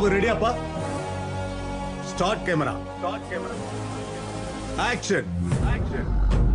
ஞாபகம் ரெடியாப்பா start camera start camera action action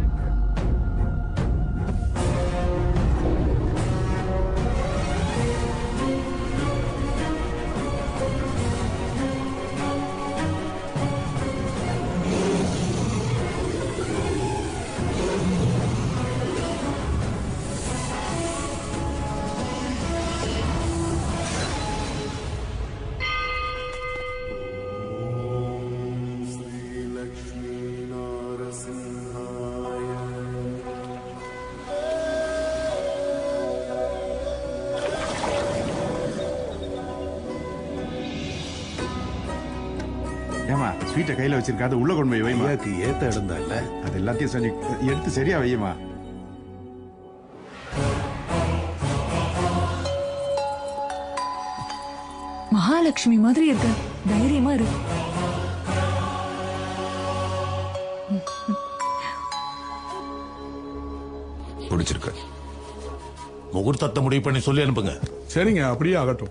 ஏமா ஸ்வீட்டை கையில வச்சிருக்க அதை உள்ள கொண்டு போய் வைமா ஐயாக்கு ஏத்த இடம் தான் இல்ல அது எல்லாத்தையும் செஞ்சு எடுத்து சரியா வையுமா மகாலட்சுமி மாதிரி இருக்க தைரியமா இரு பிடிச்சிருக்கு முகூர்த்தத்தை முடிவு பண்ணி சொல்லி அனுப்புங்க சரிங்க அப்படியே ஆகட்டும்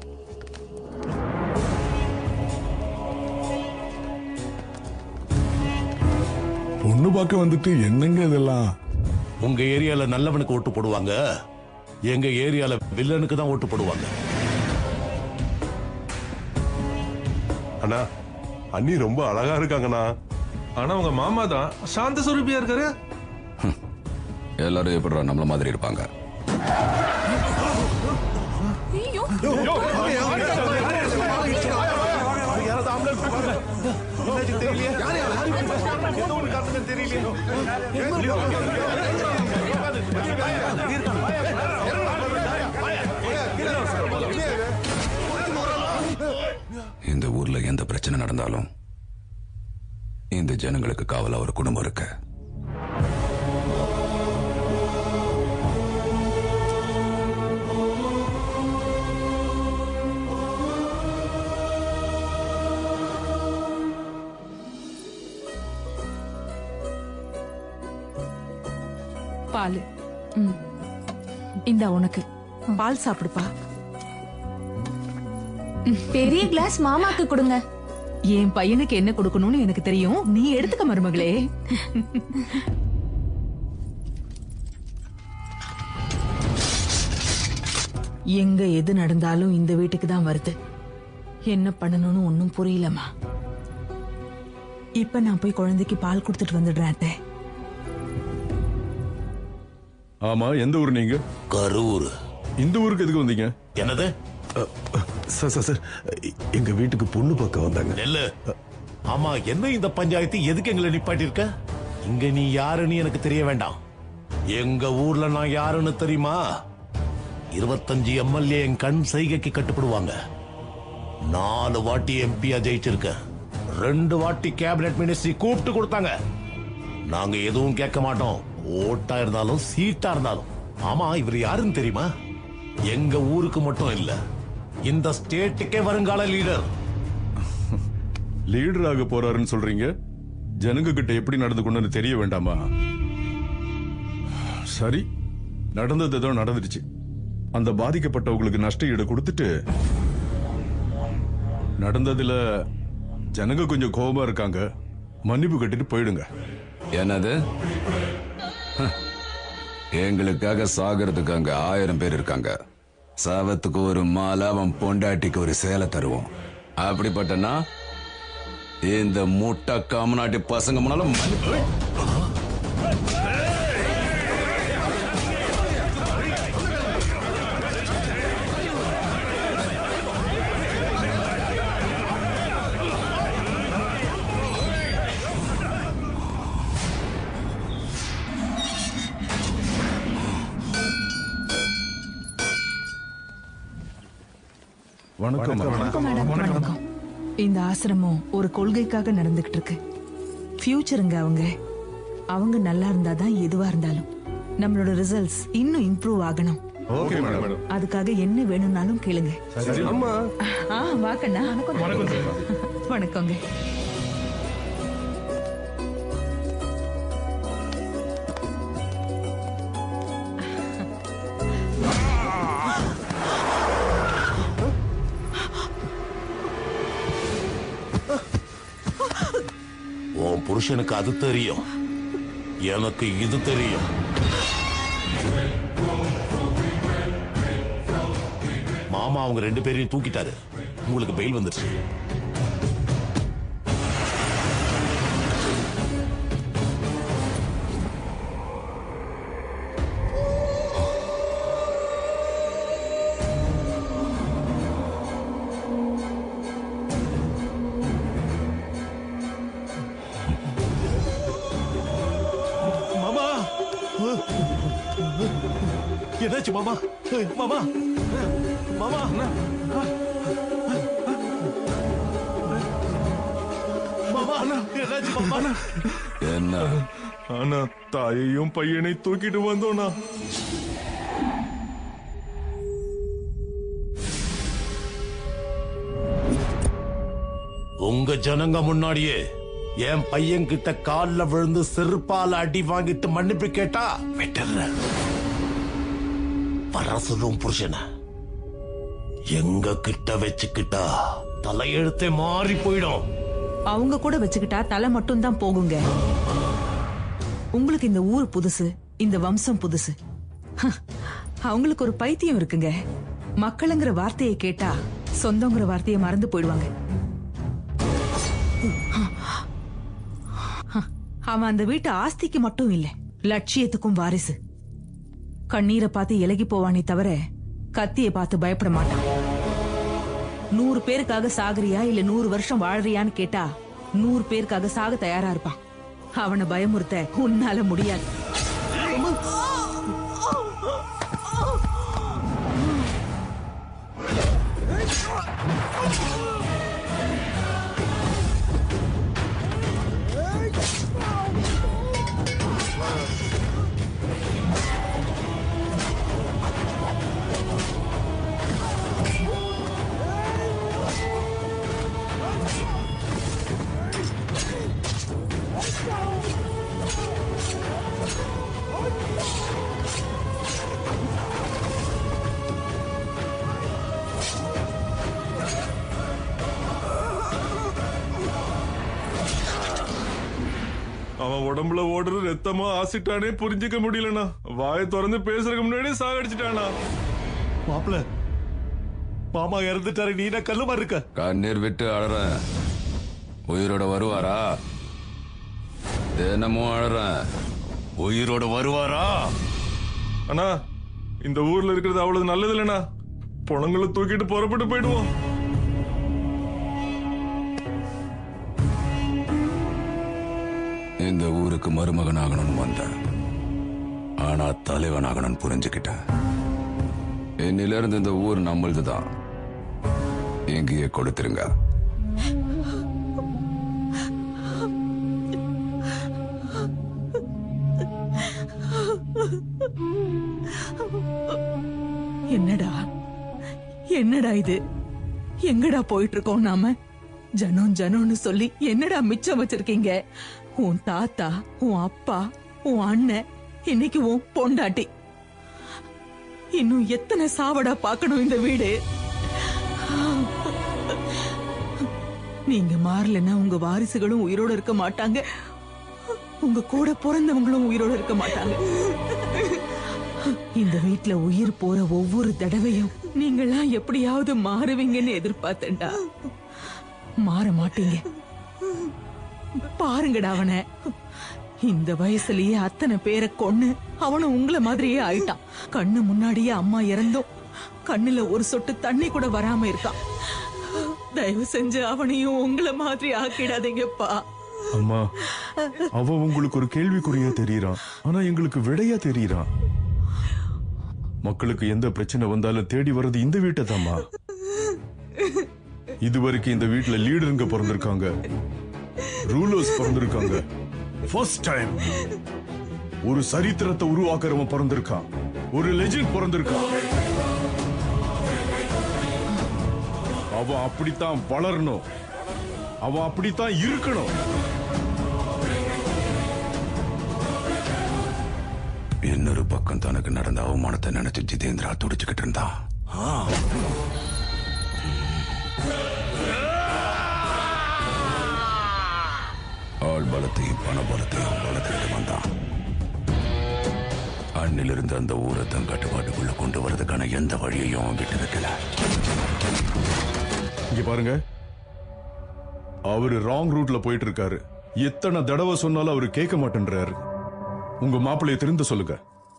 பொண்ணு பார்க்க வந்துட்டு என்னங்க இதெல்லாம் உங்க ஏரியால நல்லவனுக்கு ஓட்டு போடுவாங்க எங்க ஏரியால வில்லனுக்கு தான் ஓட்டு போடுவாங்க அண்ணா அண்ணி ரொம்ப அழகா இருக்காங்கண்ணா ஆனா உங்க மாமா தான் சாந்த சுரூபியா இருக்காரு எல்லாரும் எப்படிடா நம்மள மாதிரி இருப்பாங்க இந்த ஊர்ல எந்த பிரச்சனை நடந்தாலும் இந்த ஜனங்களுக்கு காவலா ஒரு குடும்பம் இருக்கு பால் இந்த உனக்கு பால் சாப்பிடுப்பா பெரிய கிளாஸ் மாமாக்கு கொடுங்க என் பையனுக்கு என்ன கொடுக்கணும்னு எனக்கு தெரியும் நீ எடுத்துக்க மருமகளே எங்க எது நடந்தாலும் இந்த வீட்டுக்கு தான் வருது என்ன பண்ணணும்னு ஒன்னும் புரியலம்மா இப்ப நான் போய் குழந்தைக்கு பால் கொடுத்துட்டு வந்துடுறேன் அத்தை. ஆமா எந்த ஊர் நீங்க கரூர் இந்த ஊருக்கு எதுக்கு வந்தீங்க என்னது சார் சார் சார் எங்க வீட்டுக்கு பொண்ணு பார்க்க வந்தாங்க நெல்லு ஆமா என்ன இந்த பஞ்சாயத்து எதுக்கு எங்களை நிப்பாட்டிருக்க இங்க நீ யாருன்னு எனக்கு தெரிய வேண்டாம் எங்க ஊர்ல நான் யாருன்னு தெரியுமா இருபத்தஞ்சு எம்எல்ஏ என் கண் செய்கைக்கு கட்டுப்படுவாங்க நாலு வாட்டி எம்பியா ஜெயிச்சிருக்கேன் ரெண்டு வாட்டி கேபினெட் மினிஸ்ட்ரி கூப்பிட்டு கொடுத்தாங்க நாங்க எதுவும் கேட்க மாட்டோம் ஓட்டா இருந்தாலும் சீட்டா இருந்தாலும் ஆமா இவர் யாருன்னு தெரியுமா எங்க ஊருக்கு மட்டும் இல்ல இந்த ஸ்டேட்டுக்கே வருங்கால லீடர் லீடர் ஆக போறாருன்னு சொல்றீங்க ஜனங்க கிட்ட எப்படி நடந்துக்கணும்னு தெரிய வேண்டாமா சரி நடந்தது ஏதோ நடந்துருச்சு அந்த பாதிக்கப்பட்டவங்களுக்கு நஷ்ட ஈடு கொடுத்துட்டு நடந்ததுல ஜனங்க கொஞ்சம் கோபமா இருக்காங்க மன்னிப்பு கட்டிட்டு போயிடுங்க என்னது ஹ. எங்களுக்காக சாகிறதுக்கு அங்க ஆயிரம் பேர் இருக்காங்க சாவத்துக்கு ஒரு மாலை அவன் பொண்டாட்டிக்கு ஒரு சேலை தருவோம் அப்படிப்பட்டனா இந்த முட்டை காமநாட்டி பசங்க முன்னாலும் மன்னிப்பு வணக்கம் வணக்கம் இந்த ஆசிரமம் ஒரு கொள்கைக்காக நடந்துகிட்டு இருக்கு ஃபியூச்சருங்க அவங்க அவங்க நல்லா இருந்தாதான் எதுவா இருந்தாலும் நம்மளோட ரிசல்ட்ஸ் இன்னும் இம்ப்ரூவ் ஆகணும் ஓகே மேடம் அதுக்காக என்ன வேணும்னாலும் கேளுங்க அம்மா ஆ வாக்கண்ணா வணக்கங்க புருஷனுக்கு அது தெரியும் எனக்கு இது தெரியும் மாமா அவங்க ரெண்டு பேரையும் தூக்கிட்டாரு உங்களுக்கு பெயில் வந்துருச்சு மாமா என்னாச்சு மாமா ஏய், மாமா மாமா மாமா என்னாச்சு மாமா என்ன ஆனா தாயையும் பையனை தூக்கிட்டு வந்தோம்னா உங்க ஜனங்க முன்னாடியே என் பையன் கிட்ட கால்ல விழுந்து செருப்பால அடி வாங்கிட்டு மன்னிப்பு கேட்டா விட்டுறேன் வர சொல்லும் புருஷன எங்க கிட்ட வச்சுக்கிட்டா தலையெழுத்தே மாறி போயிடும் அவங்க கூட வச்சுக்கிட்டா தலை மட்டும் தான் போகுங்க உங்களுக்கு இந்த ஊர் புதுசு இந்த வம்சம் புதுசு ஹ, அவங்களுக்கு ஒரு பைத்தியம் இருக்குங்க மக்களுங்கிற வார்த்தையை கேட்டா சொந்தங்கிற வார்த்தையை மறந்து போயிடுவாங்க ஹ, அவன் அந்த வீட்டு ஆஸ்திக்கு மட்டும் இல்ல லட்சியத்துக்கும் வாரிசு கண்ணீரை பார்த்து இலகி போவானே தவிர கத்தியை பார்த்து பயப்பட மாட்டான் நூறு பேருக்காக சாகுறியா இல்ல நூறு வருஷம் வாழ்றியான்னு கேட்டா நூறு பேருக்காக சாக தயாரா இருப்பான் அவனை பயமுறுத்த உன்னால முடியாது அவன் உடம்புல ஓடுற ரத்தமா ஆசிட்டானே புரிஞ்சுக்க முடியலண்ணா வாயை திறந்து பேசுறதுக்கு முன்னாடி சாகடிச்சிட்டானா மாப்பிள மாமா இறந்துட்டாரு நீ என்ன கல்லுமா இருக்க கண்ணீர் விட்டு அழறேன் உயிரோட வருவாரா தினமும் அழறேன் உயிரோட வருவாரா அண்ணா இந்த ஊர்ல இருக்கிறது அவ்வளவு நல்லது இல்லைண்ணா பொணங்களை தூக்கிட்டு புறப்பட்டு போயிடுவோம் இந்த ஊருக்கு மருமகன் ஆகணும்னு வந்தேன் ஆனா தலைவன் ஆகணும்னு புரிஞ்சுக்கிட்டேன் இன்னிலிருந்து இந்த ஊர் நம்மளதுதான் எங்கேயே கொடுத்துருங்க என்னடா என்னடா இது எங்கடா போயிட்டு இருக்கோம் நாம ஜனம் ஜனம்னு சொல்லி என்னடா மிச்சம் வச்சிருக்கீங்க உன் தாத்தா உன் அப்பா உன் அண்ணன் இன்னைக்கு உன் பொண்டாட்டி இன்னும் எத்தனை சாவடா பார்க்கணும் இந்த வீடு நீங்க மாறலன்னா உங்க வாரிசுகளும் உயிரோட இருக்க மாட்டாங்க உங்க கூட பிறந்தவங்களும் உயிரோட இருக்க மாட்டாங்க இந்த வீட்ல உயிர் போற ஒவ்வொரு தடவையும் நீங்களாம் எப்படியாவது மாறுவீங்கன்னு எதிர்பார்த்தேன்டா மாற மாட்டீங்க பாருங்கடா அவனை இந்த வயசுலயே அத்தனை பேரை கொன்னு அவனும் உங்கள மாதிரியே ஆயிட்டான் கண்ணு முன்னாடியே அம்மா இறந்தும் கண்ணுல ஒரு சொட்டு தண்ணி கூட வராம இருக்கான் தயவு செஞ்சு அவனையும் உங்கள மாதிரி ஆக்கிடாதீங்கப்பா அம்மா அவ உங்களுக்கு ஒரு கேள்விக்குறியா தெரியறான் ஆனா எங்களுக்கு விடையா தெரியறான் மக்களுக்கு எந்த பிரச்சனை வந்தாலும் தேடி வர்றது இந்த வீட்டை தாம்மா இதுவரைக்கும் இந்த வீட்டுல லீடருங்க பிறந்திருக்காங்க ரூலர்ஸ் பிறந்திருக்காங்க ஃபர்ஸ்ட் டைம் ஒரு சரித்திரத்தை உருவாக்குறவன் பிறந்திருக்கான் ஒரு லெஜெண்ட் பிறந்திருக்கான் அவன் அப்படித்தான் வளரணும் அவன் அப்படித்தான் இருக்கணும் இன்னொரு பக்கம் தனக்கு நடந்த அவமானத்தை நினைச்சு ஜிதேந்திரா துடிச்சுக்கிட்டு இருந்தான் ஆள் பலத்தையும் பண பலத்தையும் வளர்த்துக்கிட்டு வந்தான் அண்ணிலிருந்து அந்த ஊரை தன் கட்டுப்பாட்டுக்குள்ள கொண்டு வரதுக்கான எந்த வழியையும் அவன் விட்டு வைக்கல இங்க பாருங்க அவரு ராங் ரூட்ல போயிட்டு இருக்காரு எத்தனை தடவை சொன்னாலும் அவரு கேட்க மாட்டேன்றாரு உங்க மாப்பிள்ளைய திருந்த சொல்லுங்க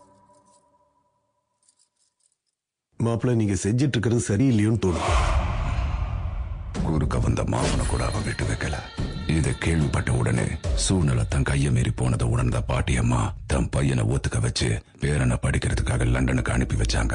மாப்பிள்ள நீங்க செஞ்சிட்டு இருக்கிறது சரியில்லையோன்னு தோணும் குறுக்க வந்த மாமனை கூட அவன் விட்டு வைக்கல இதை கேள்விப்பட்ட உடனே சூழ்நிலை தன் கையை மீறி போனதை உணர்ந்த பாட்டியம்மா தன் பையனை ஒத்துக்க வச்சு பேரனை படிக்கிறதுக்காக லண்டனுக்கு அனுப்பி வச்சாங்க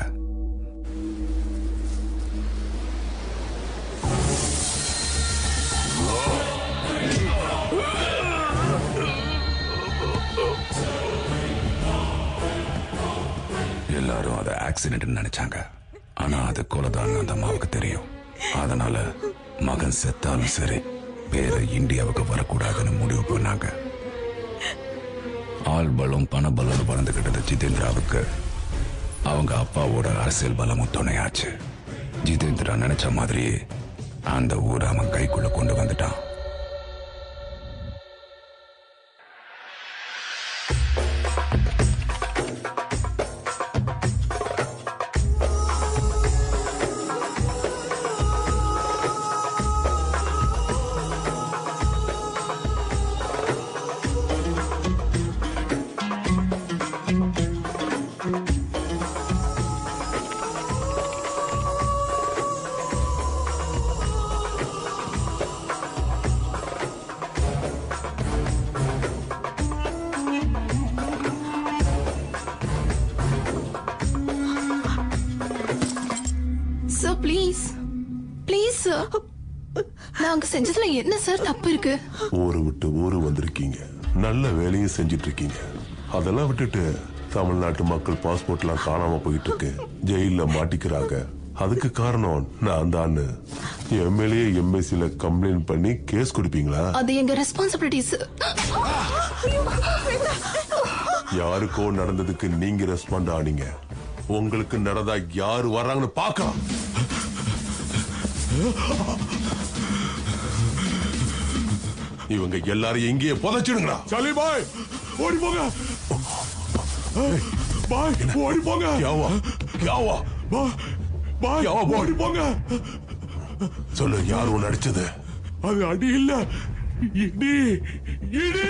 எல்லாரும் அதை ஆக்சிடென்ட் நினைச்சாங்க ஆனா அது கொலைதான் அந்த அம்மாவுக்கு தெரியும் அதனால மகன் செத்தாலும் சரி வேற இந்தியாவுக்கு வரக்கூடாதுன்னு முடிவு பண்ணாங்க ஆள் பலம் பண பலம் வளர்ந்துகிட்டது ஜிதேந்திராவுக்கு அவங்க அப்பாவோட அரசியல் பலமும் துணையாச்சு ஜிதேந்திரா நினைச்ச மாதிரி அந்த ஊரை அவன் கைக்குள்ள கொண்டு வந்துட்டான் சார் ப்ளீஸ் ப்ளீஸ் சார் நாங்க செஞ்சதுல என்ன சார் தப்பு இருக்கு ஊரு விட்டு ஊரு வந்திருக்கீங்க நல்ல வேலையும் செஞ்சிட்டு இருக்கீங்க அதெல்லாம் விட்டுட்டு தமிழ்நாட்டு மக்கள் பாஸ்போர்ட்லாம் காணாம போயிட்டு இருக்கு ஜெயில மாட்டிக்கிறாங்க அதுக்கு காரணம் நான் தான் எம்எல்ஏ எம்எஸ்சில கம்ப்ளைண்ட் பண்ணி கேஸ் கொடுப்பீங்களா அது எங்க ரெஸ்பான்சிபிலிட்டி சார் யாருக்கோ நடந்ததுக்கு நீங்க ரெஸ்பாண்ட் ஆனீங்க உங்களுக்கு நடந்தா யாரு வர்றாங்கன்னு பார்க்கலாம் இவங்க எல்லாரையும் எங்கேயே புதைச்சிடுங்கடா சலி பாய் ஓடி போங்க பாய் ஓடி போங்க யாவா யாவா பாய் யாவா போ. ஓடி போங்க சொல்லு யார் ஒன்னு அடிச்சது அது அடி இல்ல இடி இடி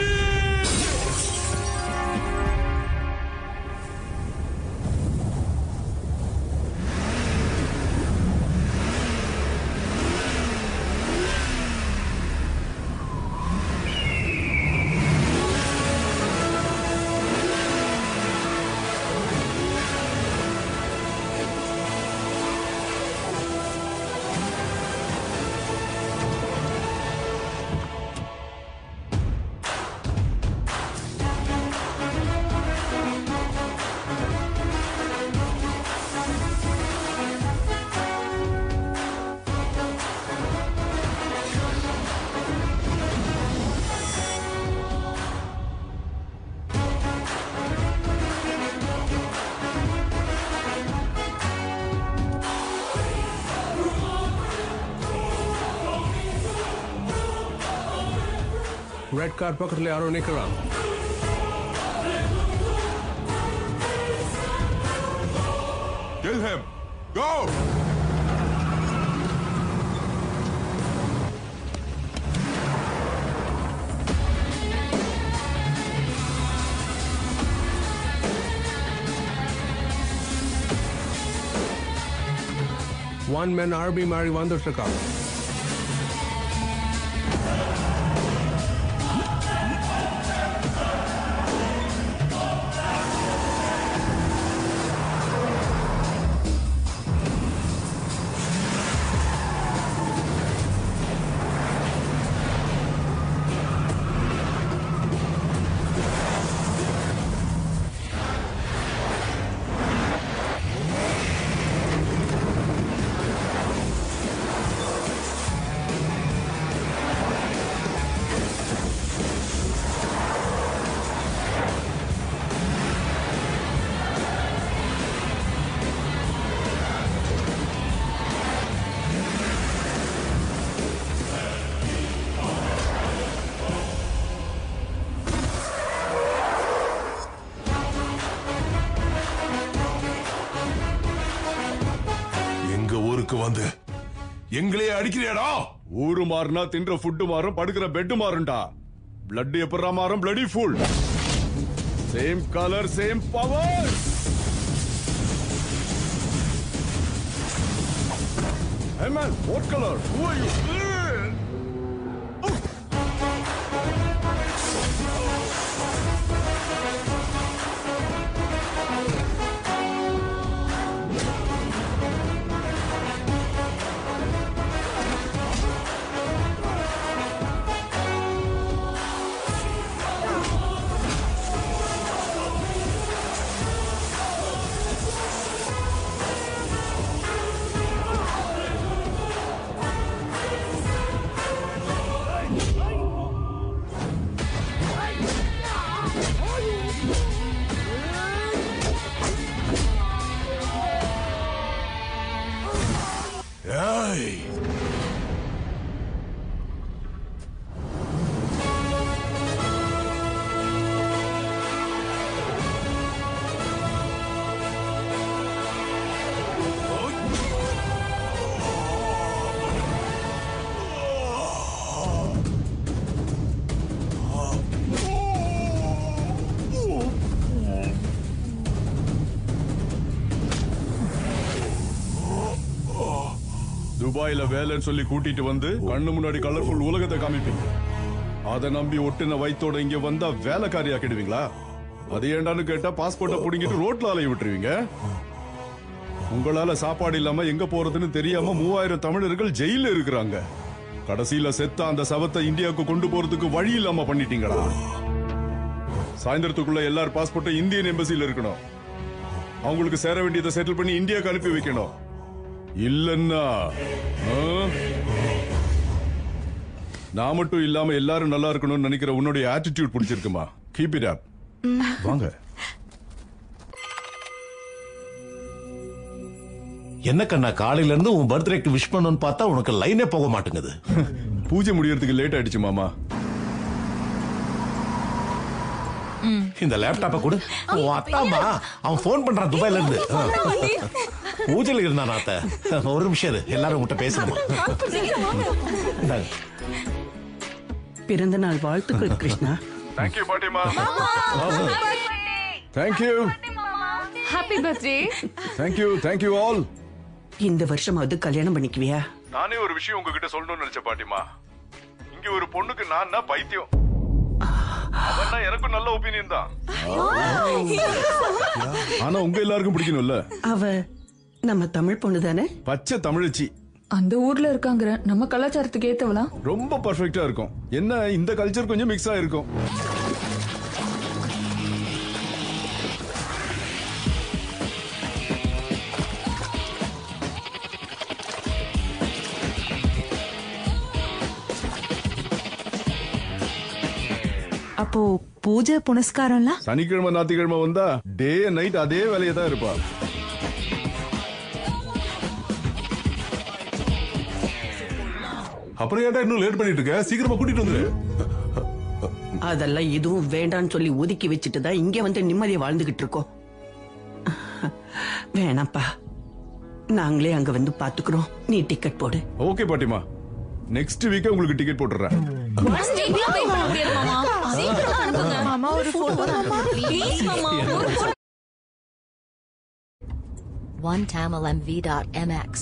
ரெட் கார் பக்கத்துல யாரோ நிக்கிறான் Kill him. Go. One man ஆர்பி மாதிரி வந்துட்டு இருக்காங்க ஊருக்கு வந்து எங்களையே அடிக்கிறியாடா ஊரு மாறினா தின்ற ஃபுட்டு மாறும் படுக்கிற பெட் மாறும்டா பிளட் எப்படா மாறும் bloody full same colour same power Hey man, what color? Who are you? ஏய் துபாயில வேலைன்னு சொல்லி கூட்டிட்டு வந்து கண்ணு முன்னாடி கலர்ஃபுல் உலகத்தை காமிப்பீங்க அதை நம்பி ஒட்டுன வயித்தோட இங்க வந்தா வேலைக்காரி ஆக்கிடுவீங்களா அது ஏண்டான்னு கேட்டா பாஸ்போர்ட்டை புடிங்கிட்டு ரோட்ல அலைய விட்டுருவீங்க உங்களால சாப்பாடு இல்லாம எங்க போறதுன்னு தெரியாம மூவாயிரம் தமிழர்கள் ஜெயில இருக்கிறாங்க கடைசியில செத்த அந்த சவத்தை இந்தியாவுக்கு கொண்டு போறதுக்கு வழி இல்லாம பண்ணிட்டீங்களா சாயந்தரத்துக்குள்ள எல்லார் பாஸ்போர்ட்டும் இந்தியன் எம்பசில இருக்கணும் அவங்களுக்கு சேர வேண்டியதை செட்டில் பண்ணி இந்தியாவுக்கு அனுப்பி வைக்கணும் இல்லன்னா ஆ? நான் மட்டும் இல்லாம எல்லாரும் நல்லா இருக்கணும்னு நினைக்கிற உன்னுடைய ஆட்டிடியூட் பிடிச்சிருக்குமா கீப் இட் அப் வாங்க என்ன கண்ணா காலையில இருந்து உன் பர்த்டேக்கு விஷ் பண்ணணும்னு பார்த்தா உனக்கு லைனே போக மாட்டேங்குது பூஜை முடியறதுக்கு லேட் ஆயிடுச்சு மாமா இந்த லேப்டாப்ப கொடு உன் அத்தாமா அவன் ஃபோன் பண்றான் துபாயில இருந்து ஆ. பூஜையில இருந்தான் அத்த ஒரு நிமிஷம் இரு. எல்லாரும் உன்கிட்ட பேசணுமா இந்தாங்க. பிறந்த நாள் வாழ்த்துக்கள் கிருஷ்ணா தேங்க்யூ பாட்டிமா thank you happy birthday thank you thank you all இந்த வருஷமாவது கல்யாணம் பண்ணிக்குவியா நானே ஒரு விஷயம் உங்ககிட்ட சொல்லணும்னு நினைச்ச பாட்டிமா இங்க ஒரு பொண்ணுக்கு நான் தான் பைத்தியம் அவன்னா எனக்கும் நல்ல ஒப்பீனியன் தான் ஆனா உங்க எல்லாருக்கும் பிடிக்கணும்ல அவ நம்ம தமிழ் பொண்ணு தானே பச்சை தமிழச்சி அந்த ஊர்ல இருக்காங்கிற நம்ம கலாச்சாரத்துக்கு ஏத்தவளா ரொம்ப பர்ஃபெக்ட்டா இருக்கும் என்ன இந்த கல்ச்சர் கொஞ்சம் மிக்ஸ் ஆயிருக்கும் அப்போ பூஜை புனஸ்காரம்லாம் சனிக்கிழமை ஞாயிற்றுக்கிழமை வந்தா டே நைட் அதே வேலையை தான் இருப்பா அப்புறம் ஏன்டா இன்னும் லேட் பண்ணிட்டு இருக்க சீக்கிரமா கூட்டிட்டு வந்துரு அதெல்லாம் எதுவும் வேண்டான்னு சொல்லி ஒதுக்கி வச்சுட்டு தான் இங்க வந்து நிம்மதியா வாழ்ந்துகிட்டு இருக்கோம் வேணாம்ப்பா நாங்களே அங்க வந்து பாத்துக்கிறோம் நீ டிக்கெட் போடு ஓகே பாட்டிமா நெக்ஸ்ட் வீக் உங்களுக்கு டிக்கெட் போட்டுறேன் மாமா ஒரு போட்டோ ப்ளீஸ் மாமா ஒரு photo. OneTamilMV.mx.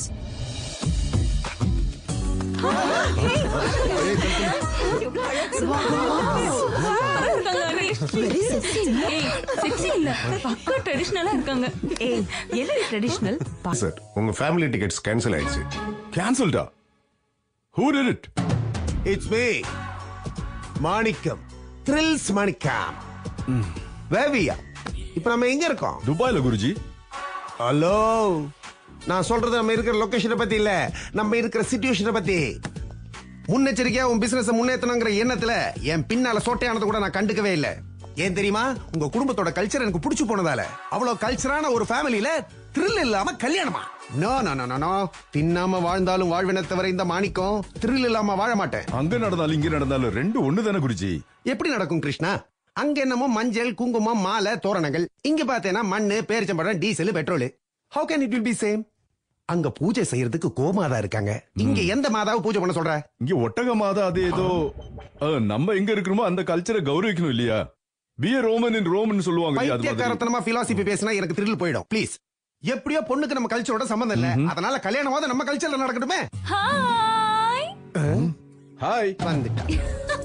செக்ஸி இல்ல பக்கா ட்ரெடிஷனலா இருக்காங்க ஏய் என்ன ட்ரெடிஷனல் சார் உங்க ஃபேமிலி டிக்கெட்ஸ் கேன்சல் ஆயிடுச்சு கேன்சல்டா who did it it's me Manickam thrills Manickam வேவியா இப்ப நம்ம எங்க இருக்கோம் துபாயில குருஜி ஹலோ நான் சொல்றது நம்ம இருக்கிற லொகேஷனை பத்தி இல்ல நம்ம இருக்கிற சிச்சுவேஷனை பத்தி முன்னெச்சரிக்கையா உன் பிசினஸ் முன்னேற்றணுங்கிற எண்ணத்துல என் பின்னால சோட்டையானது கூட நான் கண்டுக்கவே இல்ல ஏன் தெரியுமா உங்க குடும்பத்தோட கல்ச்சர் எனக்கு பிடிச்சு போனதால அவ்வளவு கல்ச்சரான ஒரு ஃபேமிலில த்ரில் இல்லாம கல்யாணமா நோ நோ நோ நோ தின்னாம வாழ்ந்தாலும் வாழ்வினை தவிர இந்த மாணிக்கம் த்ரில் இல்லாம வாழ மாட்டேன் அங்க நடந்தாலும் இங்க நடந்தாலும் ரெண்டு ஒண்ணு தானே குருஜி எப்படி நடக்கும் கிருஷ்ணா அங்க என்னமோ மஞ்சள் குங்குமம் மாலை தோரணங்கள் இங்க பார்த்தேன்னா மண்ணு பேரிச்சம்பழம் diesel petrol how can it will be same அங்க பூஜை செய்யறதுக்கு கோமாதா இருக்காங்க இங்க எந்த மாதாவை பூஜை பண்ண சொல்ற இங்க ஒட்டக மாதா அது ஏதோ அஹ், நம்ம எங்க இருக்கிறோமோ அந்த கல்ச்சரை கௌரவிக்கணும் இல்லையா பி ரோமன் இன் ரோமன் சொல்லுவாங்க இல்லையா, அது மாதிரி. பைத்தியக்காரத்தனமா பிலாசபி பேசினா எனக்கு த்ரில் போயிடும் ப்ளீஸ் எப்படியோ பொண்ணுக்கு நம்ம கல்ச்சரோட சம்பந்தம் இல்ல அதனால கல்யாணமாவது நம்ம கல்ச்சர்ல நடக்கட்டுமே ஹாய் ஹாய் வந்துட்டேன்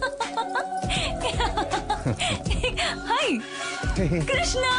hi Krishna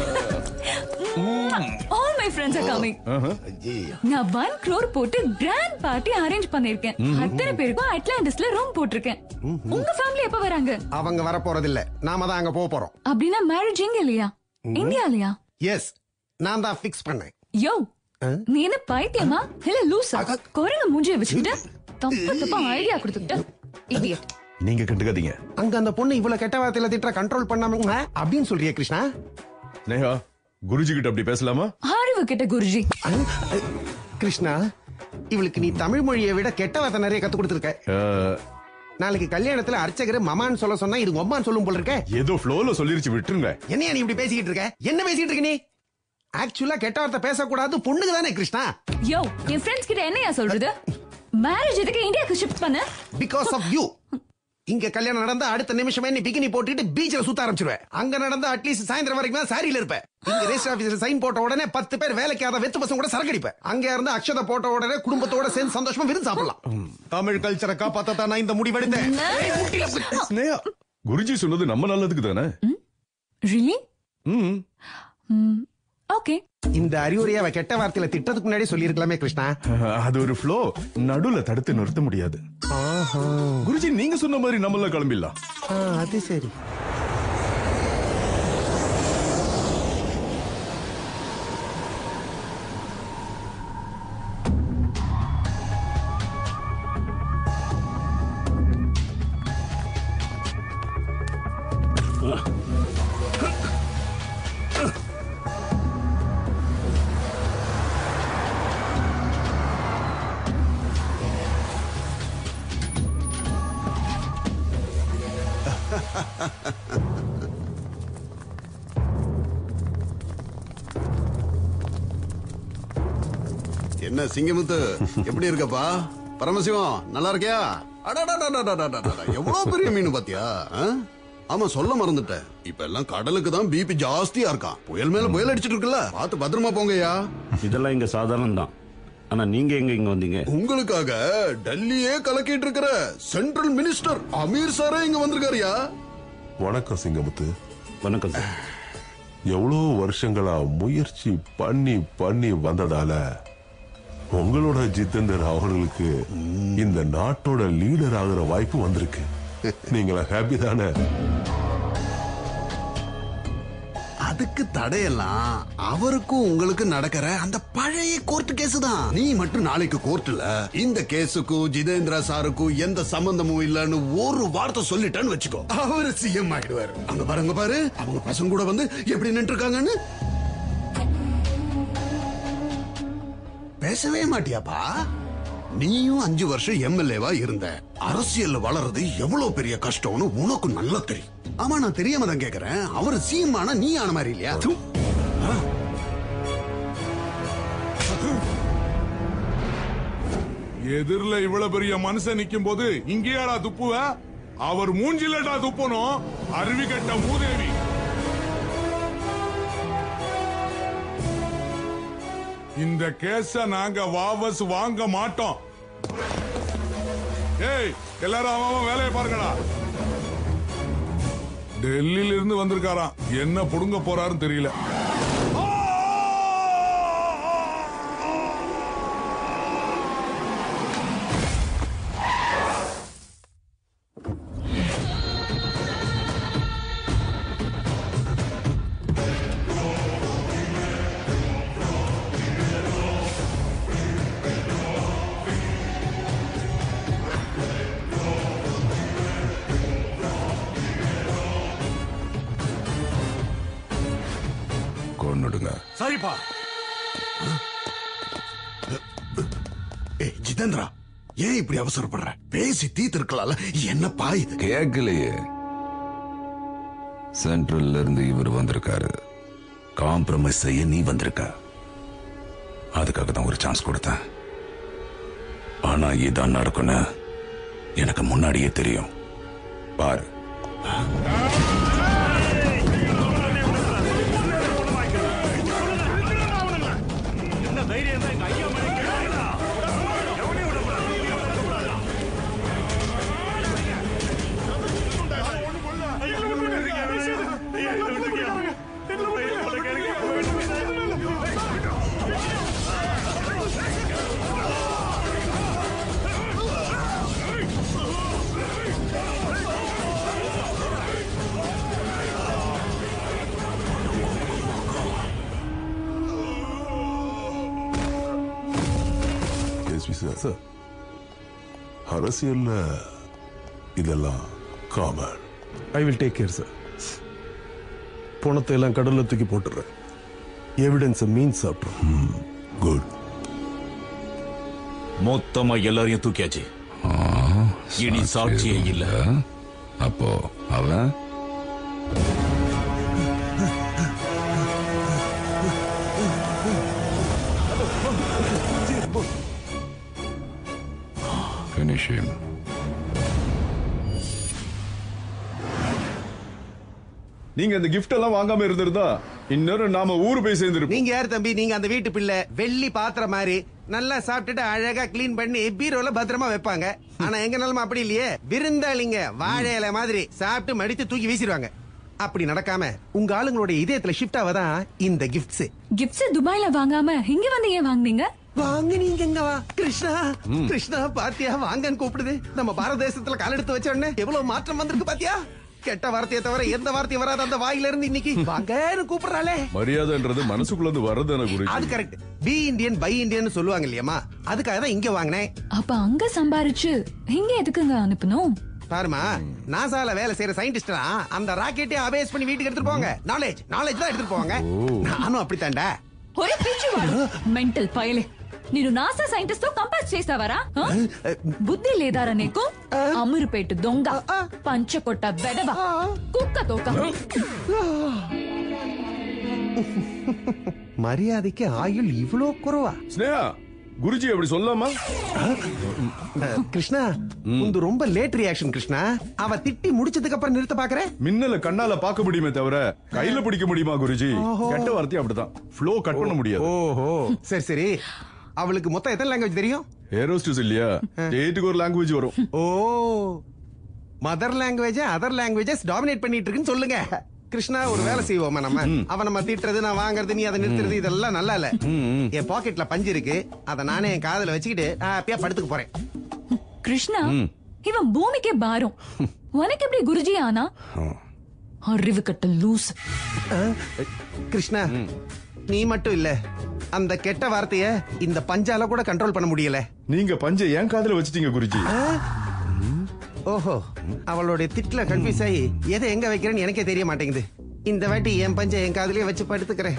all my friends are coming நான் ஒன் crore போட்டு கிராண்ட் பார்ட்டி அரேஞ்ச் பண்ணிருக்கேன் அத்தனை பேருக்கும் அட்லாண்டிஸ்ல ரூம் போட்டிருக்கேன் உங்க ஃபேமிலி எப்ப வராங்க அவங்க வர போறது இல்ல நாம தான் அங்க போக போறோம் அப்படின்னா மேரேஜ் எங்க இல்லையா இந்தியாலயா எஸ் நான் தான் ஃபிக்ஸ் பண்ணேன் யோ நீ என்ன பைத்தியமா இல்ல லூசா குரங்கு மூஞ்சிய வச்சுக்கிட்டு தப்பு தப்பா ஐடியா கொடுத்துக்கிட்ட இடியட் நீங்க கண்டுக்காதீங்க அங்க அந்த பொண்ணு இவ்வளவு கெட்ட வார்த்தையில திட்டுற கண்ட்ரோல் பண்ணாம அஹ், அப்படின்னு சொல்றியா கிருஷ்ணா நேஹா குருஜி கிட்ட அப்படி பேசலாமா அறிவு கிட்ட குருஜி அஹ், அஹ், கிருஷ்ணா இவளுக்கு நீ தமிழ் மொழியை விட கெட்ட வார்த்தை நிறைய கத்து கொடுத்துருக்க அஹ், நாளைக்கு கல்யாணத்துல அர்ச்சகர் மமான்னு சொல்ல சொன்னா இது ஒம்மான்னு சொல்லும் போல இருக்க ஏதோ ஃப்ளோல சொல்லிருச்சு விட்டுருங்க என்னையா நீ இப்படி பேசிக்கிட்டு இருக்க என்ன பேசிக்கிட்டு இருக்க நீ ஆக்சுவலா கெட்ட வார்த்தை பேசக்கூடாது பொண்ணுக்கு தானே கிருஷ்ணா யோ என் ஃப்ரெண்ட்ஸ் கிட்ட என்னையா சொல்றது மேரேஜ் எதுக்கு இந்தியாக்கு ஷிஃப்ட் பண்ண பிகாஸ் ஆஃப் யூ இங்க கல்யாணம் நடந்தா அடுத்த நிமிஷமே நீ பிகினி போட்டுட்டு பீச்ல சுத்த ஆரம்பிச்சிருவேன் அங்க நடந்தா அட்லீஸ்ட் சாயந்தரம் வரைக்கும் தான் சாரியில இருப்பேன் இங்க ரெஜிஸ்டர் ஆபீஸ்ல சைன் போட்ட உடனே பத்து பேர் வேலைக்கு ஆத வெத்து பசங்க கூட சரக்கடிப்பேன் அங்க இருந்து அக்ஷதை போட்ட உடனே குடும்பத்தோட சேர்ந்து சந்தோஷமா விருந்து சாப்பிடலாம் தமிழ் கல்ச்சரை காப்பாத்தான் நான் இந்த முடிவெடுத்தேன் நேஹா குருஜி சொன்னது நம்ம நல்லதுக்கு தானே ரியலி ம் ஓகே இந்த அறிவுரையை அவ கெட்ட வார்த்தையில திட்டத்துக்கு முன்னாடி சொல்லியிருக்கலாமே கிருஷ்ணா அது ஒரு ஃப்ளோ நடுவுல தடுத்து நிறுத்த முடியாது குருஜி நீங்க சொன்ன மாதிரி நம்மள கிளம்பிடலாம் அது சரி என்ன சிங்கமுத்து எப்படி இருக்கப்பா பரமசிவம் நல்லா இருக்கியா அடடடடடடடடட, எவ்வளவு பெரிய மீன் பாத்தியா ஆ? ஆமா சொல்ல மறந்துட்டேன் இப்ப எல்லாம் கடலுக்கு தான் பிபி ஜாஸ்தியா இருக்கான் புயல் மேல புயல் அடிச்சிட்டு இருக்குல்ல பார்த்து பத்திரமா போங்கய்யா இதெல்லாம் இங்க சாதாரணம் தான் ஆனா நீங்க எங்க இங்க வந்தீங்க உங்களுக்காக டெல்லியே கலக்கிட்டு இருக்கிற சென்ட்ரல் மினிஸ்டர் அமீர் சாரே இங்க வந்திருக்காருயா வணக்கம் சிங்கமுத்து வணக்கம் சார் எவ்வளோ வருஷங்களா முயற்சி பண்ணி பண்ணி வந்ததால உங்களோட ஜித்தேந்தர் அவர்களுக்கு இந்த நாட்டோட லீடர் ஆகுற வாய்ப்பு வந்திருக்கு நீங்களா ஹாப்பி தானே அதுக்கு தடையெல்லாம் அவருக்கும் உங்களுக்கு நடக்கிற அந்த பழைய கோர்ட் கேஸ் தான் நீ மட்டும் நாளைக்கு கோர்ட்ல இந்த கேஸுக்கும் ஜிதேந்திரா சாருக்கும் எந்த சம்பந்தமும் இல்லன்னு ஒரு வார்த்தை சொல்லிட்டேன்னு வச்சுக்கோ அவரு சிஎம் ஆயிடுவாரு அங்க பாருங்க பாரு அவங்க பசங்க கூட வந்து எப்படி நின்று இருக்காங்கன்னு பேசவே மாட்டியாப்பா நீயும் அஞ்சு வருஷம் எம்எல்ஏவா இருந்த அரசியல்ல வளர்றது எவ்வளவு பெரிய கஷ்டம்னு உனக்கு நல்லா தெரியும் ஆமா நான் தெரியாம தான் கேக்குறேன் அவர் சிஎம் ஆனா நீ ஆன மாதிரி இல்லையா எதிரில இவ்வளவு பெரிய மனுஷன் நிக்கும் போது இங்கேயாடா துப்புவ அவர் மூஞ்சிலடா துப்பணும் அருவி கட்ட மூதேவி இந்த கேஸ நாங்க வாபஸ் வாங்க மாட்டோம் ஏய் எல்லாரும் அவன் அவன் வேலையை பாருங்கடா டெல்லியில இருந்து வந்திருக்காராம் என்ன புடுங்க போறாருன்னு தெரியல கொன்னுடுங்க சரிப்பா ஏய் ஜிதேந்திரா ஏன் இப்படி அவசரப்படுற பேசி தீர்த்திருக்கலாம்ல என்னப்பா இது கேட்கலையே சென்ட்ரல்ல இருந்து இவர் வந்திருக்காரு காம்ப்ரமைஸ் செய்ய நீ வந்திருக்க அதுக்காக தான் ஒரு சான்ஸ் கொடுத்தேன் ஆனா இதான் நடக்கும்னு எனக்கு முன்னாடியே தெரியும் பாரு எஸ்பி சார் அரசியல்ல இதெல்லாம் common I will take care sir பணத்தை எல்லாம் கடல்ல தூக்கி போட்டுறேன் எவிடன்ஸ் மீன்ஸ் சாப்பிட்றோம் குட் மொத்தமா எல்லாரையும் தூக்கியாச்சு இனி சாட்சியே இல்ல அப்போ அவன் Finish him. நீங்க இந்த gift எல்லாம் வாங்காம இருந்திருந்தா இன்னொரு நாம ஊரு போய் சேர்ந்திருப்போம் நீங்க யார் தம்பி நீங்க அந்த வீட்டு பிள்ளை வெள்ளி பாத்திரம் மாதிரி நல்லா சாப்பிட்டுட்டு அழகா க்ளீன் பண்ணி பீரோல பத்திரமா வைப்பாங்க ஆனா எங்க நிலைமை அப்படி இல்லையே விருந்தாளிங்க வாழை இலை மாதிரி சாப்பிட்டு மடித்து தூக்கி வீசிடுவாங்க அப்படி நடக்காம உங்க ஆளுங்களோட இதயத்துல ஷிஃப்ட் ஆவதான் இந்த கிஃப்ட்ஸ் கிஃப்ட்ஸ் துபாய்ல வாங்காம இங்க வந்து ஏன் வாங்குனீங்க வாங்க நீங்க எங்க வா கிருஷ்ணா கிருஷ்ணா பாத்தியா வாங்கன்னு கூப்பிடுது நம்ம பாரத தேசத்துல கால் எடுத்து வச்ச உடனே எவ்வளவு மாற்றம் வந்திருக்கு பாத்தியா கெட்ட வார்த்தையை தவிர எந்த வார்த்தையும் வராத அந்த வாயில இருந்து இன்னைக்கு வாங்கன்னு கூப்பிடுறாளே மரியாதைன்றது மனசுக்குள்ள இருந்து வர்றதுதானே அது Guruji correct be Indian buy Indian சொல்லுவாங்க இல்லையாமா அதுக்காக தான் இங்க வாங்கினேன் அப்ப அங்க சம்பாரிச்சு இங்க எதுக்குங்க அனுப்பணும் பாருமா நாசால வேலை செய்யற சயின்டிஸ்டா அந்த ராக்கெட்டே அபேஸ் பண்ணி வீட்டுக்கு எடுத்துட்டு போவாங்க நாலேஜ் நாலேஜ் தான் எடுத்துட்டு போவாங்க நானும் அப்படித்தான்டா ఒరే పిచ్చివాడు మెంటల్ పైలే నేను నాసా సైంటిస్ట్ తో కంపేర్ చేసావరా ఆ? బుద్ధి లేదారా నీకు అమీరుపేట దొంగ పంచకొట్ట బెదవ కుక్క తోక மரியாதைக்கு ஆயுள் இவ்வளோ குறவா ஸ்னேகா குருஜி அப்படி சொல்லாமா கிருஷ்ணா உந்து ரொம்ப லேட் ரியாக்ஷன் கிருஷ்ணா அவ திட்டி முடிச்சதுக்கு அப்புறம் நிறுத்த பாக்குற மின்னல கண்ணால பார்க்க முடியுமே தவிர கையில பிடிக்க முடியுமா குருஜி ஓஹோ. கெட்ட வார்த்தை அப்படிதான் ஃப்ளோ கட் பண்ண முடியாது ஓஹோ சரி சரி அவளுக்கு மொத்தம் எத்தனை லாங்குவேஜ் தெரியும் ஏரோஸ்டஸ் இல்லையா ஸ்டேட்டுக்கு ஒரு லாங்குவேஜ் வரும் oh mother language other languages dominate பண்ணிட்டு இருக்குன்னு சொல்லுங்க கிருஷ்ணா ஒரு வேலை செய்வோமா நம்ம அவன் நம்ம திட்டுறது நான் வாங்குறது நீ அதை நிறுத்துறது இதெல்லாம் நல்லா இல்ல என் பாக்கெட்ல பஞ்சு இருக்கு அதை நானே என் காதுல வச்சுக்கிட்டு ஹாப்பியா படுத்துக்க போறேன் కృష్ణ ఇవన్ భూమికే భారం ఉనకెప్పుడు గురుజీ ఆనా அறிவு கட்ட லூஸ் கிருஷ்ணா நீ மட்டும் இல்ல அந்த கெட்ட வார்த்தைய இந்த பஞ்சால கூட கண்ட்ரோல் பண்ண முடியல நீங்க பஞ்சை ஏன் காதுல வச்சிட்டீங்க குருஜி ஓஹோ அவளோட திட்ல கன்ஃபியூஸ் ஆகி எதை எங்க வைக்கிறேன்னு எனக்கே தெரிய மாட்டேங்குது இந்த வாட்டி என் பஞ்சை என் காதுலயே வச்சு படுத்துக்கிறேன்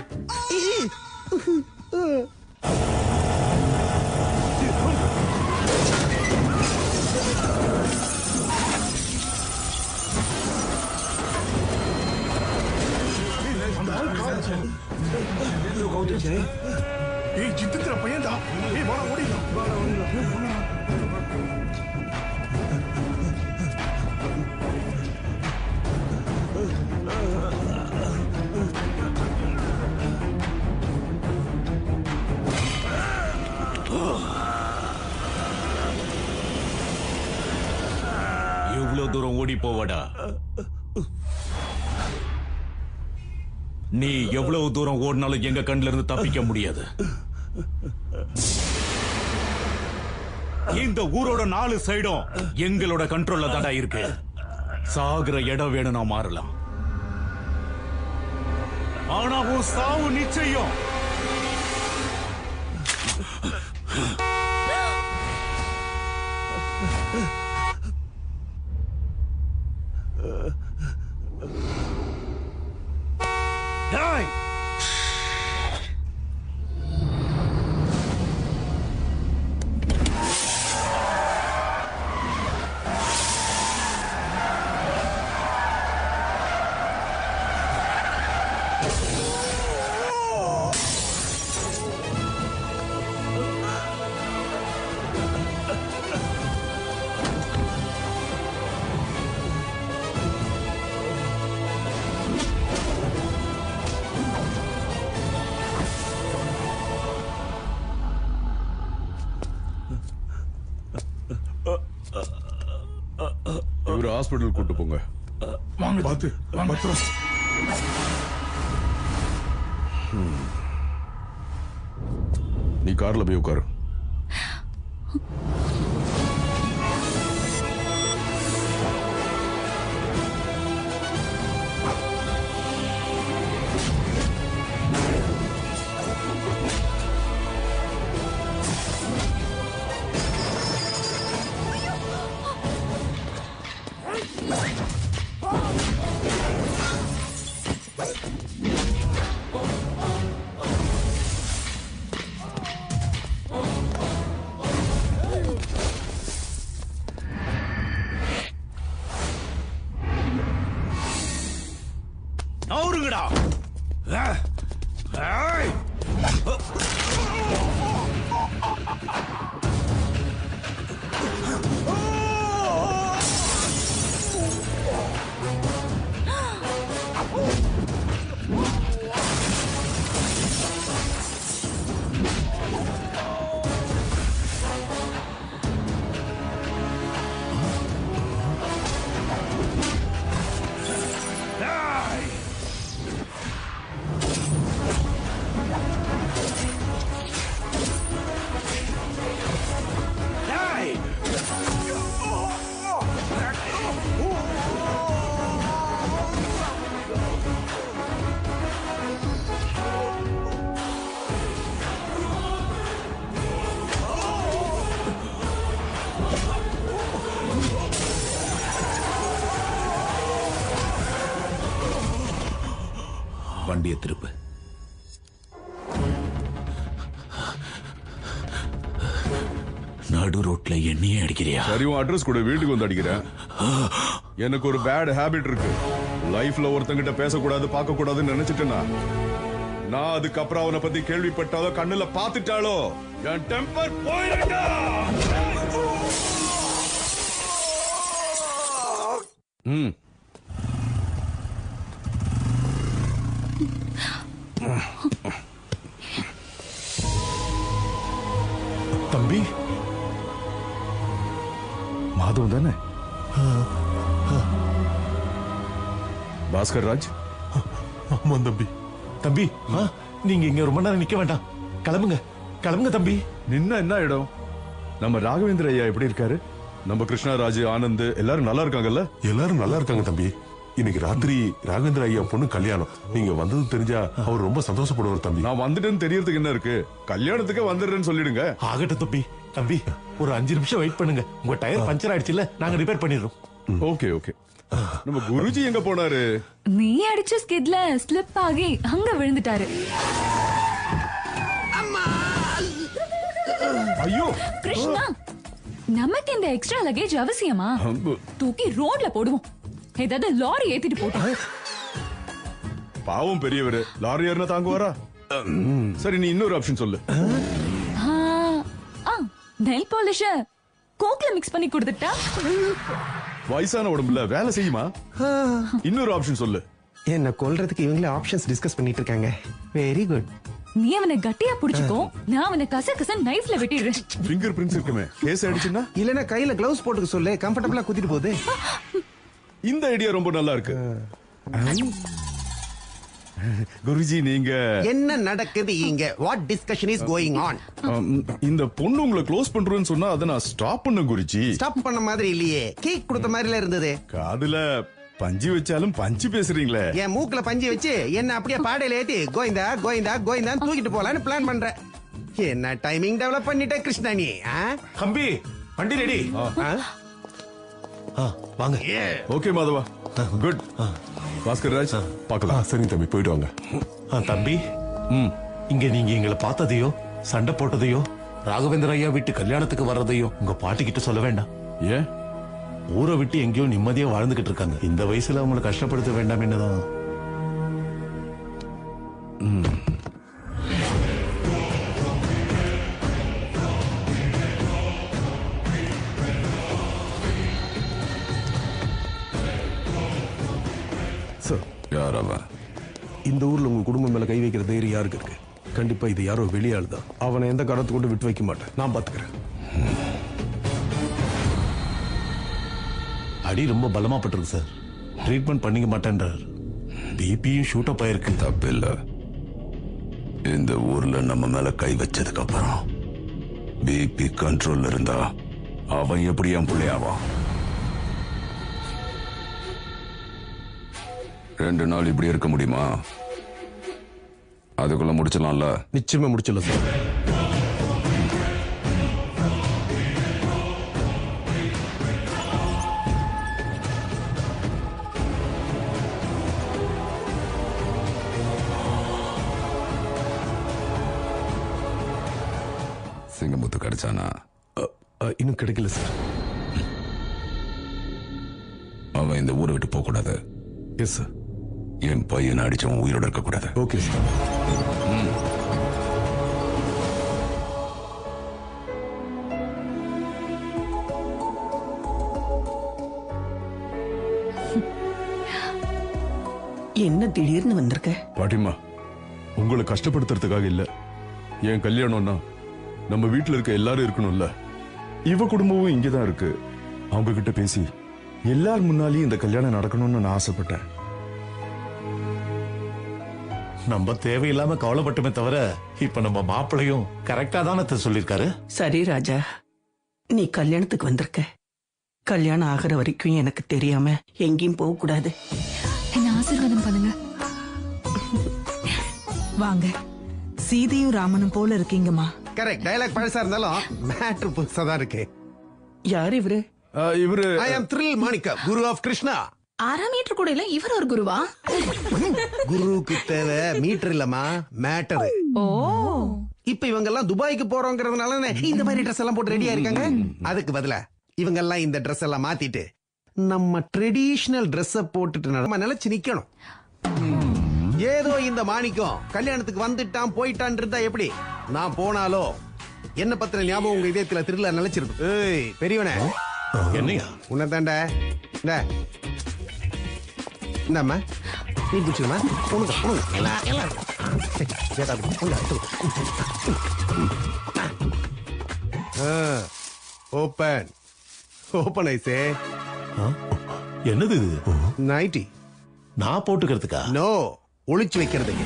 ஏய் ஜித்துக்கிற பையன்டா ஏய் வாடா ஓடிடலாம் எவ்வளவு தூரம் ஓடி போவடா நீ எவ்வளவு தூரம் ஓடினாலும் எங்க கண்ணுல இருந்து தப்பிக்க முடியாது இந்த ஊரோட நாலு சைடும் எங்களோட கண்ட்ரோல்ல தாடா இருக்கு சாகுற இடம் வேணும்னா மாறலாம் ஆனா உன் சாவு நிச்சயம் டேய் ஹாஸ்பிடல் கூட்டு போங்க வாங்க பார்த்து பத்திரம் ம். நீ கார்ல போய் உட்காரு நவுருங்கடா ஏய் வண்டியை திருப்பு நடு ரோட்ல எண்ணெயே அடிக்கிறியா சரி உன் அட்ரஸ் கூட வீட்டுக்கு வந்து அடிக்கிறேன் எனக்கு ஒரு பேட் ஹாபிட் இருக்கு லைஃப்ல ஒருத்தங்கிட்ட பேசக்கூடாது பார்க்க கூடாதுன்னு நினைச்சிட்டேனா நான் அதுக்கப்புறம் அவனை பத்தி கேள்விப்பட்டாலோ கண்ணுல பாத்துட்டாலோ என் டெம்பர் போயிடா ம் தம்பி மாதவ் தானே பாஸ்கர் ராஜ் ஆமா தம்பி தம்பி ஆ, நீங்க இங்க ரொம்ப நேரம் நிக்க வேண்டாம் கிளம்புங்க கிளம்புங்க தம்பி நின்னா என்ன இடம் நம்ம ராகவேந்திர ஐயா எப்படி இருக்காரு நம்ம கிருஷ்ணராஜ் ஆனந்த் எல்லாரும் நல்லா இருக்காங்கல்ல எல்லாரும் நல்லா இருக்காங்க தம்பி இன்னைக்கு ராத்திரி ராகவேந்திர ஐயா பொண்ணு கல்யாணம் நீங்க வந்தது தெரிஞ்சா அவர் ரொம்ப சந்தோஷப்படுவார் தம்பி நான் வந்துட்டேன்னு தெரியறதுக்கு என்ன இருக்கு கல்யாணத்துக்கு வந்துடுறேன்னு சொல்லிடுங்க ஆகட்டும் தம்பி தம்பி ஒரு அஞ்சு நிமிஷம் வெயிட் பண்ணுங்க உங்க டயர் பஞ்சர் ஆயிடுச்சுல நாங்க ரிப்பேர் பண்ணிடுறோம் ஓகே ஓகே நம்ம குருஜி எங்க போனாரு நீ அடிச்ச ஸ்கிட்ல ஸ்லிப் ஆகி அங்க விழுந்துட்டாரு ஐயோ கிருஷ்ணா நமக்கு இந்த எக்ஸ்ட்ரா லக்கேஜ் அவசியமா தூக்கி ரோட்ல போடுவோம் ஏதாவது லாரி ஏத்திட்டு போட்டோம் பாவம் பெரியவர் லாரி ஏறினா தாங்குவாரா சரி நீ இன்னொரு ஆப்ஷன் சொல்லு நெல் பாலிஷ கோக்ல மிக்ஸ் பண்ணி கொடுத்துட்டா வயசான உடம்புல வேலை செய்யுமா இன்னொரு ஆப்ஷன் சொல்லு என்ன கொல்றதுக்கு இவங்களே ஆப்ஷன்ஸ் டிஸ்கஸ் பண்ணிட்டு இருக்காங்க வெரி குட் நீ அவனை கட்டியா புடிச்சுக்கோ நான் அவனை கச கச நைஃப்ல வெட்டிடுறேன் ஃபிங்கர் பிரிண்ட்ஸ் இருக்குமே கேஸ் ஆயிடுச்சுன்னா இல்லனா கையில கிளவுஸ் போட்டுக்க சொல்லு கம்ஃபர்டபுளா குத்திட்டு போகுது இந்த ஐடியா ரொம்ப நல்லா இருக்கு குருஜி நீங்க என்ன நடக்குது இங்க what discussion is going on ஆம், இந்த பொண்ணு உங்களை க்ளோஸ் பண்றேன்னு சொன்னா அதை நான் ஸ்டாப் பண்ண குருஜி ஸ்டாப் பண்ண மாதிரி இல்லையே கேக் கொடுத்த மாதிரில இருந்தது காதுல பஞ்சு வச்சாலும் பஞ்சு பேசுறீங்களே என் மூக்குல பஞ்சு வச்சு என்ன அப்படியே பாடையில ஏத்தி கோவிந்தா கோவிந்தா கோவிந்தான்னு தூக்கிட்டு போலான்னு பிளான் பண்றேன் என்ன டைமிங் டெவலப் பண்ணிட்ட கிருஷ்ணா நீ தம்பி வண்டி ரெடி வாங்க ஓகே மாதவா குட் பாஸ்கர் ராஜ் பார்க்கலாம் சரி தம்பி போயிட்டு வாங்க ஆ, தம்பி இங்க நீங்க எங்களை பார்த்ததையோ சண்டை போட்டதையோ ராகவேந்திர ஐயா வீட்டு கல்யாணத்துக்கு வர்றதையோ உங்க பாட்டி கிட்ட சொல்ல வேண்டாம் ஏன் ஊரை விட்டு எங்கேயோ நிம்மதியா வாழ்ந்துகிட்டு இருக்காங்க இந்த வயசுல அவங்களை கஷ்டப்படுத்த வேண்டாம் என்னதான் சார் யார் அவன் இந்த ஊர்ல உங்க குடும்பம் மேல கை வைக்கிற தைரியம் யாருக்கு இருக்கு கண்டிப்பா இது யாரோ வெளியாள் தான் அவனை எந்த காரணத்தை கொண்டு விட்டு வைக்க மாட்டேன் நான் பாத்துக்கிறேன் அடி ரொம்ப பலமா பட்டிருக்கு சார் ட்ரீட்மெண்ட் பண்ணிக்க மாட்டேன்றார் பிபியும் ஷூட் அப் ஆயிருக்கு தப்பு இல்ல இந்த ஊர்ல நம்ம மேல கை வச்சதுக்கு அப்புறம் பிபி கண்ட்ரோல்ல இருந்தா அவன் எப்படி என் பிள்ளையாவான் ரெண்டு நாள் இப்படி இருக்க முடியுமா அதுக்குள்ள முடிச்சிடலாம்ல நிச்சயமா முடிச்சிடலாம் சார் சிங்கமுத்து கிடைச்சானா இன்னும் கிடைக்கல சார் அவன் இந்த ஊரை விட்டு போக கூடாது எஸ் சார் என் பையனை அடிச்சவன் உயிரோட இருக்க கூடாது ஓகே சார் என்ன திடீர்னு வந்திருக்க பாட்டிமா உங்களை கஷ்டப்படுத்துறதுக்காக இல்ல என் கல்யாணம்னா நம்ம வீட்டுல இருக்க எல்லாரும் இருக்கணும்ல இவ குடும்பமும் இங்கதான் இருக்கு அவங்க கிட்ட பேசி எல்லார் முன்னாலேயும் இந்த கல்யாணம் நடக்கணும்னு நான் ஆசைப்பட்டேன் நம்ம தேவையில்லாம கவலைப்பட்டுமே தவிர இப்ப நம்ம மாப்பிள்ளையும் கரெக்டா தானே சொல்லிருக்காரு சரி ராஜா நீ கல்யாணத்துக்கு வந்திருக்க கல்யாணம் ஆகிற வரைக்கும் எனக்கு தெரியாம எங்கேயும் போக கூடாது என்ன ஆசீர்வாதம் பண்ணுங்க வாங்க சீதையும் ராமனும் போல இருக்கீங்கம்மா கரெக்ட் டயலாக் பழசா இருந்தாலும் மேட்ரு புதுசா தான் இருக்கு யார் இவரு இவரு ஐ ஆம் த்ரில் மாணிக்கா குரு ஆஃப் கிருஷ்ணா அரை மீட்டர் கூட இல்ல இவர் ஒரு குருவா குருவுக்கு தேவை மீட்டர் இல்லம்மா மேட்டர் ஓ இப்ப இவங்க எல்லாம் துபாய்க்கு போறோங்கிறதுனால இந்த மாதிரி ட்ரெஸ் எல்லாம் போட்டு ரெடியா இருக்காங்க அதுக்கு பதிலா இவங்க எல்லாம் இந்த ட்ரெஸ் எல்லாம் மாத்திட்டு நம்ம ட்ரெடிஷனல் ட்ரெஸ் போட்டுட்டு நம்ம நிலைச்சு நிக்கணும் ஏதோ இந்த மாணிக்கம் கல்யாணத்துக்கு வந்துட்டான் போயிட்டான் இருந்தா எப்படி நான் போனாலோ என்ன பத்திர ஞாபகம் உங்க இதயத்துல திருவிழா நிலைச்சிருக்கும் ஏய் பெரியவனே என்னையா உன்னை தாண்ட இந்த இந்தாம்மா நீ பிடிச்சிருமா உனக்கு உனக்கு எல்லாம் எல்லாம் ஓப்பன் ஓப்பன் ஐசே என்னது இது நைட்டி நான் போட்டுக்கிறதுக்கா நோ ஒளிச்சு வைக்கிறதுக்கு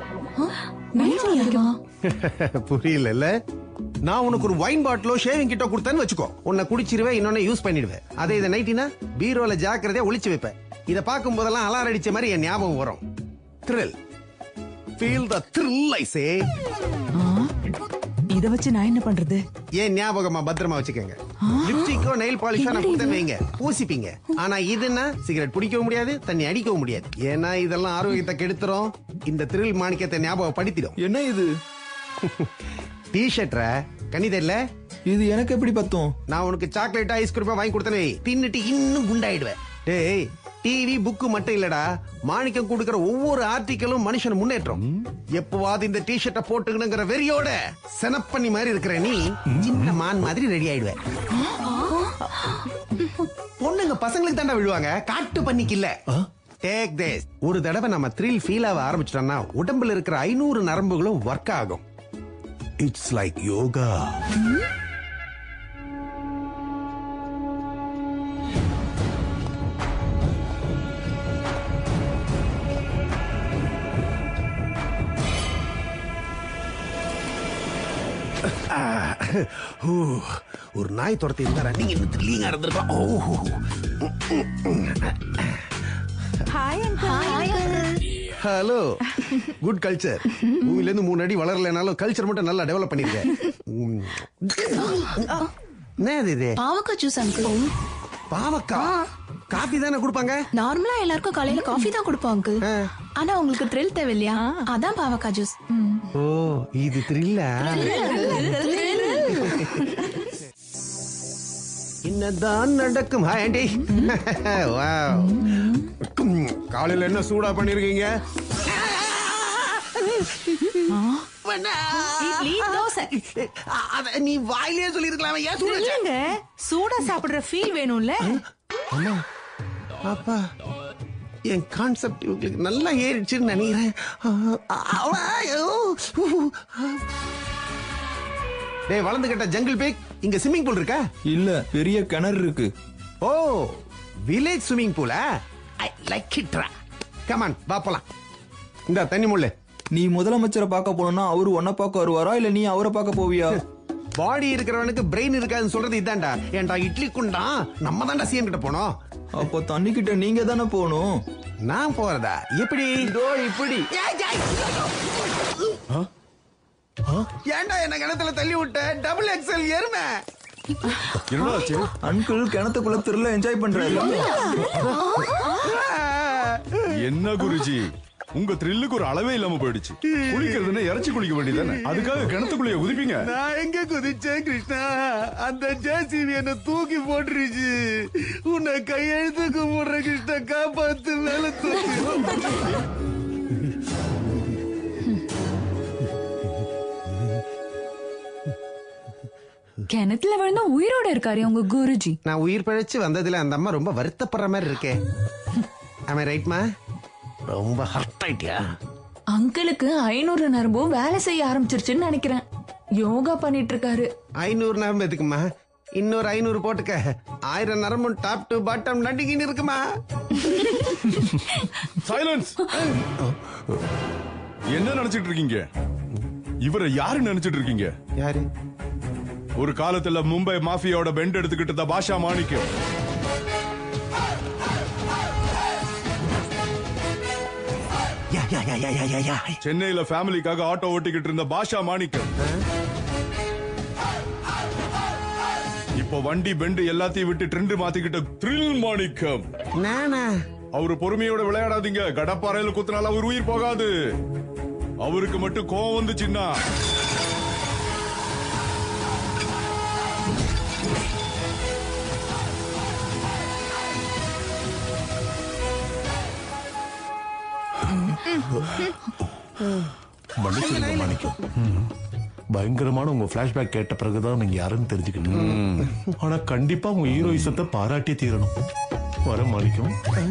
புரியல நான் உனக்கு ஒரு வைன் பாட்டிலோ ஷேவிங் கிட்ட கொடுத்தேன்னு வச்சுக்கோ உன்னை குடிச்சிருவேன் இன்னொன்னு யூஸ் பண்ணிடுவேன் அதே இதை நைட்டினா பீரோல ஜாக்கிரதையா ஒளிச்சு வைப்பேன் இத பார்க்கும் போதெல்லாம் அலாரம் அடிச்ச மாதிரி என் ஞாபகம் வரும் thrill feel the thrill I say இத வச்சு நான் என்ன பண்றது ஏன் ஞாபகமா பத்திரமா வச்சுக்கோங்க லிப்ஸ்டிக்கோ நெயில் பாலிஷோ நான் கொடுத்தேன் வைங்க பூசிப்பீங்க ஆனா இதுன்னா சிகரெட் பிடிக்கவும் முடியாது தண்ணி அடிக்கவும் முடியாது ஏன்னா இதெல்லாம் ஆரோக்கியத்தை கெடுத்துரும் இந்த த்ரில் மாணிக்கத்தை ஞாபகப்படுத்திடும் என்ன இது டிஷர்ட்ர கனி தெரியல இது எனக்கு எப்படி பத்தும் நான் உனக்கு சாக்லேட் ஐஸ்கிரீம் வாங்கி கொடுத்தனே தின்னுட்டு இன்னும் குண்டாயிடுவேன் டேய் டிவி புக்கு மட்டும் இல்லடா மாணிக்கம் கொடுக்கிற ஒவ்வொரு ஆர்டிக்கலும் மனுஷன் முன்னேற்றம் எப்பவாவது இந்த டிஷர்ட்டை போட்டுக்கணுங்கிற வெறியோட செனப்பண்ணி மாதிரி இருக்கிற நீ சின்ன மான் மாதிரி ரெடி ஆயிடுவ பொண்ணுங்க பசங்களுக்கு தாண்டா விழுவாங்க காட்டு பண்ணிக்கு இல்ல டேக் திஸ் ஒரு தடவை நம்ம த்ரில் ஃபீல் ஆக ஆரம்பிச்சிட்டோம்னா உடம்புல இருக்கிற ஐநூறு நரம்புகளும் ஒர்க் ஆகும் இட்ஸ் லைக் யோகா ஊ, ஒரு நாய் துரத்தி இருந்தாரா நீங்க இன்னும் த்ரில்லிங்கா இருந்திருக்கலாம் ஓ ஹாய் ஹலோ குட் கல்ச்சர் மூவில இருந்து மூணு அடி வளரலைனாலும் கல்ச்சர் மட்டும் நல்லா டெவலப் பண்ணிருக்கேன் உம். என்ன இது இது பாவக்காய் ஜூஸ் அங்கிள் பாவக்கா காஃபி தானே கொடுப்பாங்க நார்மலா எல்லாருக்கும் காலையில காஃபி தான் கொடுப்போம் அங்கிள் ஆனா உங்களுக்கு த்ரில் தேவை இல்லையா அதான் பாவக்காய் ஜூஸ் ஓ இது த்ரில்லா என்னதான் நடக்கும் ஹாய் ஆண்டி வாவ் காலையில என்ன சூடா பண்ணிருக்கீங்க இட்லி தோசை அத நீ வாயிலே சொல்லிருக்கலாம் ஏன் சூட இல்லங்க சூடா சாப்பிடுற ஃபீல் வேணும்ல அம்மா அப்பா என் கான்செப்ட் இவங்களுக்கு நல்லா ஏறிடுச்சுன்னு நினைக்கிறேன் ஆ, ஆ, ஐயோ. டேய் வளர்ந்து கட்ட ஜங்கிள் பேக் இங்க ஸ்விம்மிங் பூல் இருக்கா இல்ல பெரிய கிணறு இருக்கு ஓ வில்லேஜ் ஸ்விம்மிங் பூலா ஐ லைக் இட்ரா கமான் வா போலாம் இந்த தண்ணி முள்ளு நீ முதலமைச்சரை பார்க்க போனா அவரு உன்னை பார்க்க வருவாரா இல்ல நீ அவரை பார்க்க போவியா பாடி இருக்கிறவனுக்கு பிரெயின் இருக்காதுன்னு சொல்றது இதான்டா ஏன்டா இட்லி குண்டா நம்ம தான்டா சிஎம் கிட்ட போனோம் அப்போ தண்ணி கிட்ட நீங்க தானே போகணும் நான் போறதா எப்படி இதோ இப்படி ஏன்டா என்ன கிணத்துல தள்ளி விட்ட டபுள் எக்ஸல் எருமை என்னடாச்சு அங்கிள் கிணத்துக்குள்ள திருல என்ஜாய் பண்றாரு என்ன குருஜி உங்க த்ரில்லுக்கு ஒரு அளவே இல்லாம போயிடுச்சு குளிக்கிறதுன்னா இறைச்சி குளிக்க வேண்டியதானே அதுக்காக கிணத்துக்குள்ளேயே குதிப்பீங்க நான் எங்க குதிச்சேன் கிருஷ்ணா அந்த ஜேசிபி என்ன தூக்கி போட்டுருச்சு உன்னை கையெழுத்து கும்பிடுற கிருஷ்ணா காப்பாத்து மேல தூக்கி கிணத்துல விழுந்தா உயிரோட இருக்காரு உங்க குருஜி நான் உயிர் பிழைச்சு வந்ததுல அந்த அம்மா ரொம்ப வருத்தப்படுற மாதிரி இருக்கே ஆமா ரைட்மா ரொம்ப ஹர்ட் ஆயிட்டியா அங்கிளுக்கு ஐநூறு நரம்பும் வேலை செய்ய ஆரம்பிச்சிருச்சுன்னு நினைக்கிறேன் யோகா பண்ணிட்டு இருக்காரு ஐநூறு நரம்பு எதுக்குமா இன்னொரு ஐநூறு போட்டுக்க ஆயிரம் நரம்பும் டாப் டு பாட்டம் நடிக்கின்னு இருக்குமா சைலன்ஸ் என்ன நினைச்சிட்டு இருக்கீங்க இவரை யாரு நினைச்சிட்டு இருக்கீங்க யாரு ஒரு காலத்துல மும்பை மாஃபியாவோட பெண்ட் எடுத்துக்கிட்டு இருந்த பாஷா மாணிக்கம் யா யா யா யா யா யா யா சென்னையில ஃபேமிலிக்காக ஆட்டோ ஓட்டிக்கிட்டு இருந்த பாஷா மாணிக்கம் இப்போ வண்டி பெண்டு எல்லாத்தையும் விட்டு ட்ரெண்ட் மாத்திக்கிட்ட த்ரில் மாணிக்கம் நானா அவரு பொறுமையோட விளையாடாதீங்க கடப்பாறையில குத்துனால அவர் உயிர் போகாது அவருக்கு மட்டும் கோவம் வந்துச்சுன்னா மன்னிச்சிருங்க மாணிக்கம் பயங்கரமான உங்க பிளாஷ்பேக் கேட்ட பிறகுதான் நீங்க யாருன்னு தெரிஞ்சுக்கிட்டேன் ஆனா கண்டிப்பா உங்க ஹீரோயிசத்தை பாராட்டியே தீரணும் வர மாணிக்கம்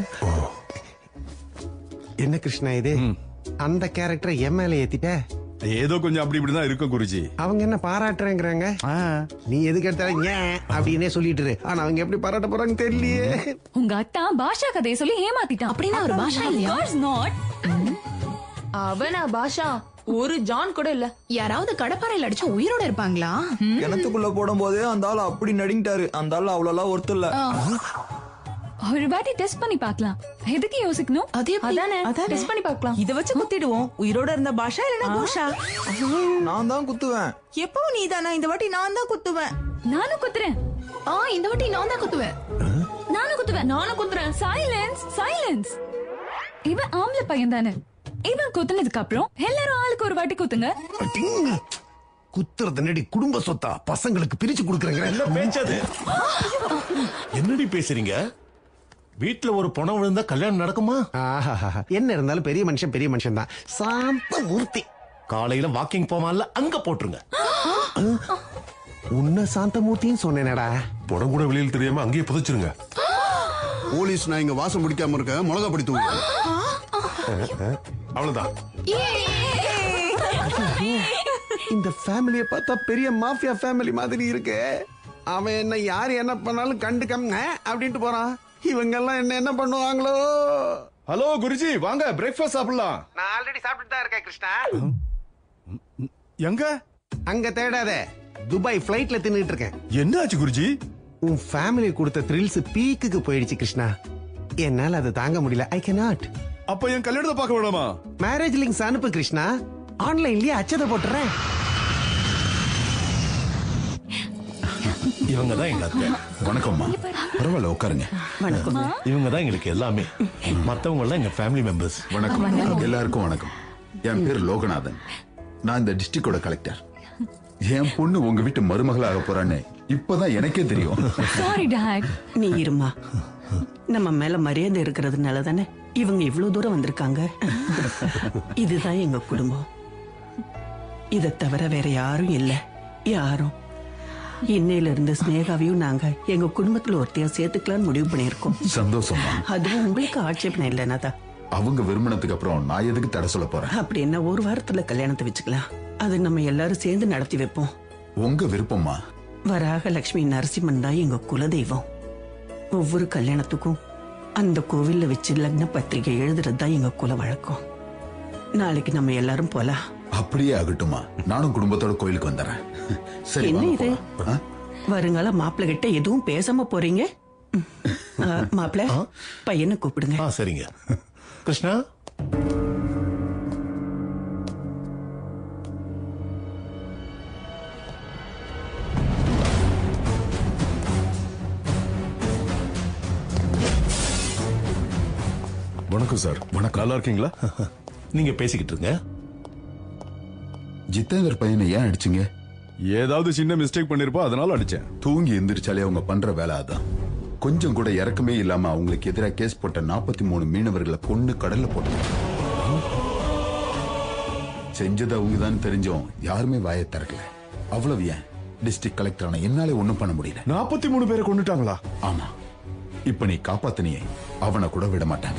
என்ன கிருஷ்ணா இது அந்த கேரக்டரை என் மேல ஏத்திட்ட ஏதோ கொஞ்சம் அப்படி இப்படிதான் இருக்கும் குருஜி அவங்க என்ன பாராட்டுறேங்கிறாங்க நீ எதுக்கு எடுத்தாலும் ஏன் அப்படின்னே சொல்லிட்டு இரு. ஆனா அவங்க எப்படி பாராட்ட போறாங்க தெரியலையே உங்க அத்தா பாஷா கதையை சொல்லி ஏமாத்திட்டான் அப்படின்னா அவர் பாஷா இல்லையா? நாட் அவனா பாஷா ஒரு ஜான் கூட இல்ல யாராவது கடப்பாறையில் அடிச்சா உயிரோட இருப்பாங்களா கிணத்துக்குள்ள போடும் போதே அந்த ஆள் அப்படி நடிங்கிட்டாரு அந்த ஆள் அவ்வளவு ஒருத்தர் இல்ல ஒரு வாட்டி டெஸ்ட் பண்ணி பார்க்கலாம் எதுக்கு யோசிக்கணும் அதே அதானே டெஸ்ட் பண்ணி பார்க்கலாம் இத வச்சு குத்திடுவோம் உயிரோட இருந்த பாஷா இல்லனா கோஷா நான் தான் குத்துவேன் எப்பவும் நீதானா இந்த வாட்டி நான் தான் குத்துவேன் நானும் குத்துறேன் ஆ இந்த வாட்டி நான் தான் குத்துவேன் நானும் குத்துவேன் நானும் குத்துறேன் சைலன்ஸ் சைலன்ஸ் இவன் ஆம்பளை பையன் தானே இவன் குத்துனதுக்கு அப்புறம் எல்லாரும் ஆளுக்கு ஒரு வாட்டி குத்துங்க குத்துறது நடி குடும்ப சொத்தா பசங்களுக்கு பிரிச்சு கொடுக்குறேங்கிற என்ன பேச்சது என்னடி பேசுறீங்க வீட்டுல ஒரு பணம் விழுந்தா கல்யாணம் நடக்குமா ஆஹாஹா. என்ன இருந்தாலும் பெரிய மனுஷன் பெரிய மனுஷன் தான் சாந்த மூர்த்தி காலையில வாக்கிங் போமால அங்க போட்டுருங்க உன்ன சாந்த மூர்த்தின்னு சொன்னேனடா புடம் கூட வெளியில் தெரியாம அங்கேயே புதைச்சிருங்க போலீஸ் நான் இங்க வாசம் பிடிக்காம இருக்க மிளகா படி தூங்க அவ்வளவுதான் இந்த ஃபேமிலியை பார்த்தா பெரிய மாஃபியா ஃபேமிலி மாதிரி இருக்கு அவன் என்ன யார் என்ன பண்ணாலும் கண்டுக்கங்க அப்படின்ட்டு போறான் இவங்க எல்லாம் என்ன என்ன பண்ணுவாங்களோ ஹலோ குருஜி வாங்க பிரேக்ஃபாஸ்ட் சாப்பிடலாம் நான் ஆல்ரெடி சாப்பிட்டு தான் இருக்கேன் கிருஷ்ணா எங்க அங்க தேடாத துபாய் ஃபிளைட்ல தின்னுட்டு இருக்கேன் என்ன ஆச்சு குருஜி உன் ஃபேமிலி கொடுத்த த்ரில்ஸ் பீக்குக்கு போயிடுச்சு கிருஷ்ணா என்னால அதை தாங்க முடியல ஐ cannot அப்ப என் கல்யாணத்தை பார்க்க வேணாமா மேரேஜ் லிங்க்ஸ் அனுப்பு கிருஷ்ணா ஆன்லைன்லயே அச்சதை போட்டுறேன் இவங்க தான் எங்க அத்தை வணக்கம்மா பரவாயில்ல உட்காருங்க வணக்கம் இவங்க தான் எங்களுக்கு எல்லாமே மத்தவங்க எல்லாம் எங்க ஃபேமிலி மெம்பர்ஸ் வணக்கம் எல்லாருக்கும் வணக்கம் என் பேர் லோகநாதன் நான் இந்த டிஸ்ட்ரிக்டோட கலெக்டர் என் பொண்ணு உங்க வீட்டு மருமகளாக போறான்னு இப்பதான் எனக்கே தெரியும் சாரி டாட் நீ இருமா நம்ம மேல மரியாதை இருக்கிறதுனால தானே இவங்க இவ்வளவு தூரம் வந்திருக்காங்க இதுதான் எங்க குடும்பம் இதை தவிர வேற யாரும் இல்ல யாரும் இன்னையில இருந்து ஸ்னேகாவையும் நாங்க எங்க குடும்பத்துல ஒருத்தையா சேர்த்துக்கலாம்னு முடிவு பண்ணியிருக்கோம் சந்தோஷமா அதுவும் உங்களுக்கு ஆட்சேபனை இல்லைனாதா அவங்க விரும்பினதுக்கு அப்புறம் நான் எதுக்கு தடை சொல்ல போறேன் அப்படின்னா ஒரு வாரத்துல கல்யாணத்தை வச்சுக்கலாம் அது நம்ம எல்லாரும் சேர்ந்து நடத்தி வைப்போம் உங்க விருப்பமா வராக லட்சுமி நரசிம்மன் தான் எங்க குலதெய்வம் ஒவ்வொரு கல்யாணத்துக்கும் அந்த கோவில்ல வச்சு லக்ன பத்திரிகை எழுதுறது தான் எங்க குல வழக்கம் நாளைக்கு நம்ம எல்லாரும் போலாம் அப்படியே ஆகட்டுமா நானும் குடும்பத்தோட கோயிலுக்கு வந்துடுறேன் சரி என்ன வாங்க இது போலாம். ஆ? வருங்கால மாப்பிள்ளை கிட்ட எதுவும் பேசாம போறீங்க மாப்பிள்ள பையனை கூப்பிடுங்க சரிங்க கிருஷ்ணா வணக்கம் சார் வணக்கம் நல்லா இருக்கீங்களா நீங்க பேசிக்கிட்டு இருங்க ஜித்தேந்தர் பையனை ஏன் அடிச்சீங்க ஏதாவது சின்ன மிஸ்டேக் பண்ணிருப்பா அதனால அடிச்சேன் தூங்கி எந்திரிச்சாலே அவங்க பண்ற வேலை அதான் கொஞ்சம் கூட இறக்கமே இல்லாம அவங்களுக்கு எதிராக கேஸ் போட்ட நாற்பத்தி மூணு மீனவர்களை கொண்டு கடல்ல போட்டாங்க செஞ்சது அவங்க தான் தெரிஞ்சோம் யாருமே வாயை திறக்கல அவ்வளவு ஏன் டிஸ்ட்ரிக்ட் கலெக்டரான என்னாலே ஒண்ணும் பண்ண முடியல நாற்பத்தி மூணு பேரை கொண்டுட்டாங்களா ஆமா இப்ப நீ காப்பாத்தினியே அவனை கூட விட மாட்டாங்க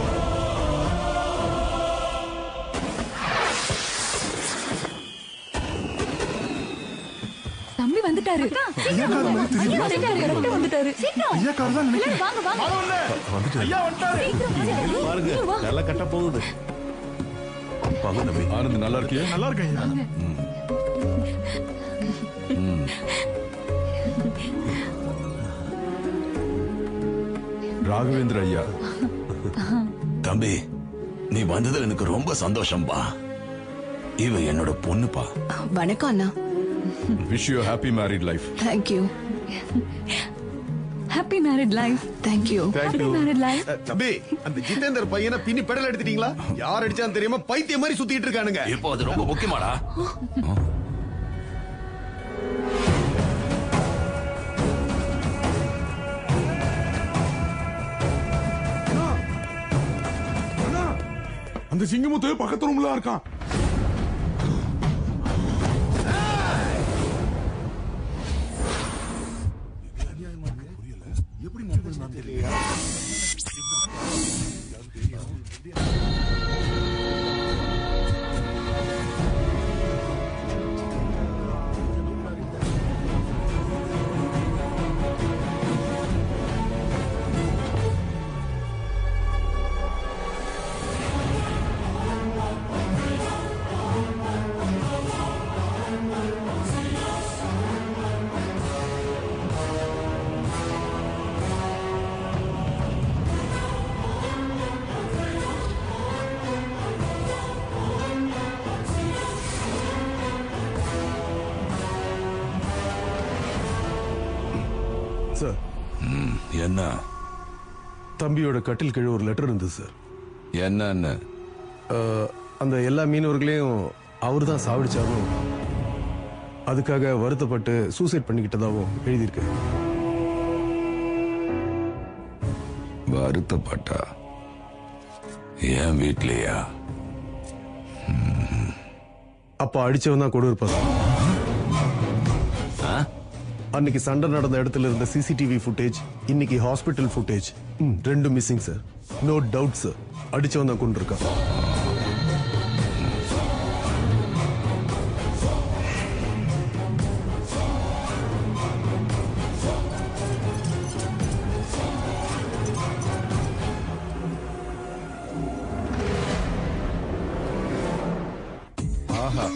தம்பி வந்துட்டாரு ஐயா கார் மாதிரி தெரியுது. ஐயா வந்துட்டாரு, correct ஆ வந்துட்டாரு சீக்கிரம் ஐயா கார் தான் நினைக்கிறேன். எல்லாரும் வாங்க வாங்க ஐயா வந்துட்டாரு பாருங்க நல்லா கட்ட போகுது வாங்க தம்பி ஆனந்த் நல்லா இருக்கியா நல்லா இருக்கேன் ராகவேந்திர ஐயா தம்பி நீ வந்ததுல எனக்கு ரொம்ப சந்தோஷம்பா இவ என்னோட பொண்ணுப்பா வணக்கம் அண்ணா wish you happy married life thank you happy married life thank you happy married life தம்பி அந்த ஜிதேந்தர் பையனை பின்னி பெடல் எடுத்துட்டீங்களா யார் அடிச்சான்னு தெரியாம பைத்தியம் மாதிரி சுத்திட்டு இருக்கானுங்க இப்போ அது ரொம்ப முக்கியமாடா அந்த சிங்கமுத்து பக்கத்து ரூம்ல இருக்கான் சார் என்ன தம்பியோட கட்டில் கீழே ஒரு லெட்டர் இருந்தது சார் என்னன்னு அந்த எல்லா மீனவர்களையும் அவர் தான் சாவடிச்சாரும் அதுக்காக வருத்தப்பட்டு சூசைட் பண்ணிக்கிட்டதாகவும் எழுதியிருக்கு வருத்தப்பட்டா என் வீட்லயா அப்ப அடிச்சவன் தான் கொடு இருப்பான் அன்னைக்கு சண்டை நடந்த இடத்துல இருந்த சிசிடிவி ஃபுட்டேஜ் இன்னைக்கு ஹாஸ்பிட்டல் ஃபுட்டேஜ் ரெண்டும் missing sir no doubt sir அடிச்சவன் தான் கொண்டு இருக்கான் ஆஹா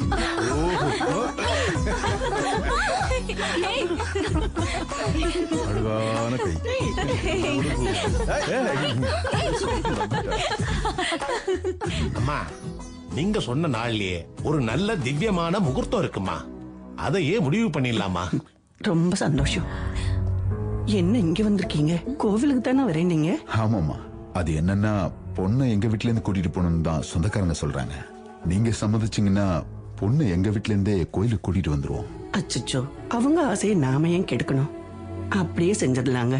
அழகான கை அம்மா நீங்க சொன்ன நாள்லயே ஒரு நல்ல திவ்யமான முகூர்த்தம் இருக்குமா அதையே முடிவு பண்ணிடலாமா ரொம்ப சந்தோஷம் என்ன இங்க வந்திருக்கீங்க கோவிலுக்கு தானே வரேன் ஆமாமா அது என்னன்னா பொண்ணை எங்க வீட்ல இருந்து கூட்டிட்டு போகணும்னு தான் சொந்தக்காரங்க சொல்றாங்க நீங்க சம்மதிச்சீங்கன்னா பொண்ணு எங்க வீட்ல இருந்தே கோயிலுக்கு கூட்டிட்டு வந்துருவோம் அச்சச்சோ அவங்க ஆசையை நாம ஏன் கெடுக்கணும் அப்படியே செஞ்சிடலாங்க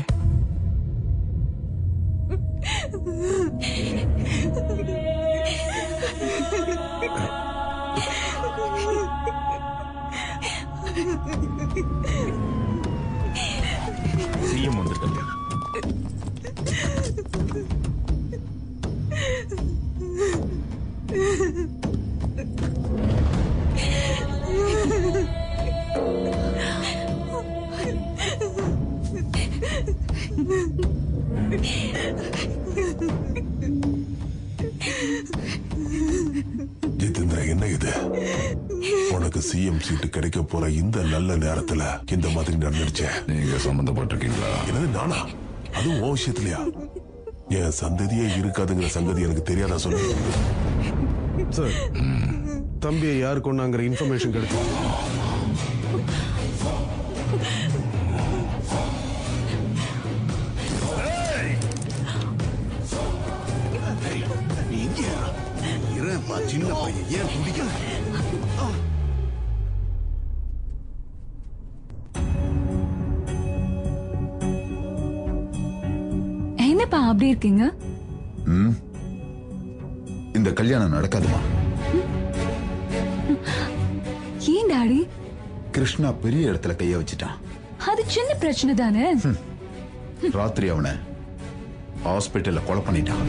சிஎம் வந்திருக்காங்க Thank you. எஃப்எம் சீட்டு கிடைக்க போற இந்த நல்ல நேரத்துல இந்த மாதிரி நடந்துருச்சே நீங்க சம்பந்தப்பட்டிருக்கீங்களா என்னது நானா அதுவும் உன் விஷயத்துலயா என் சந்ததியே இருக்காதுங்கிற சங்கதி எனக்கு தெரியாதா சொல்லு சார் தம்பியை யாரு கொண்டாங்கிற இன்ஃபர்மேஷன் கிடைச்சு இருப்பா சின்ன பையன் ஏன் குடிக்கல என்னப்பா அப்படி இருக்கீங்க ம் இந்த கல்யாணம் நடக்காதுமா ஏன் டாடி கிருஷ்ணா பெரிய இடத்துல கைய வச்சுட்டான் அது சின்ன பிரச்சனை தானே ராத்திரி அவனை ஹாஸ்பிட்டல்ல கொலை பண்ணிட்டான்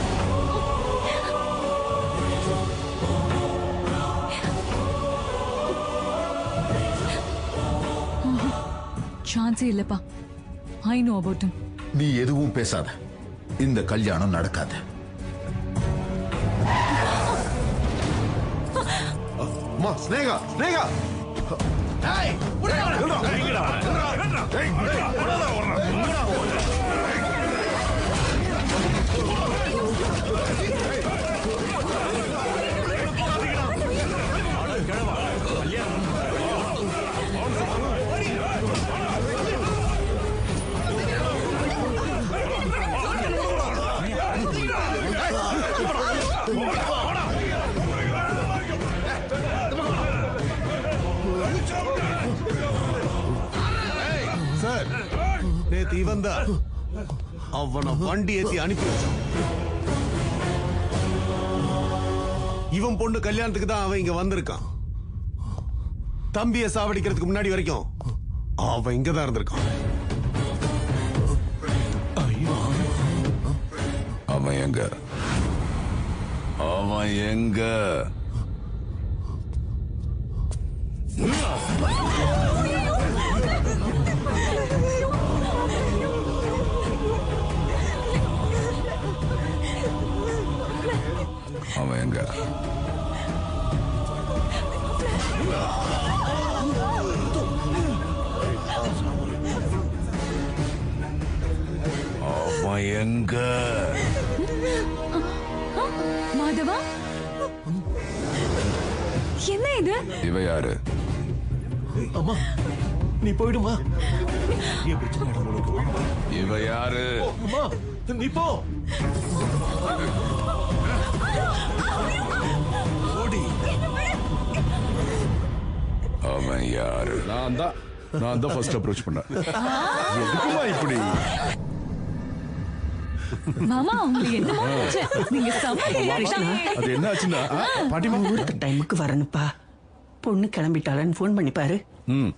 சான்ஸே இல்லப்பா ஐ நோ அபவுட் him நீ எதுவும் பேசாத இந்த கல்யாணம் நடக்காது அம்மா ஸ்னேகா ஸ்னேகா சார் நேத்து இவன் தான் அவனை வண்டி ஏத்தி அனுப்பி வச்சான் இவன் பொண்ணு கல்யாணத்துக்கு தான் அவன் இங்க வந்திருக்கான் தம்பிய சாவடிக்கிறதுக்கு முன்னாடி வரைக்கும் அவன் இங்க தான் இருந்திருக்கான் அவன் எங்க அவன் எங்க அவன் எங்க அவன் எங்க மாதவா என்ன இது இவ யாரு அம்மா நீ போயிடுமா இவ யாரு அம்மா நீ போ அவன் யாரு நான் தான் நான் தான் ஃபர்ஸ்ட் அப்ரோச் பண்ணேன் எதுக்குமா இப்படி மாமா உங்களுக்கு என்னமோ நினைச்சு. நீங்க செம்ம கையாடிட்டாங்க. அது என்ன ஆச்சுன்னா ஆ, பாட்டிமா முகூர்த்த டைமுக்கு வரணுப்பா பொண்ணு கிளம்பிட்டாளன்னு ஃபோன் பண்ணி பாரு ம்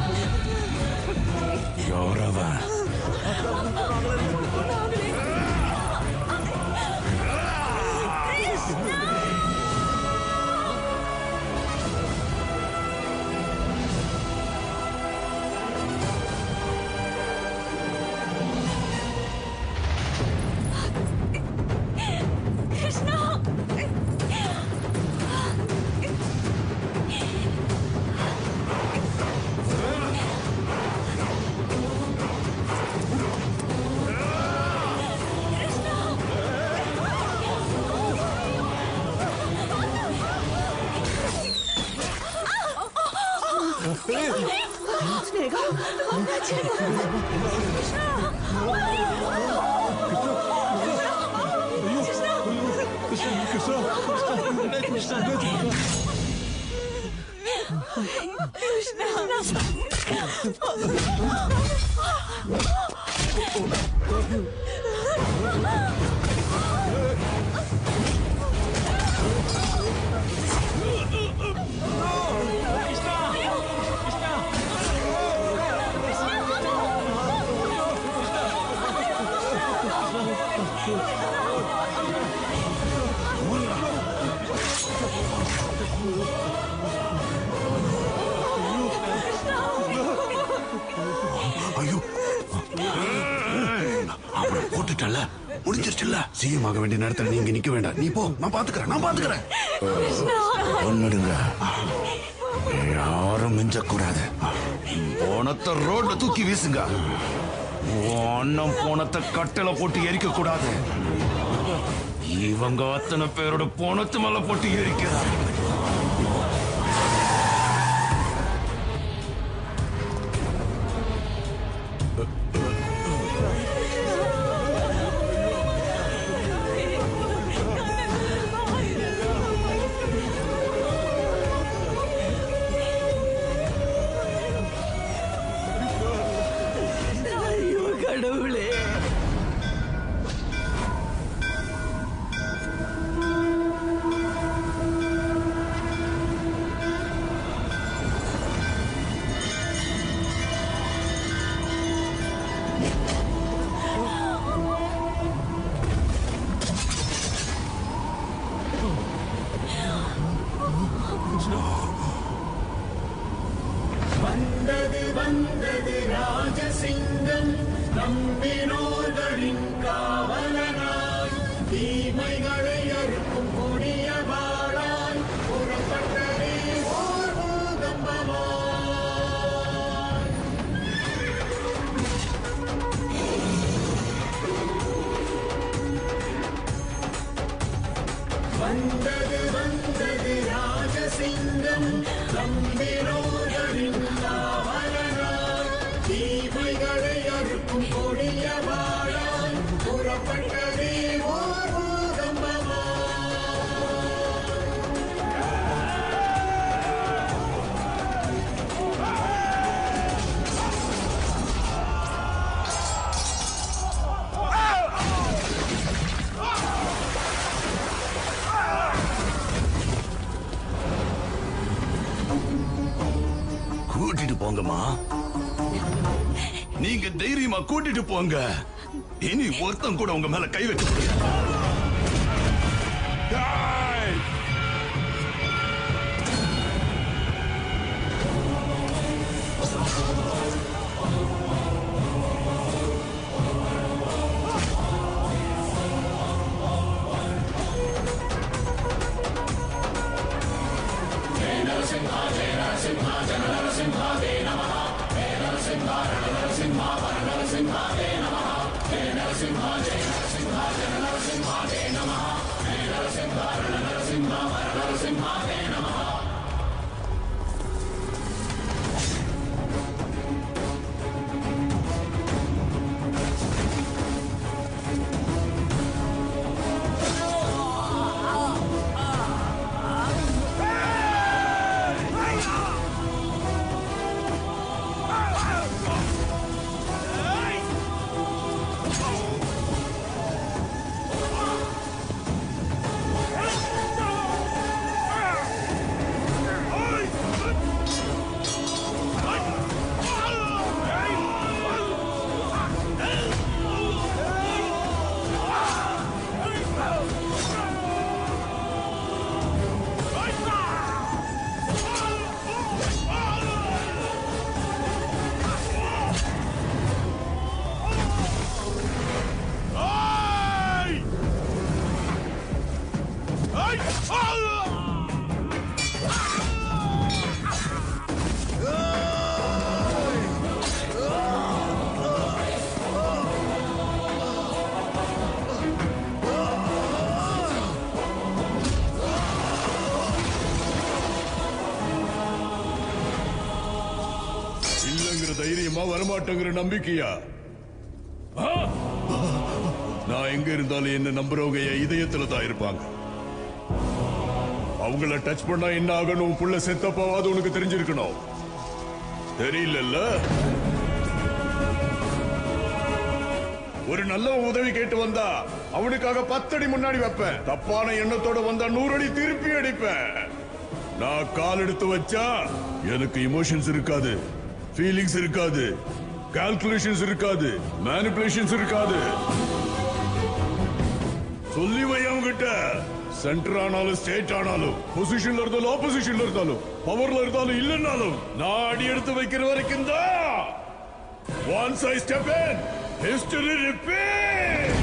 யார் அவன் ரேகா என்னாச்சு? ஐயோ அவனை போட்டுட்டல முடிஞ்சிருச்சுல்ல சிஎம் ஆக வேண்டிய நேரத்துல நீங்க நிக்க வேண்டாம் நீ போ நான் பாத்துக்கிறேன் நான் பாத்துக்கிறேன் ஒன்னுடுங்க யாரும் மிஞ்சக்கூடாது போனத்தை ரோட்ல தூக்கி வீசுங்க அண்ணன் போனத்தை கட்டளை போட்டு எரிக்க கூடாது இவங்க அத்தனை பேரோட போனத்து மேல போட்டு எரிக்கிறாங்க ஐயோ கடவுளே வந்தது வந்தது ராஜசிங்கம் நம்பினோர்களின் காவலனாய் தீமைகளை அறுக்கும் கொடிய வாழாய் புறப்பட்டதே ஓர் பூகம்பமாய் வந்தது வந்தது ராஜசிங்கம் நம்பினோர்களின் காவலனாய் தீமைகளை அறுக்கும் கொடிய வாழாய் புறப்பட்டதே ஓர் பூகம்பமாய் கூட்டிட்டு போங்கம்மா நீங்க தைரியமா கூட்டிட்டு போங்க இனி ஒருத்தன் கூட உங்க மேல கை வைக்க முடியாது இல்லங்கிறத தைரியமா வரமாட்டேங்கிற நம்பிக்கையா ஆ? நான் எங்க இருந்தாலும் என்ன நம்புறவங்க என் இதயத்துல தான் இருப்பாங்க அவங்கள டச் பண்ணா என்ன ஆகணும் புள்ள செத்தப்பாவாது உனக்கு தெரிஞ்சிருக்கணும் தெரியலல்ல ஒரு நல்ல உதவி கேட்டு வந்தா அவனுக்காக பத்தடி முன்னாடி வைப்பேன் தப்பான எண்ணத்தோட வந்தா நூறு அடி திருப்பி அடிப்பேன் நான் கால் எடுத்து வச்சா எனக்கு இமோஷன்ஸ் இருக்காது ஃபீலிங்ஸ் இருக்காது கால்குலேஷன்ஸ் இருக்காது மேனிபுலேஷன்ஸ் இருக்காது சொல்லி வை அவங்கிட்ட சென்டர் ஆனாலும் ஸ்டேட் ஆனாலும் பொசிஷன்ல இருந்தாலும் ஆப்போசிஷன்ல இருந்தாலும் பவர்ல இருந்தாலும் இல்லைன்னாலும் நான் அடி எடுத்து வைக்கிற வரைக்கும் தான் once I step in history repeat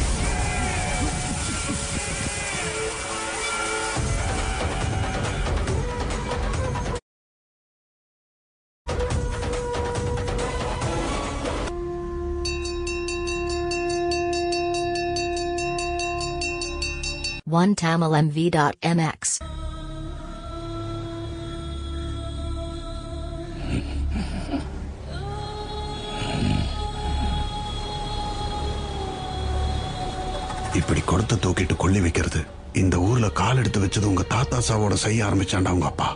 One TamilMV.mx. இப்படி கொடுத்து தூக்கிட்டு கொள்ளி வைக்கிறது இந்த ஊர்ல கால் எடுத்து வச்சது உங்க தாத்தா சாவோட செய்ய ஆரம்பிச்சாண்டா உங்க அப்பா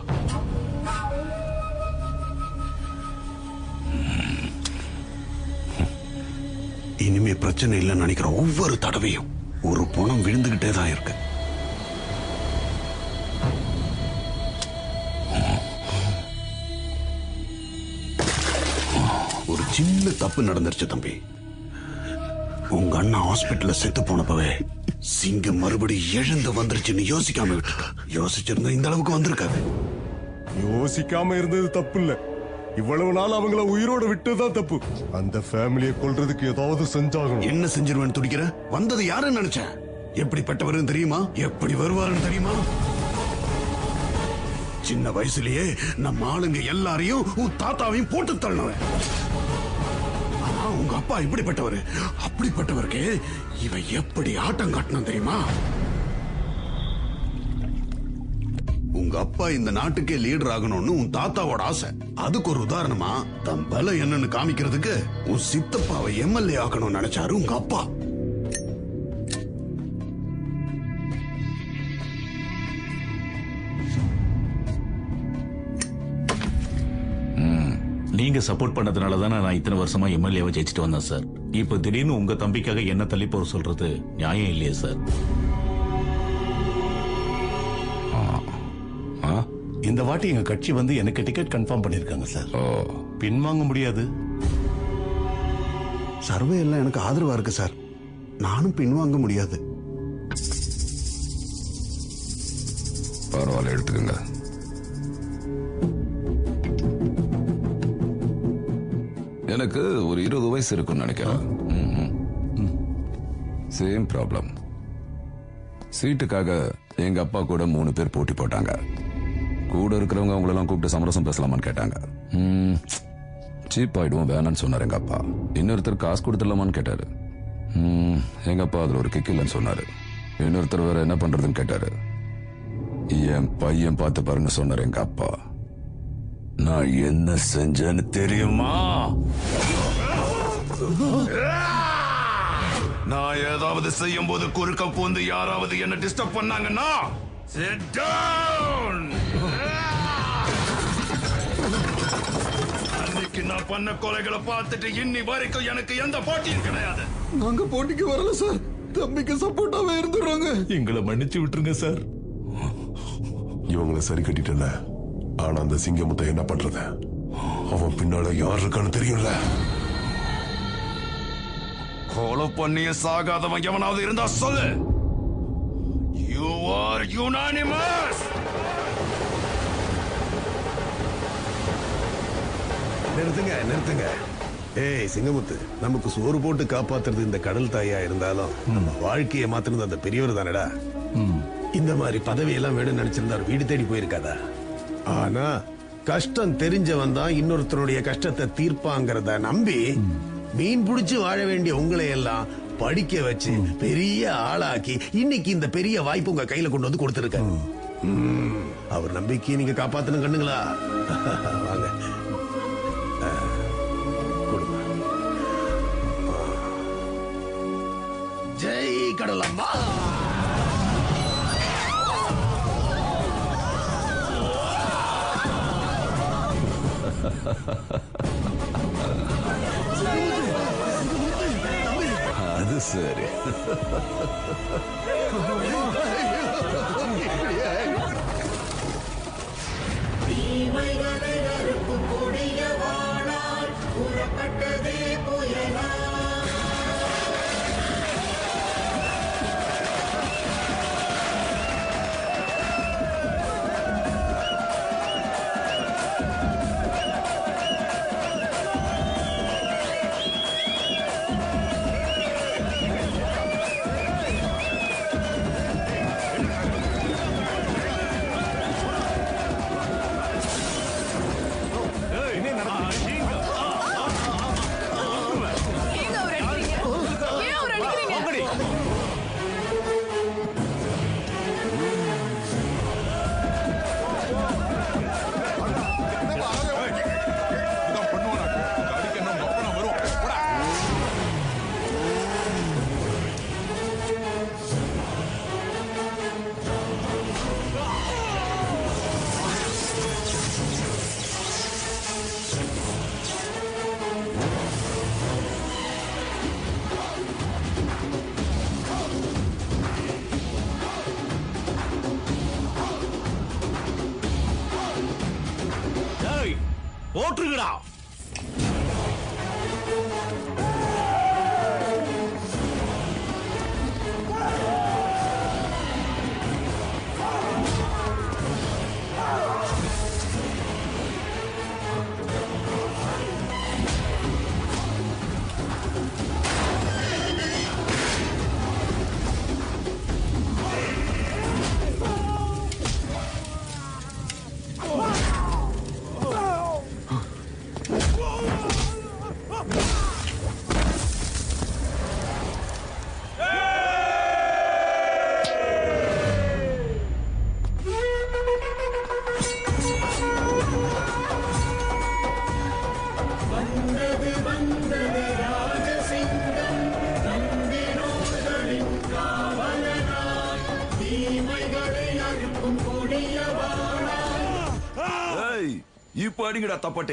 இனிமே பிரச்சனை இல்லைன்னு நினைக்கிற ஒவ்வொரு தடவையும் ஒரு பணம் விழுந்துகிட்டே தான் இருக்கு ஒரு சின்ன தப்பு நடந்துருச்சு தம்பி உங்க அண்ணா ஹாஸ்பிட்டல்ல செத்து போனப்பவே சிங்கம் மறுபடியும் எழுந்து வந்துருச்சுன்னு யோசிக்காம விட்டுருக்க யோசிச்சிருந்தா இந்த அளவுக்கு வந்திருக்காது யோசிக்காம இருந்தது தப்பு இல்ல இவ்வளவு நாள் அவங்கள உயிரோட விட்டதுதான் தப்பு அந்த ஃபேமிலியை கொல்றதுக்கு ஏதாவது செஞ்சாகணும் என்ன செஞ்சிருவேன்னு துடிக்கிற வந்தது யாருன்னு நினைச்சேன் எப்படிப்பட்டவருன்னு தெரியுமா எப்படி வருவாருன்னு தெரியுமா சின்ன வயசுலயே நம்ம ஆளுங்க எல்லாரையும் உன் தாத்தாவையும் போட்டு தள்ளினவன் ஆனா உங்க அப்பா இப்படிப்பட்டவர் அப்படிப்பட்டவருக்கு இவன் எப்படி ஆட்டம் காட்டினான் தெரியுமா உங்க அப்பா இந்த நாட்டுக்கே லீடர் ஆகணும்னு உன் தாத்தாவோட ஆசை அதுக்கு ஒரு உதாரணமா தன் பலம் என்னன்னு காமிக்கிறதுக்கு உன் சித்தப்பாவை எம்எல்ஏ ஆக்கணும்னு நினைச்சாரு உங்க அப்பா நீங்க சப்போர்ட் பண்ணதுனால தானே நான் இத்தனை வருஷமா எம்எல்ஏவை ஜெயிச்சுட்டு வந்தேன் சார் இப்போ திடீர்னு உங்க தம்பிக்காக என்ன தள்ளி போற சொல்றது நியாயம் இல்லையே சார் இந்த வாட்டி எங்க கட்சி வந்து எனக்கு டிக்கெட் கன்ஃபார்ம் பண்ணிருக்காங்க சார் பின்வாங்க முடியாது சர்வே எல்லாம் எனக்கு ஆதரவா இருக்கு சார் நானும் பின்வாங்க முடியாது பரவாயில்ல எடுத்துக்கங்க எனக்கு ஒரு இருபது வயசு இருக்கும்னு நினைக்கிறேன் சேம் ப்ராப்ளம் சீட்டுக்காக எங்க அப்பா கூட மூணு பேர் போட்டி போட்டாங்க கூட இருக்கிறவங்க அவங்களெல்லாம் கூப்பிட்டு சமரசம் பேசலாமான்னு கேட்டாங்க சீப் ஆயிடுவோம் வேணான்னு சொன்னார் எங்க அப்பா இன்னொருத்தர் காசு கொடுத்துடலாமான்னு கேட்டாரு ம், எங்க அப்பா அதுல ஒரு கிக் இல்லைன்னு சொன்னாரு இன்னொருத்தர் வேற என்ன பண்றதுன்னு கேட்டாரு என் பையன் பார்த்து பாருங்க சொன்னார் எங்க அப்பா நான் என்ன செஞ்சேன்னு தெரியுமா நான் ஏதாவது செய்யும் போது குறுக்க பூந்து யாராவது என்ன டிஸ்டர்ப் பண்ணாங்கன்னா sit down. அன்னைக்கு நான் பண்ண கொலைகளை பார்த்துட்டு இன்னி வரைக்கும் எனக்கு எந்த போட்டியும் கிடையாது நாங்க போட்டிக்கு வரல சார் தம்பிக்கு சப்போர்ட்டாவே இருந்துடுறாங்க எங்களை மன்னிச்சு விட்டுருங்க சார் இவங்களை சரி கட்டிட்டல ஆனா அந்த சிங்கமுத்தை என்ன பண்றது அவன் பின்னால யார் இருக்கான்னு தெரியும்ல கொலை பண்ணிய சாகாதவன் எவனாவது இருந்தா சொல்லு யூ ஆர் யுனானிமஸ் நிறுத்துங்க நிறுத்துங்க ஏய் சிங்கமுத்து நமக்கு சோறு போட்டு காப்பாத்துறது இந்த கடல் தாயா இருந்தாலும் நம்ம வாழ்க்கையை மாத்துனது அந்த பெரியவர் தானடா இந்த மாதிரி பதவி எல்லாம் வேணும்னு நினைச்சிருந்தா வீடு தேடி போயிருக்காதா ஆனா கஷ்டம் தெரிஞ்சவன் தான் இன்னொருத்தருடைய கஷ்டத்தை தீர்ப்பாங்கிறத நம்பி மீன் பிடிச்சு வாழ வேண்டிய உங்களை எல்லாம் படிக்க வச்சு பெரிய ஆளாக்கி இன்னைக்கு இந்த பெரிய வாய்ப்பு உங்க கையில கொண்டு வந்து கொடுத்துருக்க அவர் நம்பிக்கையை நீங்க காப்பாத்தணும் கண்ணுங்களா வாங்க கடலம்மா அது சரி தீமைகளை அறுக்கும் கொடிய வாழால் புறப்பட்டதே புயலா ஏங்க அவர் அடிக்கிறீங்க ஏன் அவர் அடிக்கிறீங்க இதான் பண்ணுவானாக்கு அடிக்க என்ன மப்பனா வரும் போடா. டேய் போட்டுருங்கடா வந்தது வந்தது ராஜசிங்கம் நம்பினோர்களின் காவலனாய் தீமைகளை அறுக்கும் கொடிய வாழாய் ஏய் இப்ப அடிங்கடா தப்பட்டை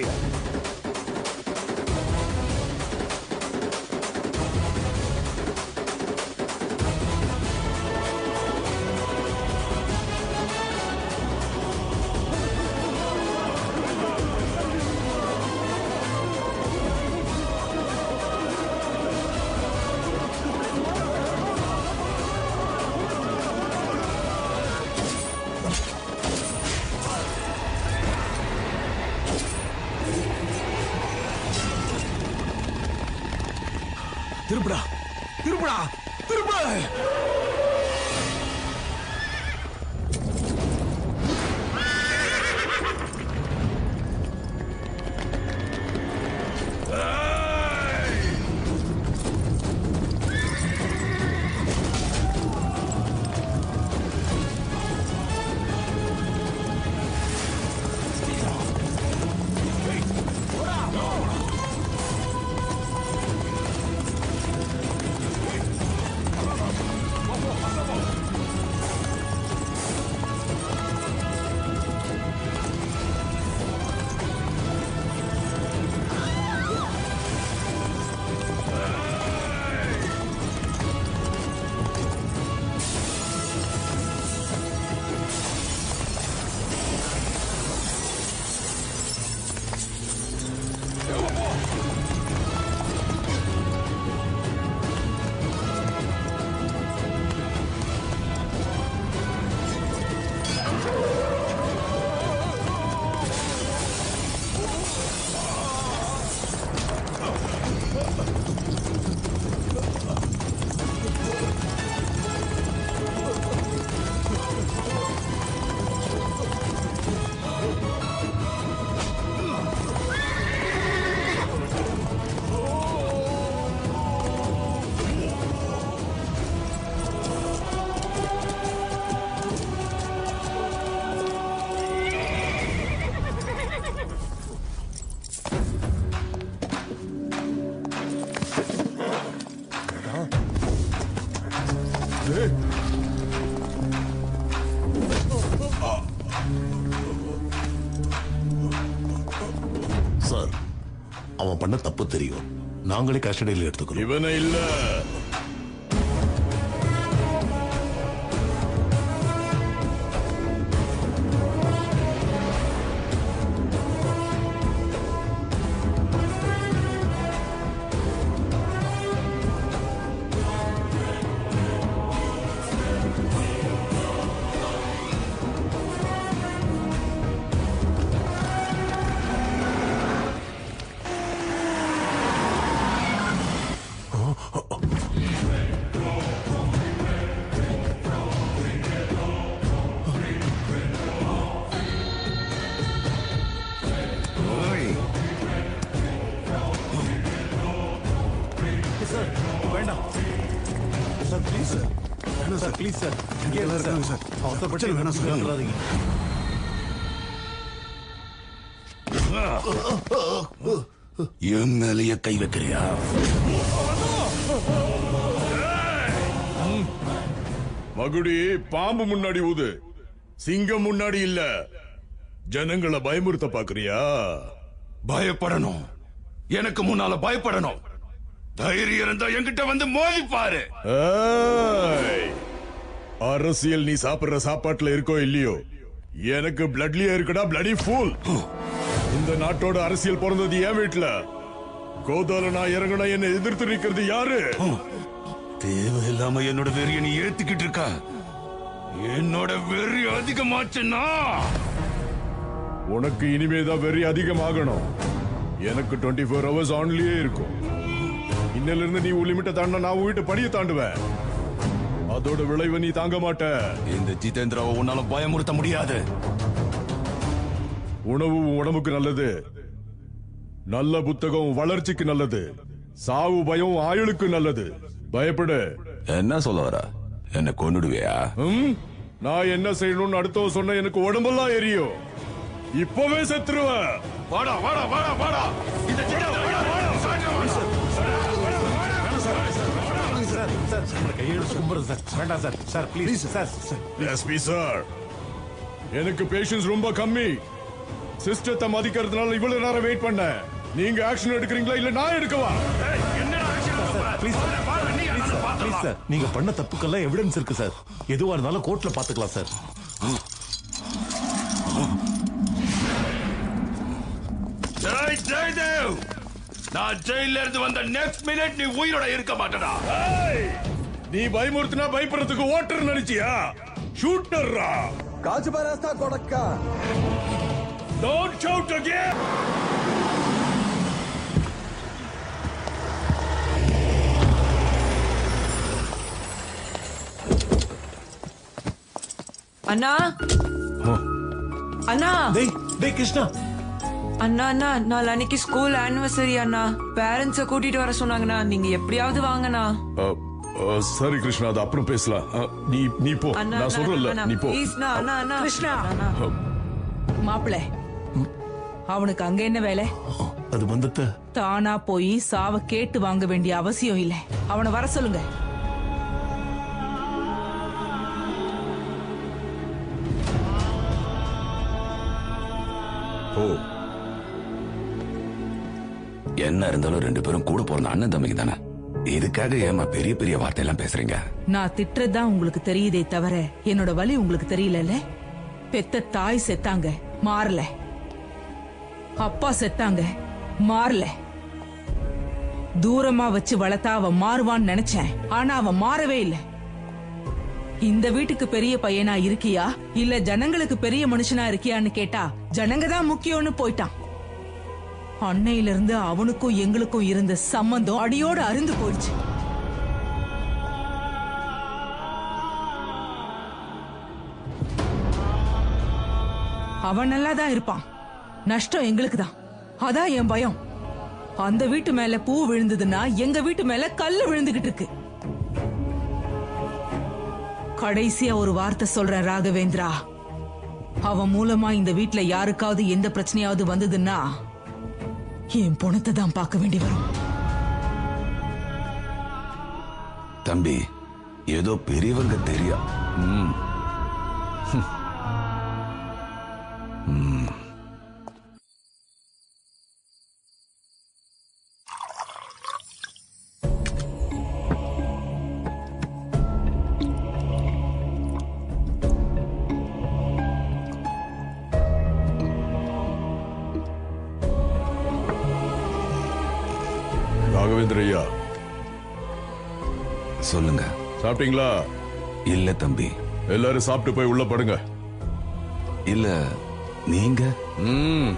திருப்புடா திருப்புடா திருப்பு ஆ சார் அவன் பண்ண தப்பு தெரியும் நாங்களே கஸ்டடியில் எடுத்துக்கிறோம் இவனை இல்ல சார் வேண்டாம் sir please sir sir please sir இங்கே இங்கெல்லாம் இருங்க இருக்காங்க சார் சார். அவசரப்பட்டு சரி, வேணாம் சார். வந்துடாதீங்க என் மேலேயே கை வைக்கிறியா மகுடி பாம்பு முன்னாடி ஊது சிங்கம் முன்னாடி இல்ல ஜனங்களை பயமுறுத்த பாக்குறியா பயப்படணும் எனக்கு முன்னால பயப்படணும் தைரியம் இருந்தா என்கிட்ட வந்து மோதி பாரு ஏய்! அரசியல் நீ சாப்பிடுற சாப்பாட்டுல இருக்கோ இல்லையோ எனக்கு பிளட்லயே இருக்குடா பிளடி ஃபூல் இந்த நாட்டோட அரசியல் பிறந்தது என் வீட்டுல கோதால நான் இறங்கணும் என்ன எதிர்த்து நிக்கிறது யாரு தேவையில்லாம என்னோட வெறிய நீ ஏத்துக்கிட்டு இருக்க என்னோட வெறி அதிகமாச்சுன்னா உனக்கு இனிமேதான் வெறி அதிகமாகணும் எனக்கு டுவெண்ட்டி ஃபோர் ஹவர்ஸ் ஆன்லயே இருக்கும் இன்னில இருந்து நீ உன் லிமிட்டை தாண்ட நான் உன் வீட்டு படியை தாண்டுவேன் அதோட விளைவை நீ தாங்க மாட்ட இந்த ஜிதேந்திராவை உன்னால பயமுறுத்த முடியாது உணவு உன் உடம்புக்கு நல்லது நல்ல புத்தகம் வளர்ச்சிக்கு நல்லது சாவு பயம் ஆயுளுக்கு நல்லது பயப்படு என்ன சொல்ல வர என்ன கொன்னுடுவியா ம்? நான் என்ன செய்யணும்னு அடுத்தவன் சொன்ன எனக்கு உடம்பெல்லாம் எரியும் இப்பவே செத்துருவேன் வாடா வாடா வாடா வாடா இந்த சார் சார் உங்களை கையெழுத்து கும்பிடுறது சார் வேண்டாம் sir sir please sir sir SP sir எனக்கு பேஷன்ஸ் ரொம்ப கம்மி சிஸ்டத்தை மதிக்கிறதுனால இவ்வளவு நேரம் வெயிட் பண்ணேன் நீங்க ஆக்ஷன் எடுக்கிறீங்களா இல்ல நான் எடுக்கவா ப்ளீஸ் ப்ளீஸ் சார் நீங்க பண்ண தப்புக்கெல்லாம் எவிடன்ஸ் இருக்கு சார் எதுவா இருந்தாலும் கோர்ட்ல பாத்துக்கலாம் சார் ஜெய் ஜெயதேவ் நான் ஜெயில இருந்து வந்த நெக்ஸ்ட் மினிட் நீ உயிரோட இருக்க மாட்டடா ஏய்! நீ பயமுறுத்தினா பயப்படுறதுக்கு ஓட்டர் நினைச்சியா ஷூட்டர்ரா காஜு பராஸ்தா கொடக்க டோன்ட் ஷவுட் அகேன் அண்ணா அண்ணா டேய் டேய் கிருஷ்ணா அண்ணா அண்ணா நாளைக்கு ஸ்கூல் ஆனிவர்சரி அண்ணா பேரண்ட்ஸ கூட்டிட்டு வர சொன்னாங்கண்ணா நீங்க எப்படியாவது வாங்கண்ணா சரி கிருஷ்ணா அது அப்புறம் பேசலாம் அஹ், நீ நீ போ அண்ணா நான் சொல்றேன்ல நீ போ ப்ளீஸ்ண்ணா அண்ணா அண்ணா கிருஷ்ணா. அண்ணா. மாப்பிள அவனுக்கு அங்க என்ன வேலை அது வந்துட்டு தானா போய் சாவ கேட்டு வாங்க வேண்டிய அவசியம் இல்ல அவனை வர சொல்லுங்க ஓ என்ன இருந்தாலும் ரெண்டு பேரும் கூட பிறந்த அண்ணன் தம்பிக்கு தானே இதுக்காக ஏமா பெரிய பெரிய வார்த்தையெல்லாம் பேசுறீங்க நான் திட்டுறதுதான் உங்களுக்கு தெரியுதே தவிர என்னோட வலி உங்களுக்கு தெரியலல்ல பெத்த தாய் செத்தாங்க மாறல அப்பா செத்தாங்க மாறல தூரமா வச்சு வளர்த்தா அவன் மாறுவான்னு நினைச்சேன் ஆனா அவன் மாறவே இல்லை இந்த வீட்டுக்கு பெரிய பையனா இருக்கியா இல்ல ஜனங்களுக்கு பெரிய மனுஷனா இருக்கியான்னு கேட்டா ஜனங்க தான் முக்கியம்னு போயிட்டான் அன்னையில இருந்து அவனுக்கும் எங்களுக்கும் இருந்த சம்பந்தம் அடியோட அருந்து போயிடுச்சு அவன் நல்லா தான் இருப்பான் நஷ்டம் எங்களுக்கு தான் அதான் என் பயம் அந்த வீட்டு மேல பூ விழுந்ததுன்னா எங்க வீட்டு மேல கல்லு விழுந்துகிட்டு இருக்கு கடைசியா ஒரு வார்த்தை சொல்றேன் ராகவேந்திரா அவன் மூலமா இந்த வீட்ல யாருக்காவது எந்த பிரச்சனையாவது வந்ததுன்னா என் பணத்தை தான் பார்க்க வேண்டி வரும் தம்பி ஏதோ பெரியவங்க தெரியா ம். ஜிதேந்திரையா சொல்லுங்க சாப்பிட்டீங்களா இல்ல தம்பி எல்லாரும் சாப்பிட்டு போய் உள்ள படுங்க இல்ல நீங்க ம்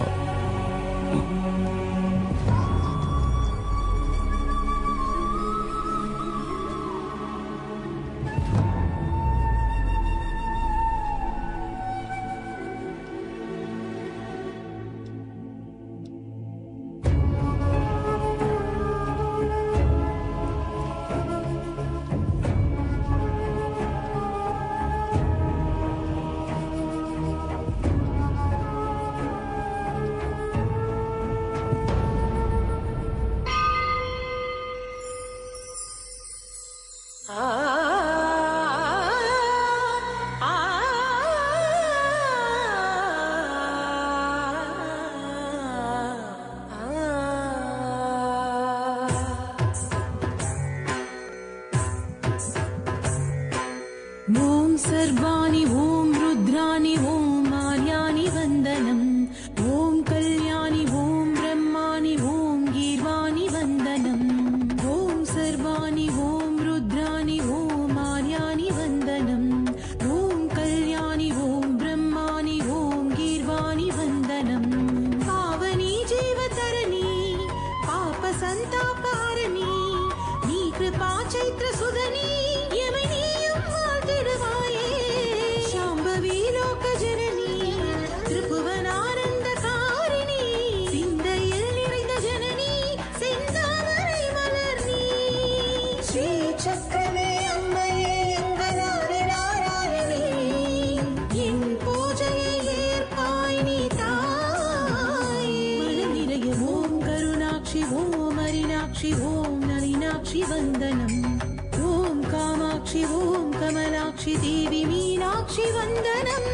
ॐ सर्वाणि ॐ रुद्राणि ॐ मार्याणि वन्दनम् ॐ कल्याणि ॐ ब्रह्माणि ॐ गीर्वाणि वन्दनम् ॐ सर्वाणि ॐ रुद्राणि ॐ मार्याणि वन्दनम् ॐ कल्याणि ॐ ब्रह्माणि ॐ गीर्वाणि वन्दनम् पावनी जीवतरणी पापसन्तापहारिणी நீ கிருபா சைத்ர சுதனி எமை நீயும் வாழ்த்திடுவாயே சாம்பவி லோக ஜனனி திரிபுவனானந்த காரிணி சிந்தையில் நிறைந்த ஜனனி செந்தாமரை மலர் நீ ஸ்ரீ சக்கரமே அம்மையே எங்களாரி நாராயணி என் பூஜையை ஏற்பாய் நீ தாய் மனம் நிறைய ஓம் கருணாட்சி ஓம் அரிணாட்சி ஓம் நளினாட்சி வந்தனம் ஓம் காமாட்சி ஓம் கமலாட்சி தேவி மீனாட்சி வந்தனம்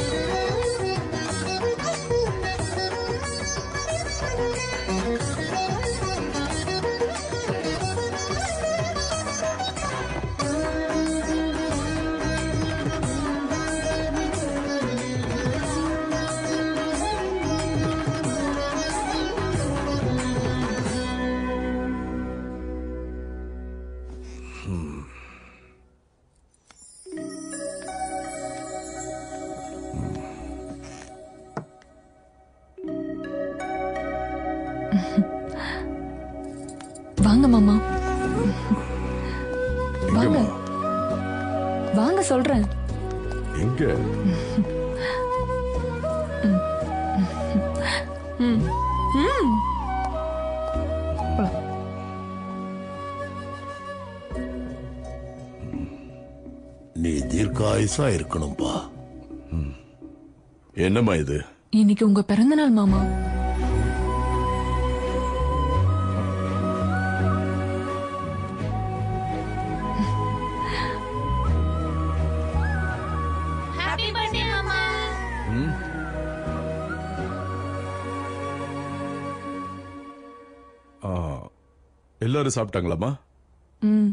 வாங்க மாமா வாங்க எங்கம்மா? வாங்க சொல்றேன் எங்க ம். ம். நீ தீர்க்காயுசா இருக்கணும்பா என்னம்மா இது இன்னைக்கு உங்க பிறந்த நாள் மாமா ஹாப்பி பர்த்டே மாமா ம்? ஆ, எல்லாரும் சாப்பிட்டாங்களாம்மா ம்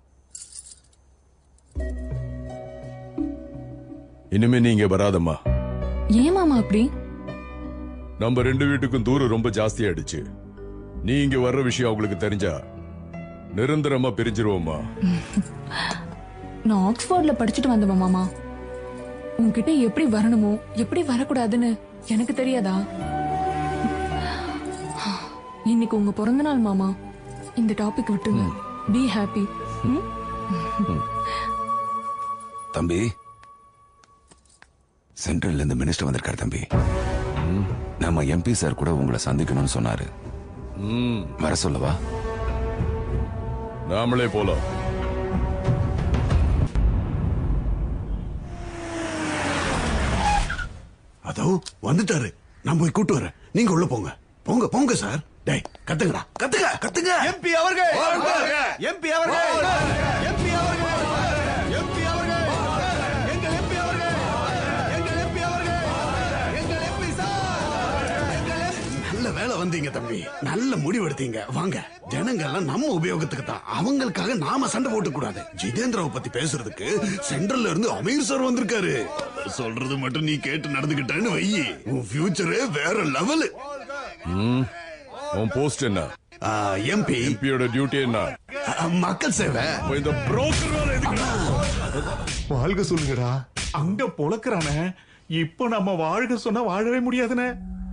இனிமே நீங்க வராதம்மா ஏன் மாமா அப்படி நம்ம ரெண்டு வீட்டுக்கும் தூரம் ரொம்ப ஜாஸ்தியாயிடுச்சு நீ இங்க வர்ற விஷயம் அவங்களுக்கு தெரிஞ்சா நிரந்தரமா பிரிஞ்சிருவோம்மா நான் ஆக்ஸ்போர்ட்ல படிச்சுட்டு வந்தவன் மாமா உன்கிட்ட எப்படி வரணுமோ எப்படி வரக்கூடாதுன்னு எனக்கு தெரியாதா இன்னைக்கு உங்க பிறந்த நாள் மாமா இந்த டாபிக் விட்டுருங்க பி ஹாப்பி தம்பி சென்ட்ரல்ல இருந்து மினிஸ்டர் வந்திருக்காரு தம்பி நம்ம எம்பி சார் கூட உங்களை சந்திக்கணும்னு சொன்னாரு ம், வர சொல்லவா நாமளே போலாம் அதோ வந்துட்டாரு நான் போய் கூட்டு வரேன் நீங்க உள்ள போங்க போங்க போங்க சார் டேய் கத்துங்கடா கத்துங்க கத்துங்க எம்பி அவர்கள் எம்பி அவர்கள் எம்பி அவர்கள் எம்பி அவர்கள் எங்கள் எம்பி அவர்கள் எங்கள் எம்பி அவர்கள் எங்கள் எம்பி சார் எங்கள் எம்பி நல்ல வேலை வந்தீங்க தம்பி நல்ல முடிவெடுத்தீங்க வாங்க ஜனங்க எல்லாம் நம்ம உபயோகத்துக்கு தான் அவங்களுக்காக நாம சண்டை போட்டு கூடாது ஜிதேந்திராவை பத்தி பேசுறதுக்கு சென்ட்ரல்ல இருந்து அமீர் சார் வந்திருக்காரு அவர் சொல்றது மட்டும் நீ கேட்டு நடந்துகிட்டேன்னு வையி உன் ஃபியூச்சரே வேற லெவலு ம், உன் போஸ்ட் என்ன எம்பி எம்பியோட டியூட்டி என்ன மக்கள் சேவை அப்ப இந்த புரோக்கர் வேலை எதுக்குடா? வாழ்க சொல்லுங்கடா அங்க பொழக்கிறானே இப்போ நம்ம வாழ்க சொன்னா வாழவே முடியாதுனே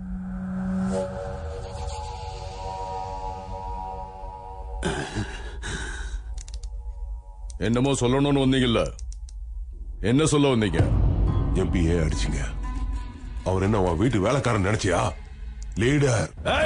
என்னமோ சொல்லணும்னு வந்தீங்கல்ல என்ன சொல்ல வந்தீங்க எம்பி ஏன் அடிச்சீங்க அவர் என்ன உன் வீட்டு வேலைக்காரன் நினைச்சியா லீடர்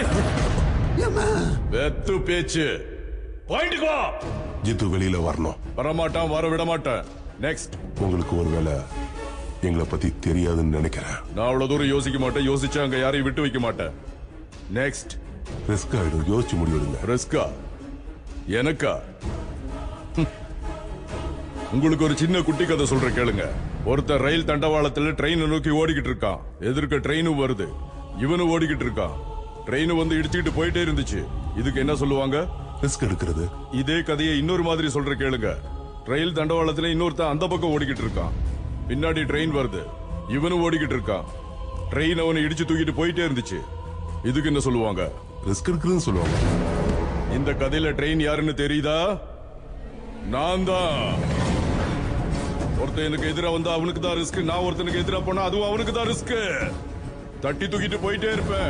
வெத்து பேச்சு பாயிண்ட்டுக்கு வா ஜித்து வெளியில வரணும் வரமாட்டான் வர விட மாட்டேன் நெக்ஸ்ட் உங்களுக்கு ஒருவேளை எங்களை பத்தி தெரியாதுன்னு நினைக்கிறேன் நான் அவ்வளவு தூரம் யோசிக்க மாட்டேன் யோசிச்சா அங்க யாரையும் விட்டு வைக்க மாட்டேன் நெக்ஸ்ட் ரிஸ்க் ஆயிடும் யோசிச்சு முடிவெடுங்க ரிஸ்கா எனக்கா ஹம். உங்களுக்கு ஒரு சின்ன குட்டி கதை சொல்றேன் கேளுங்க ஒருத்தர் ரயில் தண்டவாளத்துல ட்ரெயின் நோக்கி ஓடிக்கிட்டு இருக்கான் எதிர்க்க ட்ரெயினும் வருது இவனும் ஓடிக்கிட்டு இருக்கான் ட்ரெயின் வந்து இடிச்சுக்கிட்டு போயிட்டே இருந்துச்சு இதுக்கு என்ன சொல்லுவாங்க ரிஸ்க் எடுக்கிறது இதே கதையை இன்னொரு மாதிரி சொல்ற கேளுங்க ரயில் தண்டவாளத்துல இன்னொருத்தன் அந்த பக்கம் ஓடிக்கிட்டு இருக்கான் பின்னாடி ட்ரெயின் வருது இவனும் ஓடிக்கிட்டு இருக்கான் ட்ரெயின் அவனை இடிச்சு தூக்கிட்டு போயிட்டே இருந்துச்சு இதுக்கு என்ன சொல்லுவாங்க ரிஸ்க் எடுக்கிறதுன்னு சொல்லுவாங்க இந்த கதையில ட்ரெயின் யாருன்னு தெரியுதா நான் தான் ஒருத்தன் எனக்கு எதிரா வந்தா அவனுக்கு தான் ரிஸ்க் நான் ஒருத்தனுக்கு எதிரா போனா அதுவும் அவனுக்கு தான் ரிஸ்க் தட்டி தூக்கிட்டு போயிட்டே இருப்பேன்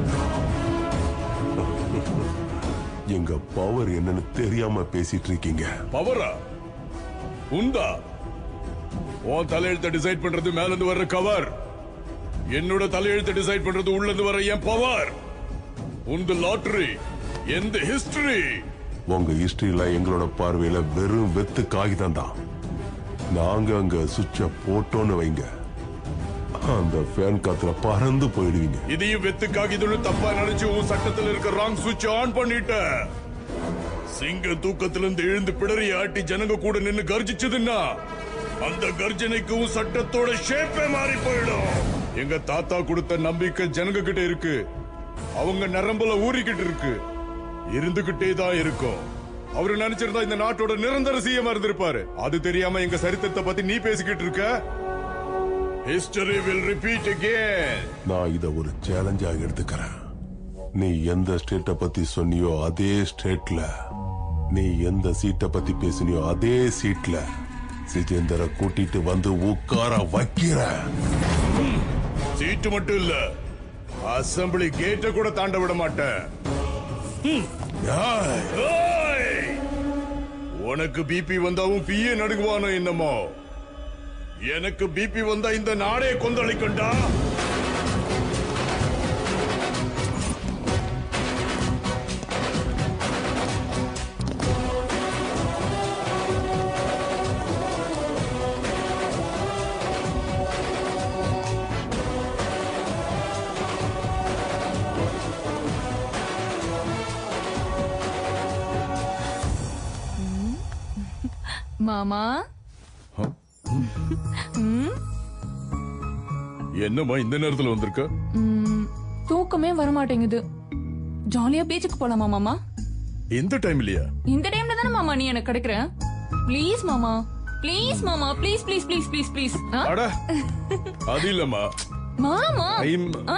எங்க பவர் என்னன்னு தெரியாம பேசிட்டு இருக்கீங்க பவரா உந்தா உன் தலையெழுத்த டிசைட் பண்றது மேல இருந்து வர்ற கவர் என்னோட தலையெழுத்த டிசைட் பண்றது உள்ள இருந்து வர என் பவர் உந்த லாட்டரி எந்த ஹிஸ்டரி உங்க ஹிஸ்டரியில எங்களோட பார்வையில வெறும் வெத்து காகிதம் தான் நாங்க அங்க சுவிட்ச போட்டோன்னு வைங்க அந்த ஃபேன் காத்துல பறந்து போயிடுவீங்க இதையும் வெத்துக்காக இதுன்னு தப்பா நினைச்சு உன் சட்டத்துல இருக்க ராங் சுவிட்ச் ஆன் பண்ணிட்ட சிங்க தூக்கத்துல இருந்து எழுந்து பிடரி ஆட்டி ஜனங்க கூட நின்னு கர்ஜிச்சதுன்னா அந்த கர்ஜனைக்கு உன் சட்டத்தோட ஷேப்பே மாறி போயிடும் எங்க தாத்தா கொடுத்த நம்பிக்கை ஜனங்க கிட்ட இருக்கு அவங்க நரம்புல ஊறிக்கிட்டு இருக்கு இருந்துகிட்டே தான் இருக்கும் அவரு நினைச்சிருந்தா இந்த நாட்டோட நிரந்தர சிஎம் இருந்திருப்பாரு அது தெரியாம எங்க சரித்திரத்தை பத்தி நீ பேசிக்கிட்டு இருக்க ஹிஸ்டரி வில் ரிப்பீட் again நான் இத ஒரு சேலஞ்சா எடுத்துக்கிறேன் நீ எந்த ஸ்டேட்டை பத்தி சொன்னியோ அதே ஸ்டேட்ல நீ எந்த சீட்டை பத்தி பேசினியோ அதே சீட்ல சிஜேந்தரை கூட்டிட்டு வந்து உட்கார வைக்கிற சீட்டு மட்டும் இல்ல அசெம்பிளி கேட்ட கூட தாண்ட விட மாட்டேன் ம். ஏய்! உனக்கு பிபி வந்தாவும் பிஏ நடுங்குவானோ என்னமோ எனக்கு பிபி வந்தா இந்த நாடே கொந்தளிக்கண்டா மாமா ம், என்னம்மா இந்த நேரத்துல வந்திருக்க ம், தூக்கமே வர மாட்டேங்குது ஜாலியா பீச்சுக்கு போலாமா மாமா எந்த டைம் இல்லையா இந்த டைம்ல தானே மாமா நீ எனக்கு கிடைக்கிற ப்ளீஸ் மாமா ப்ளீஸ் மாமா please please please please please அட அது இல்லம்மா மாமா டைம் ஆ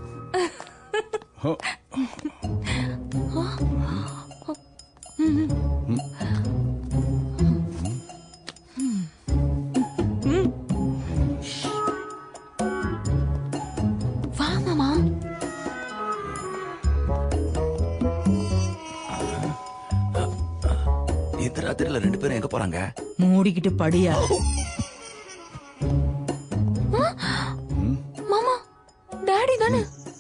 வா மாமா இந்த ராத்திரில ரெண்டு பேரும் எங்க போறாங்க மூடிக்கிட்டு படியா மாமா டாடி தானே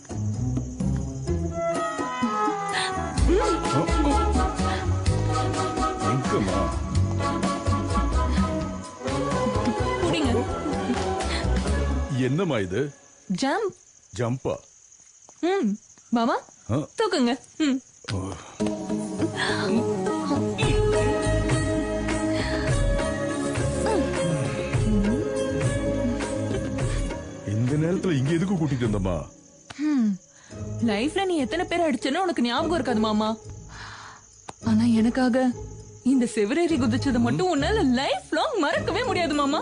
எங்கம்மா குடிங்க என்னம்மா இது ஜம்ப் ஜம்பா ம் மாமா ஆ? தூக்குங்க ம் இந்த நேரத்துல இங்க எதுக்கு கூட்டிட்டு வந்தம்மா ஹம். லைஃப்ல நீ எத்தனை பேர் அடிச்சேன்னு உனக்கு ஞாபகம் இருக்காது மாமா ஆனா எனக்காக இந்த செவரேறி குதிச்சது மட்டும் உன்னால லைஃப் லாங் மறக்கவே முடியாது மாமா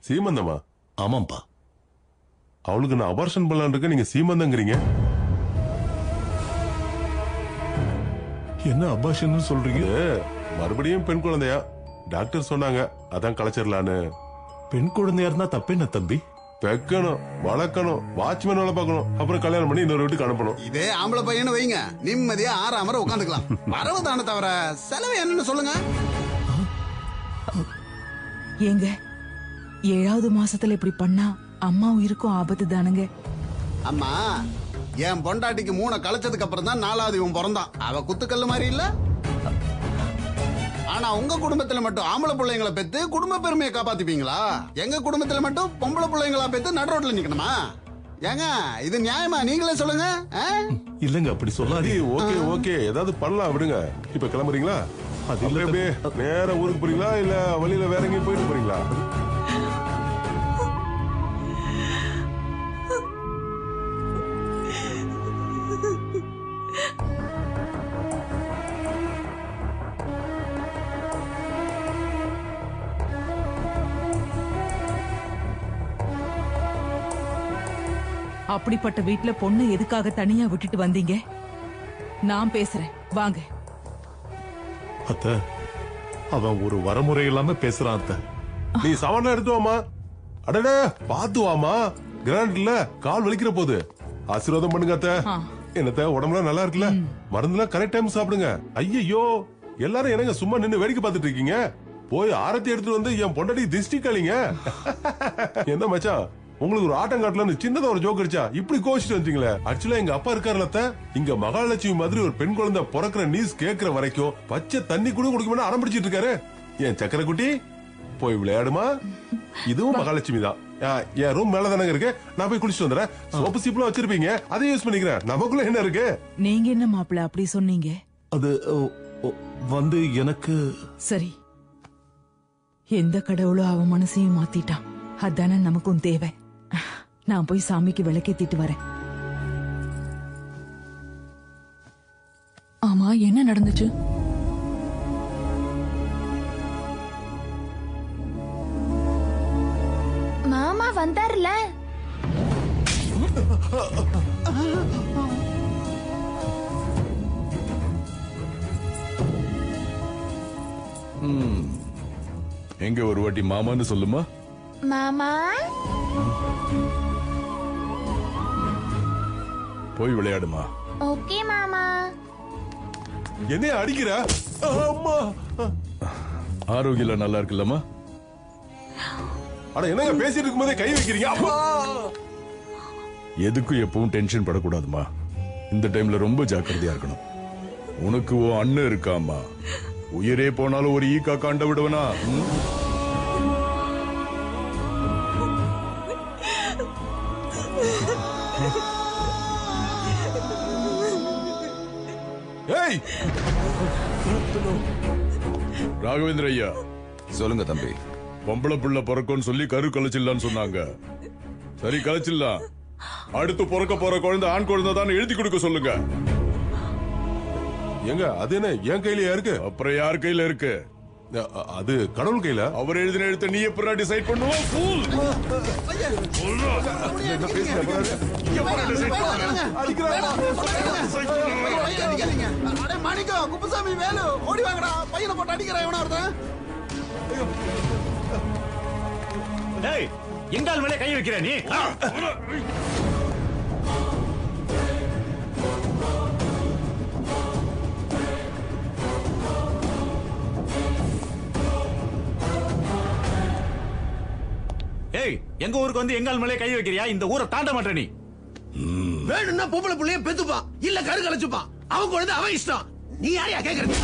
சீமந்தமா ஆமாம்பா அவளுக்கு நான் அபார்ஷன் பண்ணலான்னு இருக்க நீங்க சீமந்தங்கிறீங்க என்ன அபாஷன் சொல்றீங்க மறுபடியும் பெண் குழந்தையா டாக்டர் சொன்னாங்க அதான் கலைச்சிடலான்னு பெண் குழந்தையா இருந்தா தப்பென்ன தம்பி வைக்கணும் வளர்க்கணும் வாட்ச்மேன் வேலை பார்க்கணும் அப்புறம் கல்யாணம் பண்ணி இன்னொரு வீட்டுக்கு அனுப்பணும் இதே ஆம்பளை பையனு வைங்க நிம்மதியா ஆறாம உட்காந்துக்கலாம் வரவு தானே தவிர செலவு என்னன்னு சொல்லுங்க ஏங்க ஏழாவது மாசத்துல இப்படி பண்ணா அம்மா உயிருக்கும் ஆபத்து தானுங்க அம்மா என் பொண்டாட்டிக்கு மூணை களைச்சதுக்கு அப்புறம் தான் நாலாவது இவன் பிறந்தான் அவ குத்துக்கல்லு மாதிரி இல்ல ஆனா உங்க குடும்பத்துல மட்டும் ஆம்பளை பிள்ளைங்களை பெத்து குடும்ப பெருமையை காப்பாத்திப்பீங்களா எங்க குடும்பத்துல மட்டும் பொம்பளை பிள்ளைங்களா பெத்து நடு ரோட்ல நிக்கணுமா ஏங்க இது நியாயமா நீங்களே சொல்லுங்க ஆ? இல்லங்க அப்படி சொல்லாதே ஓகே ஓகே ஏதாவது பண்ணலாம் விடுங்க இப்ப கிளம்புறீங்களா அது இல்ல அப்படியே நேரா ஊருக்கு போறீங்களா இல்ல வழியில வேற எங்கேயும் போயிட்டு போறீங்களா அப்படிப்பட்ட வீட்ல பொண்ணு எதுக்காக தனியா விட்டுட்டு வந்தீங்க நான் பேசுறேன் வாங்க அத்த அவன் ஒரு வரமுறை இல்லாம பேசுறான் அத்த நீ சவனா எடுத்து வாமா அடடே பாத்து வாமா கிராண்ட் இல்ல கால் வலிக்கிற போது ஆசீர்வாதம் பண்ணுங்க அத்த என்னத்த உடம்புலாம் நல்லா இருக்குல்ல மருந்துலாம் கரெக்ட் டைம் சாப்பிடுங்க ஐயோ எல்லாரும் என்னங்க சும்மா நின்னு வேடிக்கை பார்த்துட்டு இருக்கீங்க போய் ஆரத்தி எடுத்துட்டு வந்து என் பொண்டாட்டி திஷ்டி கழிங்க என்ன மச்சான் உங்களுக்கு ஒரு ஆட்டம் காட்டலன்னு சின்னதா ஒரு ஜோக் அடிச்சா இப்படி கோச்சிட்டு வந்தீங்களே ஆக்சுவலா எங்க அப்பா இருக்காருல அத்தை, இங்க மகாலட்சுமி மாதிரி ஒரு பெண் குழந்தை பிறக்கிற நியூஸ் கேக்குற வரைக்கும் பச்சை தண்ணி கூட குடிக்க அடம் பிடிச்சிட்டு இருக்காரு என் சக்கரை குட்டி போய் விளையாடுமா இதுவும் மகாலட்சுமி தான் ஆ, என் ரூம் மேல தானங்க இருக்கு நான் போய் குளிச்சுட்டு வந்துடுறேன் சோப்பு சீப்லாம் வச்சிருப்பீங்க அதையும் யூஸ் பண்ணிக்கிறேன் நமக்குள்ள என்ன இருக்கு நீங்க என்ன மாப்பிள்ள அப்படி சொன்னீங்க அது ஓ, ஓ, வந்து எனக்கு சரி எந்த கடவுளும் அவன் மனசையும் மாத்திட்டான் அதானே நமக்கும் தேவை நான் போய் சாமிக்கு விளக்கேத்திட்டு வரேன் ஆமா என்ன நடந்துச்சு மாமா வந்தாருல ம். எங்க ஒரு வாட்டி மாமான்னு சொல்லுமா மாமா போய் விளையாடுமா ஓகே மாமா என்னைய அடிக்கிற அம்மா ஆரோக்கியம் நல்லா இருக்குல்லம்மா அட என்னங்க பேசிட்டு இருக்கும்போதே கை வைக்கிறீங்க அப்பா எதுக்கும் எப்பவும் டென்ஷன் படக்கூடாதுமா இந்த டைம்ல ரொம்ப ஜாக்கிரதையா இருக்கணும் உனக்கு ஓ அண்ணன் இருக்காமா உயிரே போனாலும் ஒரு ஈக்கா காண்ட விடுவனா ம்? ஏய் ராகவேந்திர ஐயா சொல்லுங்க தம்பி பொம்பளை புள்ள பிறக்கும்னு சொல்லி கரு கலைச்சிடலான்னு சொன்னாங்க சரி கலைச்சிடலாம் அடுத்து பிறக்க போற குழந்தை ஆண் குழந்தை தான் எழுதி கொடுக்க சொல்லுங்க எங்க அது என்ன என் கையிலயா இருக்கு அப்புறம் யார் கையில இருக்கு அது கடவுள் கையில அவர் எழுதின எழுத்த நீ எப்படா டிசைட் பண்ணுவோம் fool? என்ன பேசுற அடே மாணிக்கம் குப்புசாமி வேலு ஓடி வாங்கடா பையனை போட்டு அடிக்கிறேன் எவனா ஒருத்தன் டேய் எங்கால் மேலே கை வைக்கிற நீ ஏய் எங்க ஊருக்கு வந்து எங்கால் மேலே கை வைக்கிறியா இந்த ஊரை தாண்ட மாட்டே நீ வேணும்னா பொம்பளை புள்ளைய பெத்துப்பான் இல்ல கரு கலைச்சுப்பான் அவன் குழந்தை அவன் இஷ்டம் நீ யாரையா கேக்குறது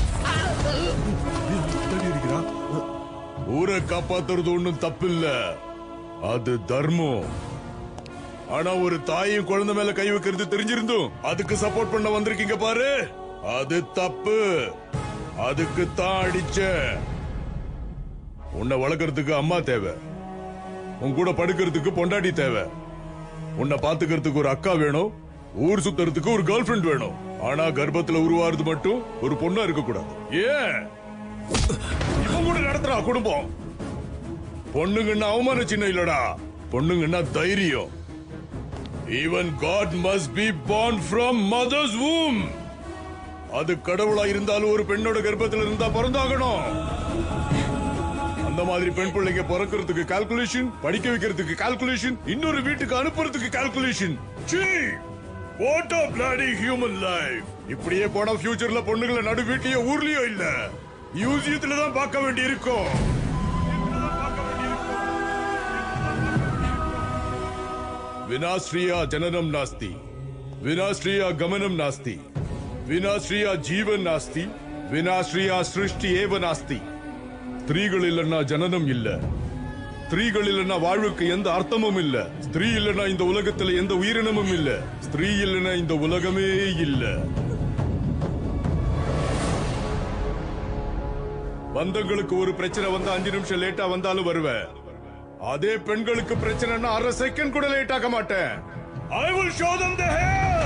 ஊரை காப்பாத்துறது ஒண்ணும் தப்பு இல்ல அது தர்மம் ஆனா ஒரு தாயும் குழந்தை மேல கை வைக்கிறது தெரிஞ்சிருந்தும் அதுக்கு சப்போர்ட் பண்ண வந்திருக்கீங்க பாரு அது தப்பு அதுக்கு தான் அடிச்ச உன்னை வளர்க்கறதுக்கு அம்மா தேவை உன் கூட படுக்கிறதுக்கு பொண்டாட்டி தேவை உன்னை பாத்துக்கிறதுக்கு ஒரு அக்கா வேணும் ஊர் சுத்துறதுக்கு ஒரு கேர்ள் ஃபிரெண்ட் வேணும் ஆனா கர்ப்பத்துல உருவாறது மட்டும் ஒரு பொண்ணா இருக்க கூடாது ஏன் இவன் கூட நடத்துறா குடும்பம் பொண்ணுங்கன்னா அவமான சின்ன இல்லடா பொண்ணுங்கன்னா தைரியம் even god must be born from mother's womb அது கடவுளா இருந்தாலும் ஒரு பெண்ணோட கர்ப்பத்துல இருந்தா பிறந்தாகணும் அந்த மாதிரி பெண் பிள்ளைங்க பிறக்கிறதுக்கு கால்குலேஷன் படிக்க வைக்கிறதுக்கு கால்குலேஷன் இன்னொரு வீட்டுக்கு அனுப்புறதுக்கு calculation what a bloody human life இப்படியே போனா ஃபியூச்சர்ல பொண்ணுங்களை நடு வீட்லயோ ஊர்லயோ இல்ல மியூசியத்துல தான் பார்க்க வேண்டி இருக்கும் வினாஸ்ரீயா ஜனனம் நாஸ்தி வினாஸ்ரீயா கமனம் நாஸ்தி வினாஸ்ரீயா ஜீவன் நாஸ்தி வினாஸ்ரீயா சிருஷ்டி ஏவ நாஸ்தி ஸ்திரீகள் இல்லைன்னா ஜனனம் இல்ல ஸ்திரீகள் இல்லைன்னா வாழ்வுக்கு எந்த அர்த்தமும் இல்ல ஸ்திரீ இல்லைன்னா இந்த உலகத்துல எந்த உயிரினமும் இல்ல ஸ்திரீ இல்லைன்னா இந்த உலகமே இல்ல பந்தங்களுக்கு ஒரு பிரச்சனை வந்து அஞ்சு நிமிஷம் லேட்டா வந்தாலும் வருவேன் அதே பெண்களுக்கு பிரச்சனைனா அரை செகண்ட் கூட லேட் ஆக மாட்டேன் I will show them the hell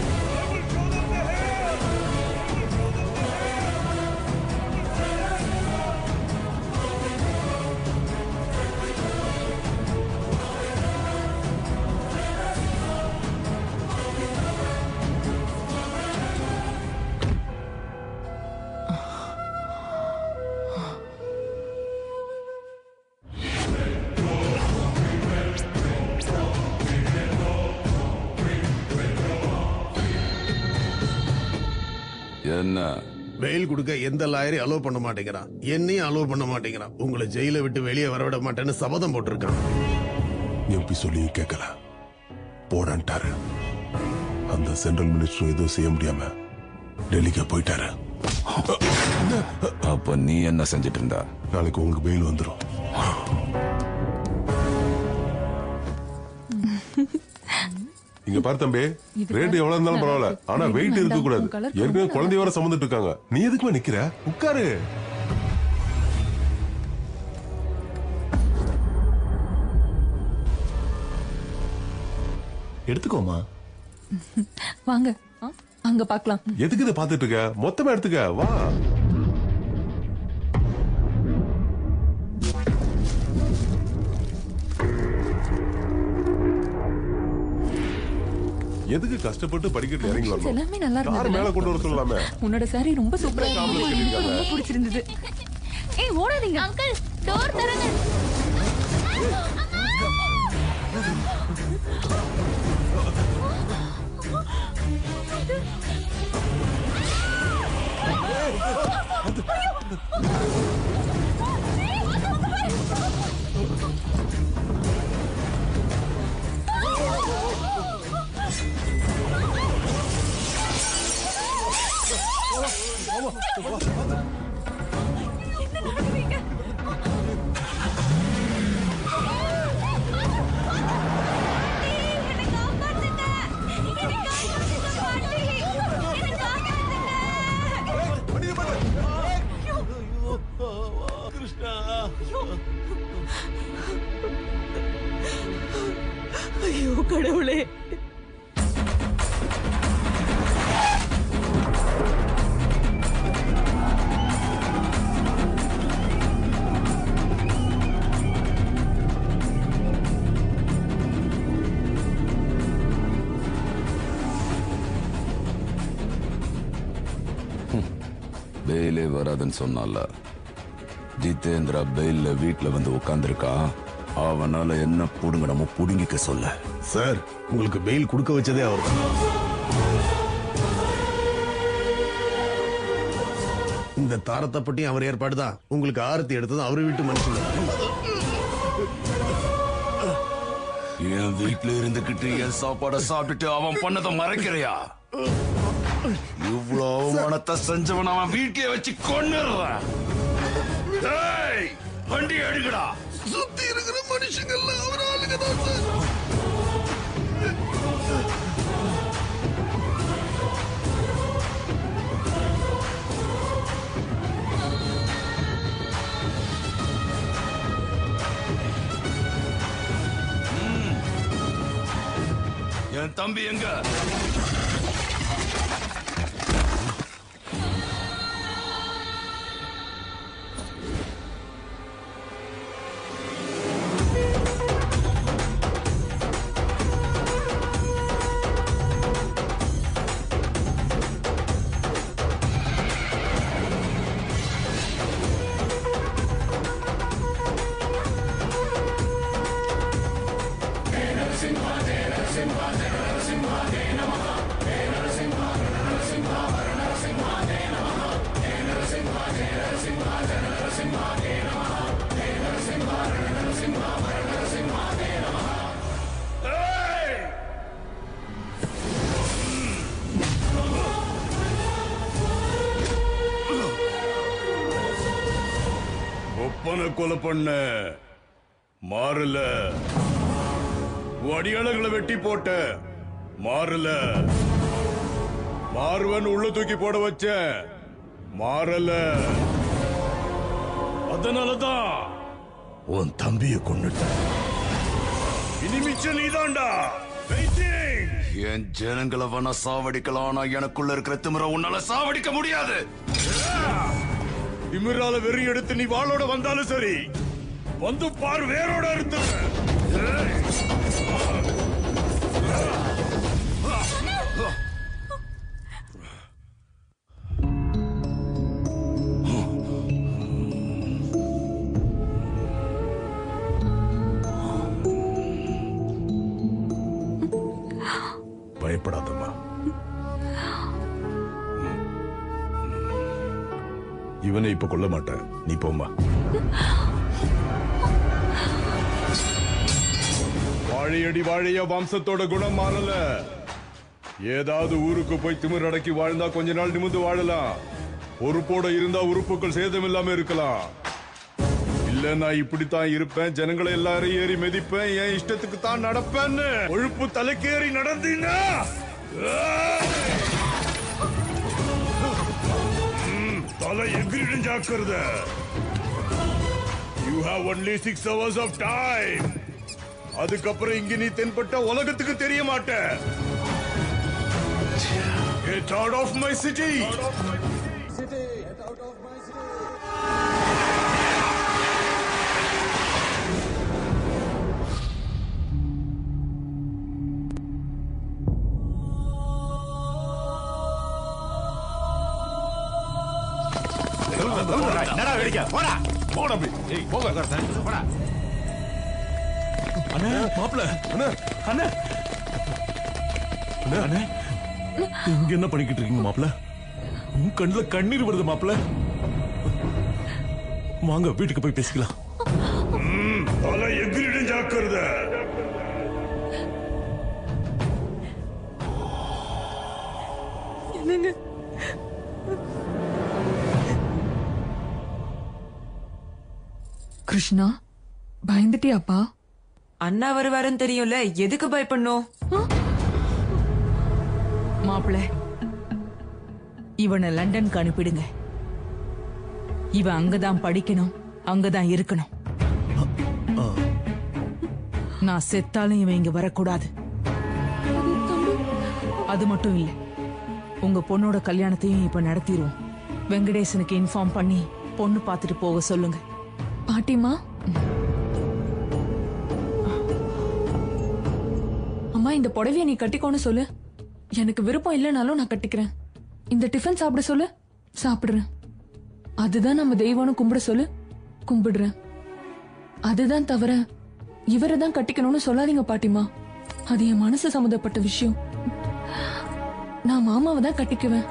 என்ன பெயில் கொடுக்க எந்த லாயரையும் அலோவ் பண்ண மாட்டேங்கிறான் என்னையும் அலோவ் பண்ண மாட்டேங்கிறான் உங்களை ஜெயில விட்டு வெளியே வரவிட மாட்டேன்னு சபதம் போட்டிருக்கான் எம்பி சொல்லியும் கேட்கல போடான்ட்டாரு அந்த சென்ட்ரல் மினிஸ்டர் எதுவும் செய்ய முடியாம டெல்லிக்கு போயிட்டாரு அப்ப நீ என்ன செஞ்சிட்டு இருந்தா நாளைக்கு உங்களுக்கு பெயில் வந்துடும் இங்க பாரு தம்பி ரேட் எவ்வளவு இருந்தாலும் பரவாயில்ல ஆனா வெயிட் இருக்க கூடாது ஏற்கனவே குழந்தைய வர சுமந்துட்டு இருக்காங்க நீ எதுக்குமா நிக்கிற உட்காரு எடுத்துக்கோமா வாங்க ஆ, அங்க பார்க்கலாம் எதுக்கு இதை பாத்துட்டு இருக்க மொத்தமா எடுத்துக்க வா எதுக்கு கஷ்டப்பட்டு படிக்கட்டு இறங்கி Functions வரணும் எல்லாமே நல்லா கார் மேல கொண்டு வர சொல்லலாமே உன்னோட சாரி ரொம்ப சூப்பரா கார்ல இருக்கு கட்டிருக்காங்க. ரொம்ப பிடிச்சிருந்தது ஏய் ஓடாதீங்க அங்கிள் டோர் தரங்க ஐயோ கடவுளே பெயிலே வராதுன்னு சொன்னால ஜிதேந்திரா பெயில்ல வீட்ல வந்து உட்கார்ந்திருக்கான் அவனால என்ன புடுங்கணுமோ புடுங்கிக்க சொல்ல சார் உங்களுக்கு பெயில் கொடுக்க வச்சதே அவர் இந்த தாரத்தை பட்டி அவர் ஏற்பாடு தான் உங்களுக்கு ஆரத்தி எடுத்ததும் அவர் வீட்டு மனுஷங்க என் வீட்ல இருந்துகிட்டு என் சாப்பாட சாப்பிட்டுட்டு அவன் பண்ணதை மறைக்கிறையா இவ்வளவு அவமானத்தை செஞ்சவன் அவன் வீட்லயே வச்சு கொன்னுடுறான் டேய், வண்டி எடுக்கடா சுத்தி இருக்கிற மனுஷங்க எல்லாம் அவர் ஆளுங்க தான் சார் என் தம்பி எங்க கொலை பண்ண மாறல உன் அடியாளங்களை வெட்டி போட்ட மாறல மாறுவன் உள்ள தூக்கி போட வச்ச மாறல அதனாலதான் உன் தம்பியை கொண்டுட்ட இனி மிச்சம் நீதான்டா வெயிட்டிங் என் ஜனங்களை வேணா சாவடிக்கலாம் ஆனா எனக்குள்ள இருக்கிற திமிர உன்னால சாவடிக்க முடியாது திமிரால வெறி எடுத்து நீ வாளோட வந்தாலும் சரி வந்து பார் வேரோட அறுத்துறேன் பயப்படாதம்மா இவனை இப்ப கொல்ல மாட்டேன் நீ போம்மா வாழையடி வாழைய வம்சத்தோட குணம் மாறல ஏதாவது ஊருக்கு போய் திமிர் அடக்கி வாழ்ந்தா கொஞ்ச நாள் நிமிந்து வாழலாம் பொறுப்போட இருந்தா உறுப்புகள் சேதம் இல்லாம இருக்கலாம் இல்ல நான் இப்படித்தான் இருப்பேன் ஜனங்களை எல்லாரும் ஏறி மிதிப்பேன் என் இஷ்டத்துக்கு தான் நடப்பேன்னு ஒழுப்பு தலைக்கேறி நடந்தீங்கன்னா ம், தலை எகிரிடும் ஜாக்கிரத you have only six hours of time அதுக்கப்புறம் இங்க நீ தென்பட்ட உலகத்துக்கு தெரிய மாட்ட Get out of my city! என்னடா வேடிக்கை போடா போடா அப்படி ஏய் போக போடா அண்ணா மாப்ள அண்ணா அண்ணா அண்ணா அண்ணா இங்க என்ன பண்ணிக்கிட்டு இருக்கீங்க மாப்ள உன் கண்ணுல கண்ணீர் வருது மாப்ள வாங்க வீட்டுக்கு போய் பேசிக்கலாம் ம், தலை எகிரிடும் ஜாக்கிரத என்னங்க கிருஷ்ணா பயந்துட்டியாப்பா அண்ணா வருவாருன்னு தெரியும்ல எதுக்கு பயப்படணும் மாப்பிள இவனை லண்டனுக்கு அனுப்பிடுங்க இவன் அங்கதான் படிக்கணும் அங்கதான் இருக்கணும் நான் செத்தாலும் இவன் இங்க வரக்கூடாது அது மட்டும் இல்ல உங்க பொண்ணோட கல்யாணத்தையும் இப்ப நடத்திடுவோம் வெங்கடேசனுக்கு இன்ஃபார்ம் பண்ணி பொண்ணு பார்த்துட்டு போக சொல்லுங்க பாட்டிமா அம்மா இந்த புடவைய நீ கட்டிக்கோன்னு சொல்லு எனக்கு விருப்பம் இல்லைனாலும் நான் கட்டிக்கிறேன் இந்த டிஃபன் சாப்பிட சொல்லு சாப்பிடுறேன் அதுதான் நம்ம தெய்வம்னு கும்பிட சொல்லு கும்பிடுறேன் அதுதான் தவிர இவரை தான் கட்டிக்கணும்னு சொல்லாதீங்க பாட்டிமா அது என் மனசு சம்மந்தப்பட்ட விஷயம் நான் மாமாவை தான் கட்டிக்குவேன்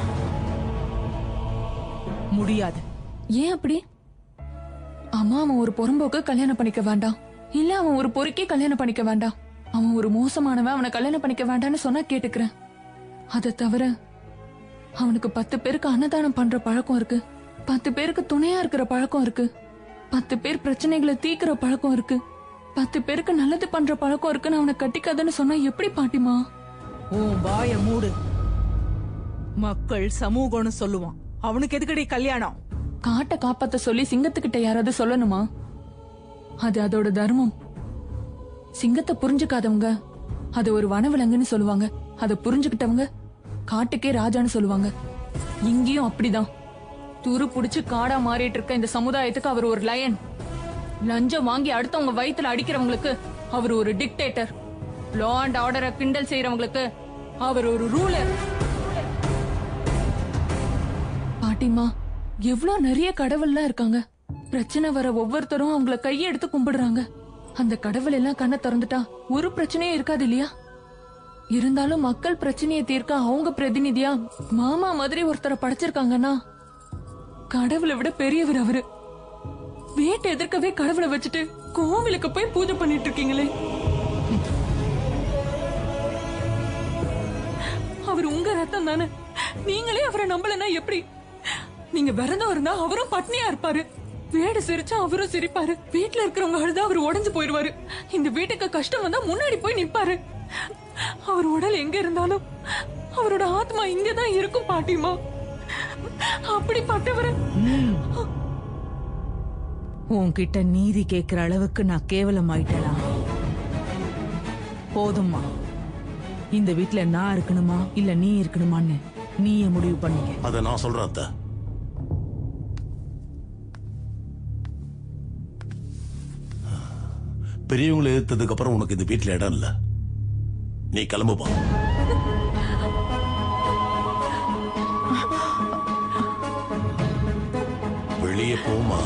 முடியாது ஏன் அப்படி அம்மா அவன் ஒரு புறம்போக்கு கல்யாணம் பண்ணிக்க வேண்டாம் இல்ல அவன் ஒரு பொறுக்கே கல்யாணம் பண்ணிக்க வேண்டாம் அவன் ஒரு மோசமானவன் அவனை கல்யாணம் பண்ணிக்க வேண்டாம்னு சொன்னா கேட்டுக்கிறேன் அதை தவிர அவனுக்கு பத்து பேருக்கு அன்னதானம் பண்ற பழக்கம் இருக்கு பத்து பேருக்கு துணையா இருக்கிற பழக்கம் இருக்கு பத்து பேர் பிரச்சனைகளை தீக்கிற பழக்கம் இருக்கு பத்து பேருக்கு நல்லது பண்ற பழக்கம் இருக்குன்னு அவனை கட்டிக்காதன்னு சொன்னா எப்படி பாட்டிமா உன் வாய மூடு மக்கள் சமூகம்னு சொல்லுவான் அவனுக்கு எதுக்கடி கல்யாணம் காட்டை காப்பாத்த சொல்லி சிங்கத்துக்கிட்ட யாராவது சொல்லணுமா அது அதோட தர்மம் சிங்கத்தை புரிஞ்சுக்காதவங்க அது ஒரு வனவிலங்குன்னு சொல்லுவாங்க அதை புரிஞ்சுக்கிட்டவங்க காட்டுக்கே ராஜான்னு சொல்லுவாங்க இங்கேயும் அப்படிதான் துரு புடிச்சு காடா மாறிட்டு இருக்க இந்த சமுதாயத்துக்கு அவர் ஒரு லயன் லஞ்சம் வாங்கி அடுத்தவங்க வயித்துல அடிக்கிறவங்களுக்கு அவர் ஒரு டிக்டேட்டர் லா அண்ட் ஆர்டரை கிண்டல் செய்யறவங்களுக்கு அவர் ஒரு ரூலர் பாட்டிமா எவ்ளோ நிறைய கடவுள்லாம் இருக்காங்க பிரச்சனை வர ஒவ்வொருத்தரும் அவங்கள கையெடுத்து கும்பிடுறாங்க அந்த கடவுள் எல்லாம் கண்ணை திறந்துட்டா ஒரு பிரச்சனையும் இருக்காது இல்லையா இருந்தாலும் மக்கள் பிரச்சனையை தீர்க்க அவங்க பிரதிநிதியா மாமா மாதிரி ஒருத்தரை படைச்சிருக்காங்கன்னா கடவுளை விட பெரியவர் அவரு வீட்டை எதிர்க்கவே கடவுளை வச்சுட்டு கோவிலுக்கு போய் பூஜை பண்ணிட்டு இருக்கீங்களே அவர் உங்க ரத்தம் தானே நீங்களே அவரை நம்பலன்னா எப்படி நீங்க விரதம் இருந்தா அவரும் பட்னியா இருப்பாரு வேடு சிரிச்சா அவரும் சிரிப்பாரு வீட்டுல இருக்கிறவங்க அழுதா அவர் உடைஞ்சு போயிருவாரு இந்த வீட்டுக்கு கஷ்டம் வந்தா முன்னாடி போய் நிப்பாரு அவர் உடல் எங்க இருந்தாலும் அவரோட ஆத்மா இங்கதான் இருக்கும் பாட்டிமா அப்படிப்பட்டவர் உன்கிட்ட நீதி கேட்கிற அளவுக்கு நான் கேவலம் ஆயிட்டேனா போதும்மா இந்த வீட்ல நான் இருக்கணுமா இல்ல நீ இருக்கணுமான்னு நீயே முடிவு பண்ணிக்க அதை நான் சொல்றேன் அத்தை பெரியவங்களை எதிர்த்ததுக்கு அப்புறம் உனக்கு இந்த வீட்டுல இடம் இல்ல நீ கிளம்புப்பா வெளியே போமா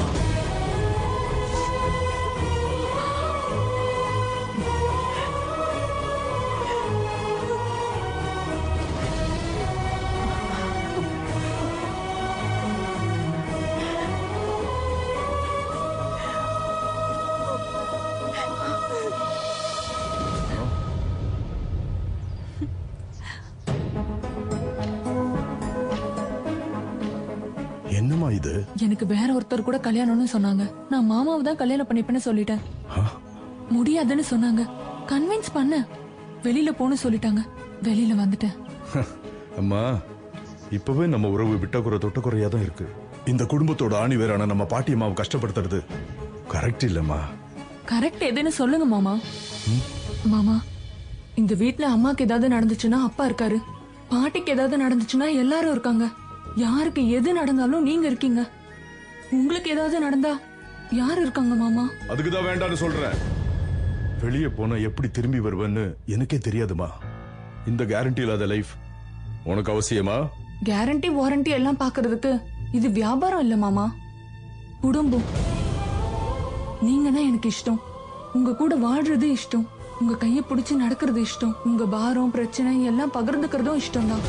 என்னம்மா இது எனக்கு வேற ஒருத்தர் கூட கல்யாணம்னு சொன்னாங்க நான் மாமாவை தான் கல்யாணம் பண்ணிப்பேன்னு சொல்லிட்டேன் முடியாதுன்னு சொன்னாங்க கன்வின்ஸ் பண்ண வெளியில போன்னு சொல்லிட்டாங்க வெளியில வந்துட்டேன் அம்மா இப்பவே நம்ம உறவு விட்டக்குறை தொட்டக்குறையா தான் இருக்கு இந்த குடும்பத்தோட ஆணி வேறான நம்ம பாட்டி அம்மாவை கஷ்டப்படுத்துறது கரெக்ட் இல்லம்மா கரெக்ட் எதுன்னு சொல்லுங்க மாமா மாமா இந்த வீட்ல அம்மாக்கு ஏதாவது நடந்துச்சுன்னா அப்பா இருக்காரு பாட்டிக்கு ஏதாவது நடந்துச்சுன்னா எல்லாரும் இருக்காங்க யாருக்கு எது நடந்தாலும் நீங்க இருக்கீங்க உங்களுக்கு ஏதாவது நடந்தா யார் இருக்காங்க மாமா அதுக்கு தான் வேண்டாம்னு சொல்றேன் வெளியே போனா எப்படி திரும்பி வருவேன்னு எனக்கே தெரியாதுமா இந்த கேரண்டி இல்லாத லைஃப் உனக்கு அவசியமா கேரண்டி வாரண்டி எல்லாம் பாக்குறதுக்கு இது வியாபாரம் இல்ல மாமா குடும்பம் நீங்க தான் எனக்கு இஷ்டம் உங்க கூட வாழ்றது இஷ்டம் உங்க கைய பிடிச்சு நடக்கிறது இஷ்டம் உங்க பாரம் பிரச்சனை எல்லாம் பகிர்ந்துக்கிறதும் இஷ்டம் தான்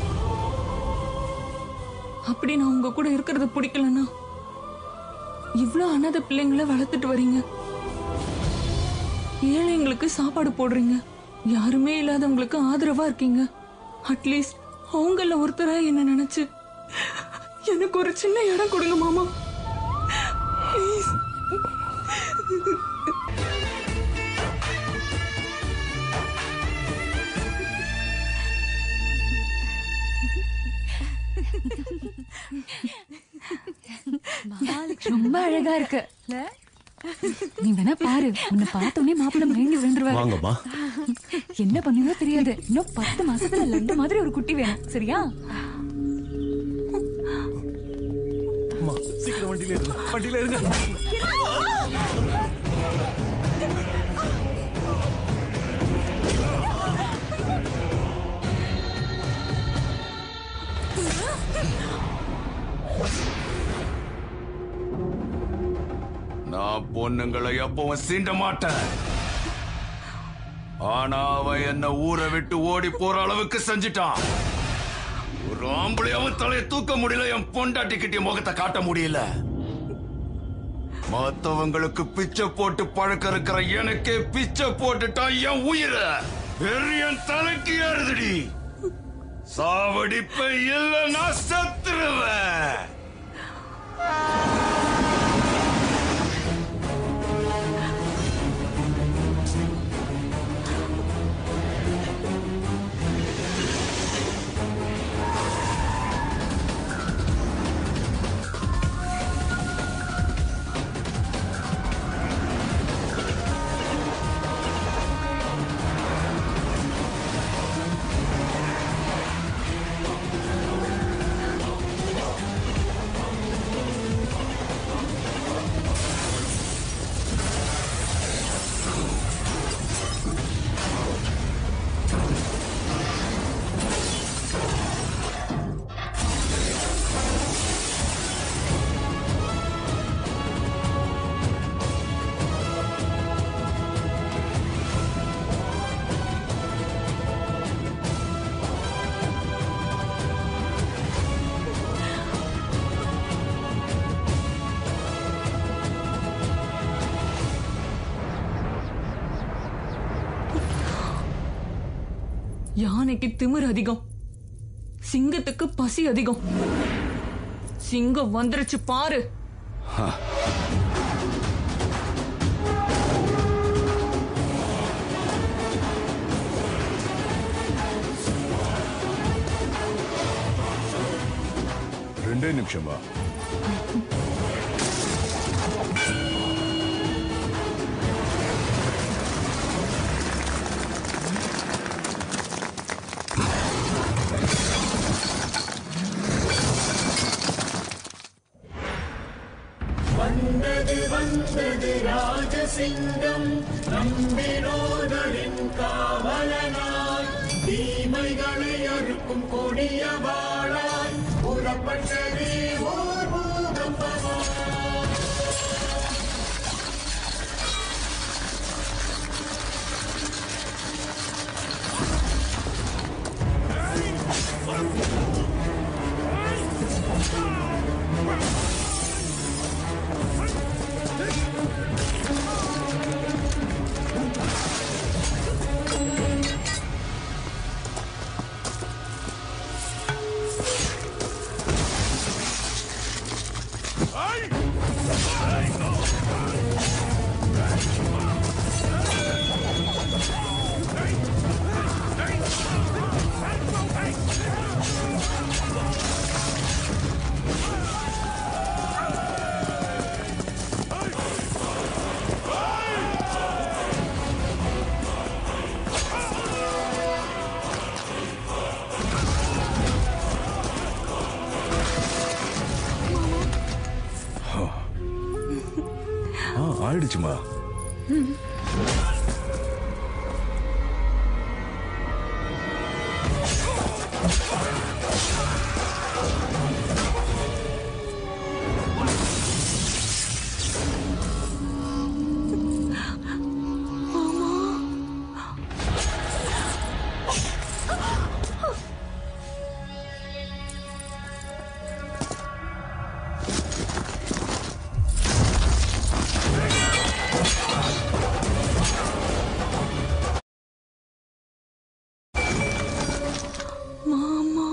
அப்படி நான் உங்க கூட இருக்கிறது பிடிக்கலன்னா இவ்ளோ அனாதை பிள்ளைங்களை வளர்த்துட்டு வரீங்க ஏழைங்களுக்கு சாப்பாடு போடுறீங்க யாருமே இல்லாதவங்களுக்கு ஆதரவா இருக்கீங்க அட்லீஸ்ட் அவங்கள ஒருத்தரா என்ன நினைச்சு எனக்கு ஒரு சின்ன இடம் கொடுங்க மாமா ப்ளீஸ் ரொம்ப அழகா இருக்கு நீ வேணா பாரு உன்னை பார்த்தோன்னே மாப்பிள்ள மயங்கி விழுந்துருவாரு வாங்கம்மா என்ன பண்ணுவோ தெரியாது இன்னும் பத்து மாசத்துல லட்டு மாதிரி ஒரு குட்டி வேணும் சரியா சீக்கிரம் வண்டியில இருங்க வண்டியில இருங்க நான் பொண்ணுங்களை எப்பவும் சீண்ட மாட்டேன் ஆனா அவன் என்ன ஊரை விட்டு ஓடி போற அளவுக்கு செஞ்சிட்டான் ஒரு ஆம்பளை அவன் தலையை தூக்க முடியல என் பொண்டாட்டிக்கிட்ட முகத்தை காட்ட முடியல மத்தவங்களுக்கு பிச்சை போட்டு பழக்கம் இருக்கிற எனக்கே பிச்சை போட்டுட்டான் என் உயிரை பெரியன் தலைக்கு ஏறுதுடி சாவடிப்ப இல்ல நான் செத்துருவேன் யானைக்கு திமிர் அதிகம் சிங்கத்துக்கு பசி அதிகம் சிங்கம் வந்துருச்சு பாரு ரெண்டே நிமிஷமா வந்தது வந்தது ராஜசிங்கம் நம்பினோர்களின் காவலனாய் தீமைகளை அறுக்கும் கொடிய வாழாய் புறப்பட்டதே ஓர் பூகம்பமாய் ஆ ஆயிடுச்சுமா மாமா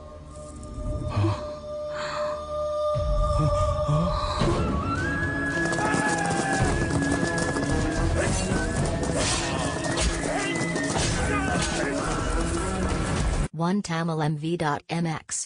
One TamilMV.mx.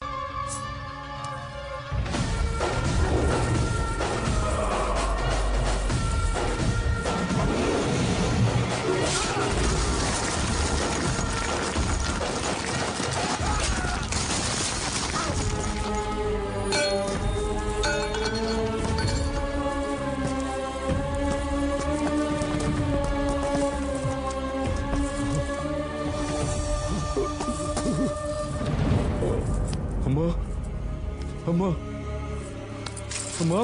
அம்மா அம்மா அம்மா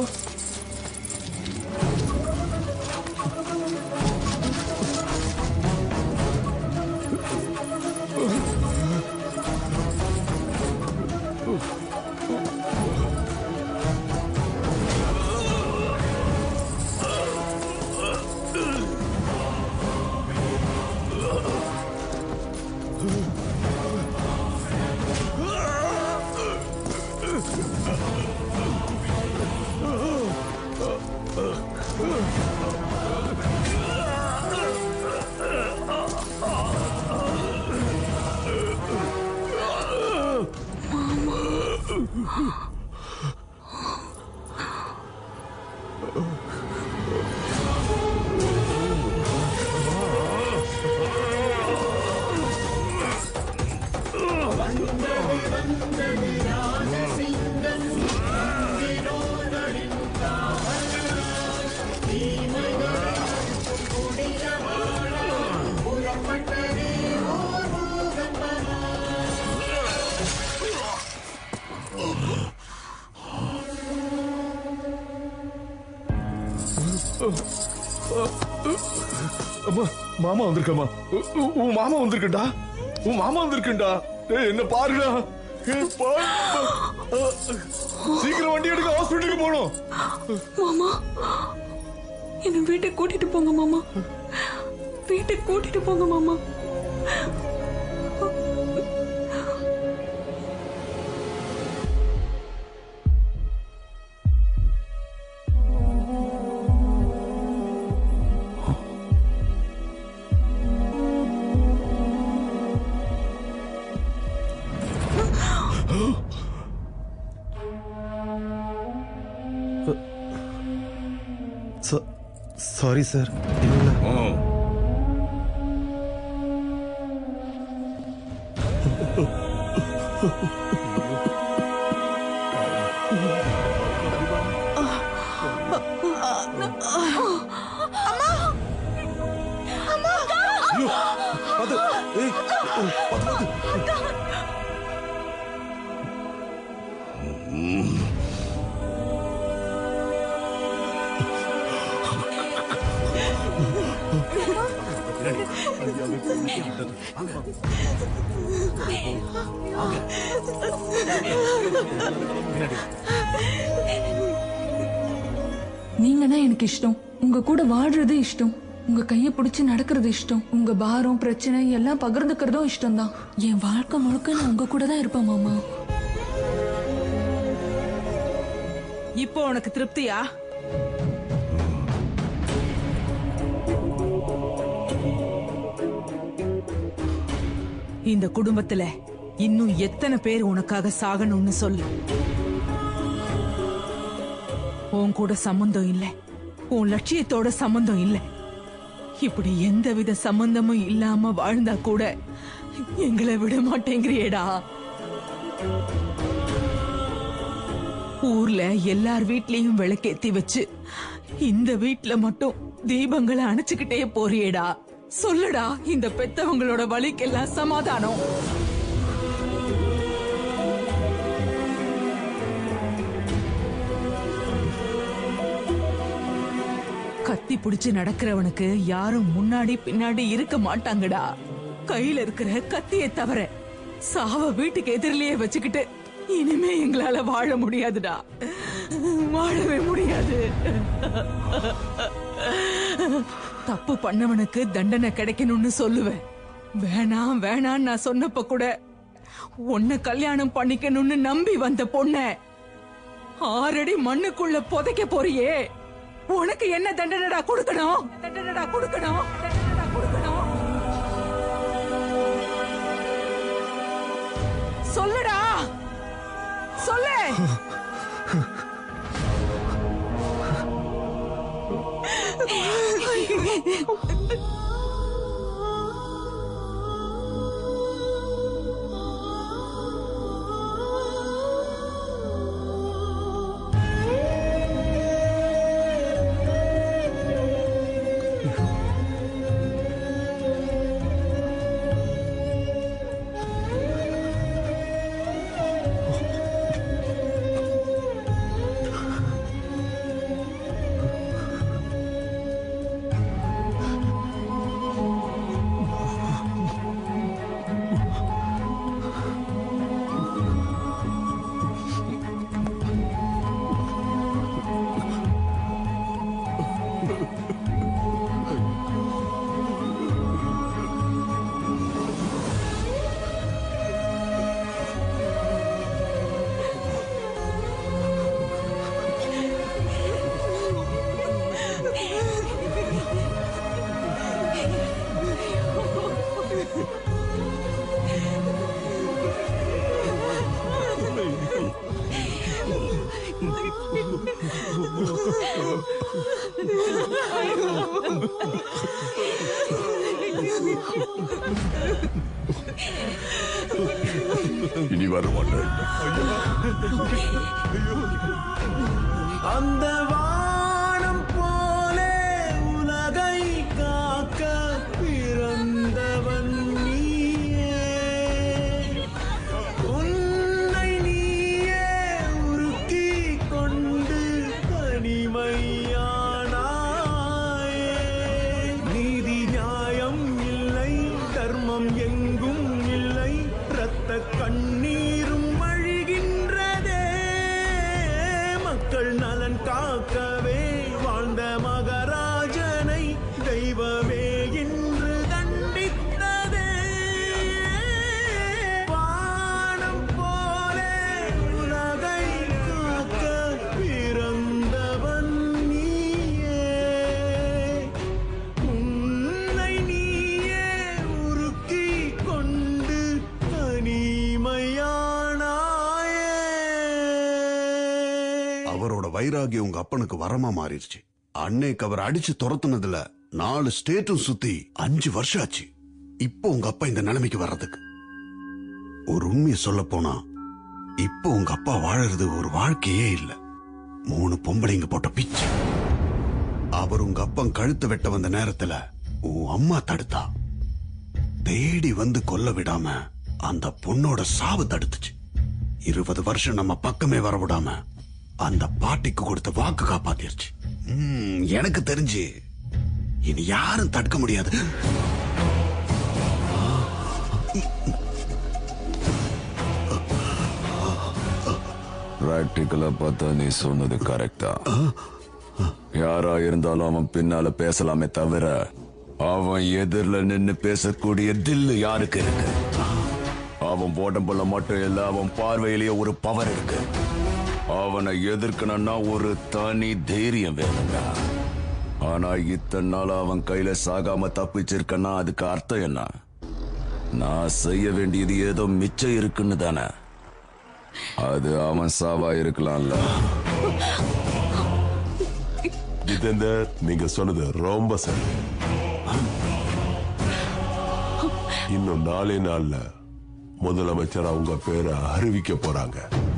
அம்மா மாமா வந்திருக்கம்மா உ- உ- உன் மாமா வந்திருக்கண்டா உன் மாமா வந்திருக்கண்டா டேய் என்ன பாருடா ஏய், பாரு. அ, சீக்கிரம் வண்டி எடுக்க ஹாஸ்பிட்டலுக்கு போகணும் மாமா என்ன வீட்டுக்கு கூட்டிட்டு போங்க மாமா வீட்டுக்கு கூட்டிட்டு போங்க மாமா சாரி சார் நீங்கன்னா எனக்கு இஷ்டம் உங்க கூட வாழ்றது இஷ்டம் உங்க கைய பிடிச்சு நடக்கிறது இஷ்டம் உங்க பாரம் பிரச்சனை எல்லாம் பகிர்ந்துக்கிறதும் இஷ்டம் தான் என் வாழ்க்கை முழுக்க நான் உங்க கூட தான் இருப்பேன் மாமா இப்போ உனக்கு திருப்தியா இந்த குடும்பத்துல இன்னும் எத்தனை பேர் உனக்காக சாகணும்னு சொல்லு உன் கூட சம்பந்தம் இல்ல உன் லட்சியத்தோட சம்பந்தம் இல்ல இப்படி எந்தவித சம்பந்தமும் இல்லாம வாழ்ந்தா கூட எங்களை விட மாட்டேங்கிறியேடா ஊர்ல எல்லார் வீட்லயும் விளக்கேத்தி வச்சு இந்த வீட்ல மட்டும் தீபங்களை அணைச்சுக்கிட்டே போறியேடா சொல்லுடா இந்த பெத்தவங்களோட வலிக்கெல்லாம் சமாதானம் கத்தி பிடிச்சு நடக்கிறவனுக்கு யாரும் முன்னாடி பின்னாடி இருக்க மாட்டாங்கடா கையில இருக்கிற கத்தியை தவிர சாவ வீட்டுக்கு எதிரிலேயே வச்சுக்கிட்டு இனிமே எங்களால வாழ முடியாதுடா வாழவே முடியாது தப்பு பண்ணவனுக்கு தண்டனை கிடைக்கணும்னு சொல்லுவேன் வேணாம் வேணாம் நான் சொன்னப்ப கூட உன்னை கல்யாணம் பண்ணிக்கணும்னு நம்பி வந்த பொண்ண ஆறடி மண்ணுக்குள்ள புதைக்க போறியே உனக்கு என்ன தண்டனைடா கொடுக்கணும் தண்டனைடா கொடுக்கணும் தண்டனைடா கொடுக்கணும் சொல்லுடா சொல்லு இனி வர மாட்டேன் அந்த வானம் போலே உலகை காக்க பிறந்தவன் நீயே உன்னை நீயே உருக்கி கொண்டு தனிமையானாயே நீதி நியாயம் இல்லை தர்மம் எங்கும் இல்லை இரத்த கண்ணீரும் வழிகின்றதே மக்கள் நலன் காக்கவே வாழ்ந்த மகராஜனை தெய்வமே இன்று தண்டித்ததே வானம் போலே உலகை காக்க பிறந்தவன் நீயே உன்னை நீயே உருக்கி கொண்டு தனிமையானாயே அவரோட வைராகியம் உங்க அப்பனுக்கு வரமா மாறிடுச்சு அன்னைக்கு அவர் அடிச்சு துரத்துனதுல நாலு ஸ்டேட்டும் சுத்தி அஞ்சு வருஷம் ஆச்சு இப்போ உங்க அப்பா இந்த நிலைமைக்கு வர்றதுக்கு ஒரு உண்மையை சொல்ல போனா இப்போ உங்க அப்பா வாழறது ஒரு வாழ்க்கையே இல்ல மூணு பொம்பளைங்க போட்ட பிச்சு அவர் உங்க அப்பன் கழுத்தை வெட்ட வந்த நேரத்துல உன் அம்மா தடுத்தா தேடி வந்து கொல்ல விடாம அந்த பொண்ணோட சாவு தடுத்துச்சு இருபது வருஷம் நம்ம பக்கமே வர விடாம அந்த பாட்டிக்கு கொடுத்த வாக்கு காப்பாத்திருச்சு ம், எனக்கு தெரிஞ்சு இனி யாரும் தடுக்க முடியாது பிராக்டிக்கலா பார்த்தா நீ சொன்னது கரெக்டா யாரா இருந்தாலும் அவன் பின்னால பேசலாமே தவிர அவன் எதிரில நின்னு பேசக்கூடிய தில்லு யாருக்கு இருக்கு அவன் உடம்புல மட்டும் இல்ல அவன் பார்வையிலேயே ஒரு பவர் இருக்கு அவனை எதிர்க்கணும்னா ஒரு தனி தைரியம் வேணுங்க ஆனா இத்தனை நாள் அவன் கையில சாகாம தப்பிச்சிருக்கன்னா அதுக்கு அர்த்தம் என்ன நான் செய்ய வேண்டியது ஏதோ மிச்சம் இருக்குன்னு தானே அது அவன் சாவா இருக்கலாம்ல ஜிதேந்தர் நீங்க சொன்னது ரொம்ப சரி இன்னும் நாலே நாள்ல முதலமைச்சர் அவங்க பேரை அறிவிக்க போறாங்க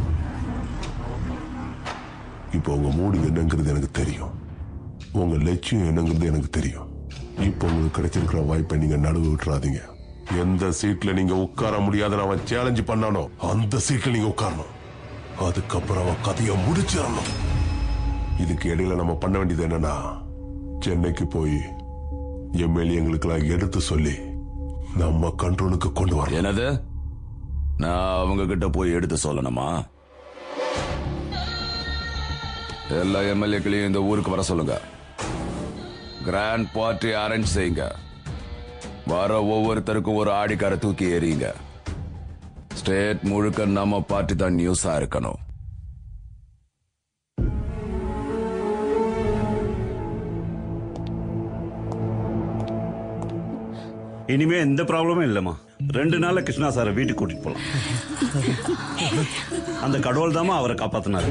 இப்போ உங்க மூடு என்னங்கிறது எனக்கு தெரியும் உங்க லட்சியம் என்னங்கிறது எனக்கு தெரியும் இப்போ உங்களுக்கு கிடைச்சிருக்கிற வாய்ப்பை நீங்க நடுவு விட்டுறாதீங்க எந்த சீட்ல நீங்க உட்கார முடியாதுன்னு அவன் சேலஞ்சு பண்ணானோ அந்த சீட்ல நீங்க உட்காரணும் அதுக்கப்புறம் அவன் கதையை முடிச்சிடணும் இதுக்கு இடையில நம்ம பண்ண வேண்டியது என்னன்னா சென்னைக்கு போய் எம்எல்ஏங்களுக்கெல்லாம் எடுத்து சொல்லி நம்ம கண்ட்ரோலுக்கு கொண்டு வரணும் என்னது நான் அவங்க கிட்ட போய் எடுத்து சொல்லணுமா எல்லா எம்எல்ஏக்களையும் இந்த ஊருக்கு வர சொல்லுங்க கிராண்ட் பார்ட்டி அரேஞ்ச் செய்யுங்க வர ஒவ்வொருத்தருக்கும் ஒரு ஆடிக்கார தூக்கி எறியுங்க ஸ்டேட் முழுக்க நம்ம பார்ட்டி தான் நியூஸா இருக்கணும் இனிமே எந்த ப்ராப்ளமும் இல்லைம்மா ரெண்டு நாள்ல கிருஷ்ணா சாரை வீட்டுக்கு கூட்டிட்டு போலாம் அந்த கடவுள் தாமா அவரை காப்பாத்தினாரு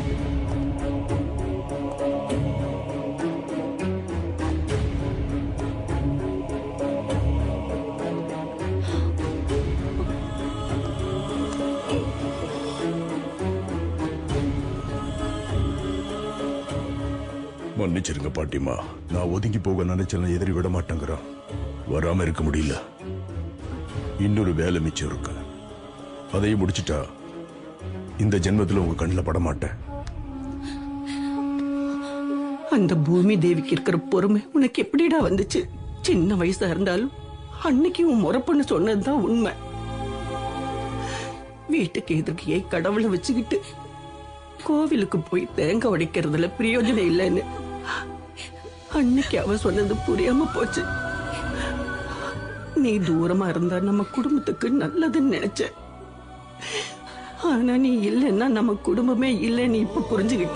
மன்னிச்சிருங்க பாட்டிமா நான் ஒதுங்கி போக நினைச்சேன் எதிரி விட மாட்டேங்கிறான் வராம இருக்க முடியல இன்னொரு வேலை மிச்சம் இருக்கு அதையும் முடிச்சிட்டா இந்த ஜென்மத்துல உங்க கண்ணில் பட மாட்டேன் அந்த பூமி தேவிக்கு இருக்கிற பொறுமை உனக்கு எப்படிடா வந்துச்சு சின்ன வயசா இருந்தாலும் அன்னைக்கு உன் முறப்புன்னு சொன்னதுதான் உண்மை வீட்டுக்கு எதிர்க்கையை கடவுளை வச்சுக்கிட்டு கோவிலுக்கு போய் தேங்காய் உடைக்கிறதுல பிரயோஜனம் இல்லைன்னு அன்னைக்கு அவ சொன்னது புரியாம போச்சு நீ தூரமா இருந்தா நம்ம குடும்பத்துக்கு நல்லதுன்னு நினைச்ச ஆனா நீ இல்லைன்னா நம்ம குடும்பமே இல்லைன்னு இப்ப புரிஞ்சுகிட்ட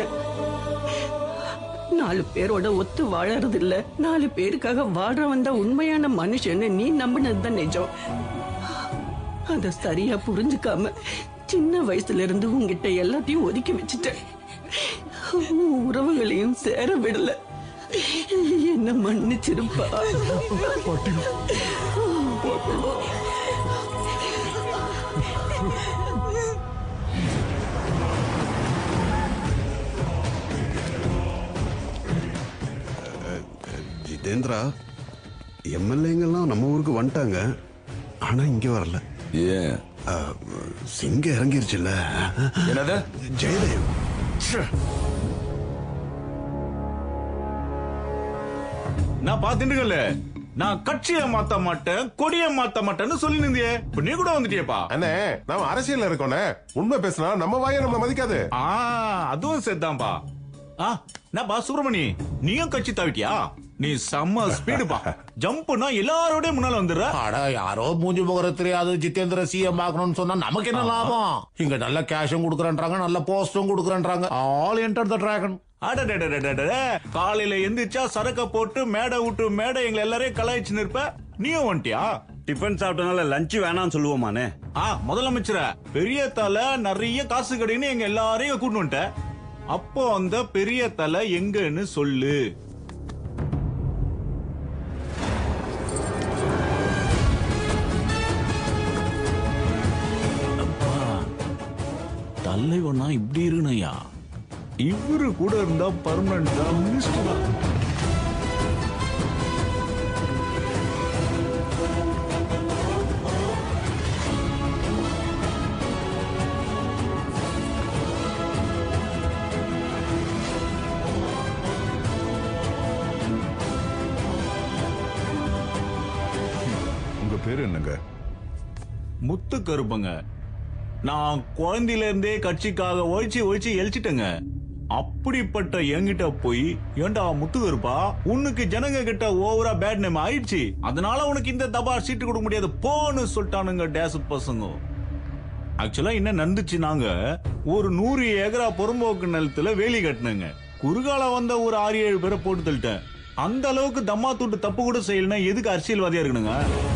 நாலு பேரோட ஒத்து வாழறது இல்ல நாலு பேருக்காக வாழ்றவன் தான் உண்மையான மனுஷன்னு நீ நம்பினது தான் நிஜம் அத சரியா புரிஞ்சுக்காம சின்ன வயசுல இருந்து உங்ககிட்ட எல்லாத்தையும் ஒதுக்கி வச்சுட்டேன் உன் உறவுகளையும் சேர விடல என்ன மன்னிச்சிருப்பா ஜிதேந்திரா எம்எல்ஏங்கெல்லாம் நம்ம ஊருக்கு வந்துட்டாங்க ஆனா இங்க வரல ஏன் சிங்க இறங்கிருச்சுல்ல என்னது ஜெயதேவ் நான் பாத்துட்டுக்கல நான் கட்சியை மாத்த மாட்டேன் கொடியை மாத்த மாட்டேன்னு சொல்லி நிந்தியே இப்ப நீ கூட வந்துட்டியப்பா அண்ணே நாம அரசியல்ல இருக்கோனே உண்மை பேசினா நம்ம வாயை நம்மள மதிக்காது ஆ அதுவும் சரிதான்பா ஆ என்னப்பா சுப்பிரமணி நீயும் கட்சி தாவிட்டியா நீ செம்ம ஸ்பீடுப்பா ஜம்ப்னா எல்லாரோடய முன்னால வந்துடுற அட யாரோ மூஞ்சி முகர தெரியாது ஜிதேந்திர சிஎம் ஆகணும்னு சொன்னா நமக்கு என்ன லாபம் இங்க நல்ல கேஷும் கொடுக்குறேன்றாங்க நல்ல போஸ்டும் கொடுக்குறேன்றாங்க ஆல் என்டர் த டிராகன் அடடடடடடட. காலையில எந்திரிச்சா சரக்க போட்டு மேடை விட்டு மேடை எங்களை எல்லாரையும் கலாய்ச்சு நிற்ப நீயும் வந்துட்டியா டிஃபன் சாப்பிட்டனால லஞ்ச் வேணாம்னு சொல்லுவோமானே ஆ முதலமைச்சர பெரிய தலை நிறைய காசு கடைன்னு எங்க எல்லாரையும் கூட்டு வந்துட்ட அப்போ அந்த பெரிய தலை எங்கன்னு சொல்லு தலைவனா இப்படி இருக்கணையா இவரு கூட இருந்தா பர்மனண்டா மினிஸ்டரா உங்க பேரு என்னங்க முத்து கருப்பங்க நான் குழந்தையில இருந்தே கட்சிக்காக ஒழிச்சு ஒழிச்சு எழிச்சிட்டேங்க அப்படிப்பட்ட என்கிட்ட போய் ஏண்டா முத்து கருப்பா உனக்கு ஜனங்க கிட்ட ஓவரா பேட் நேம் ஆயிடுச்சு அதனால உனக்கு இந்த தபா சீட்டு கொடுக்க முடியாது போன்னு சொல்லிட்டானுங்க டேஸ் பசங்க ஆக்சுவலா என்ன நடந்துச்சு நாங்க ஒரு நூறு ஏக்கரா புறம்போக்கு நிலத்துல வேலி கட்டினங்க குறுகால வந்த ஒரு ஆறு ஏழு பேரை போட்டு தள்ளிட்டேன் அந்த அளவுக்கு தம்மா தூட்டு தப்பு கூட செய்யலன்னா எதுக்கு அரசியல்வாதியா இருக்கணுங்க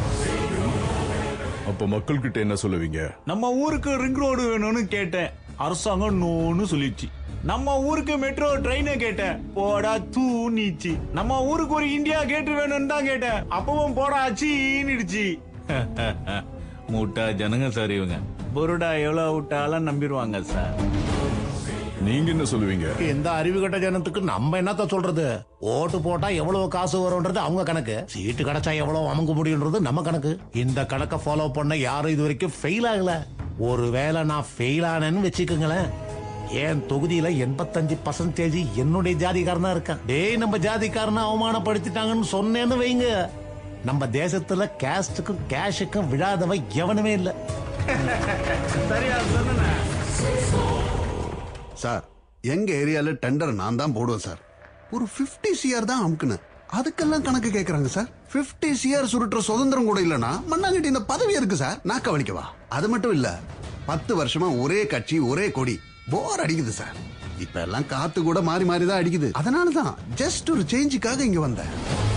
அப்ப மக்கள் கிட்ட என்ன சொல்லுவீங்க நம்ம ஊருக்கு ரிங் ரோடு வேணும்னு கேட்டேன் அரசாங்கம் நோன்னு சொல்லிடுச்சு நம்ம ஊருக்கு மெட்ரோ ட்ரெயினை கேட்டேன் போடா தூ நீச்சு நம்ம ஊருக்கு ஒரு இந்தியா கேட்டு வேணும்னு தான் கேட்டேன் அப்பவும் போடா சீனிடுச்சு மூட்டா ஜனங்க சார் இவங்க பொருடா எவ்வளவு விட்டாலும் நம்பிடுவாங்க சார் நீங்க என்ன சொல்லுவீங்க இந்த அறிவு கட்ட ஜனத்துக்கு நம்ம என்னத்த சொல்றது ஓட்டு போட்டா எவ்வளவு காசு வரும்ன்றது அவங்க கணக்கு சீட்டு கிடைச்சா எவ்வளவு அமுங்க முடியும்ன்றது நம்ம கணக்கு இந்த கணக்கை ஃபாலோ பண்ண யாரும் இது வரைக்கும் ஃபெயில் ஆகல ஒருவேளை நான் ஃபெயில் ஆனேன்னு வச்சுக்கோங்களேன் என் தொகுதியில எண்பத்தஞ்சு பர்சன்டேஜ் என்னுடைய ஜாதிக்காரனா இருக்கான் டேய் நம்ம ஜாதிக்காரனை அவமானப்படுத்திட்டாங்கன்னு சொன்னேன்னு வைங்க நம்ம தேசத்துல கேஸ்டுக்கும் கேஷுக்கும் விழாதவன் எவனுமே இல்லை சரியா சொன்ன சார் எங்க ஏரியால டெண்டர் நான் தான் போடுவேன் சார் ஒரு 50 சிஆர் தான் அமுக்குனேன் அதுக்கெல்லாம் கணக்கு கேக்குறாங்க சார் 50 சிஆர் சுருட்டுற சுதந்திரம் கூட இல்லனா மண்ணாங்கட்டி இந்த பதவி இருக்கு சார் நான் கவனிக்கவா அது மட்டும் இல்ல பத்து வருஷமா ஒரே கட்சி ஒரே கொடி போர் அடிக்குது சார் இப்ப எல்லாம் காத்து கூட மாறி மாறி தான் அடிக்குது அதனால தான் ஜஸ்ட் ஒரு சேஞ்சுக்காக இங்க வந்தேன்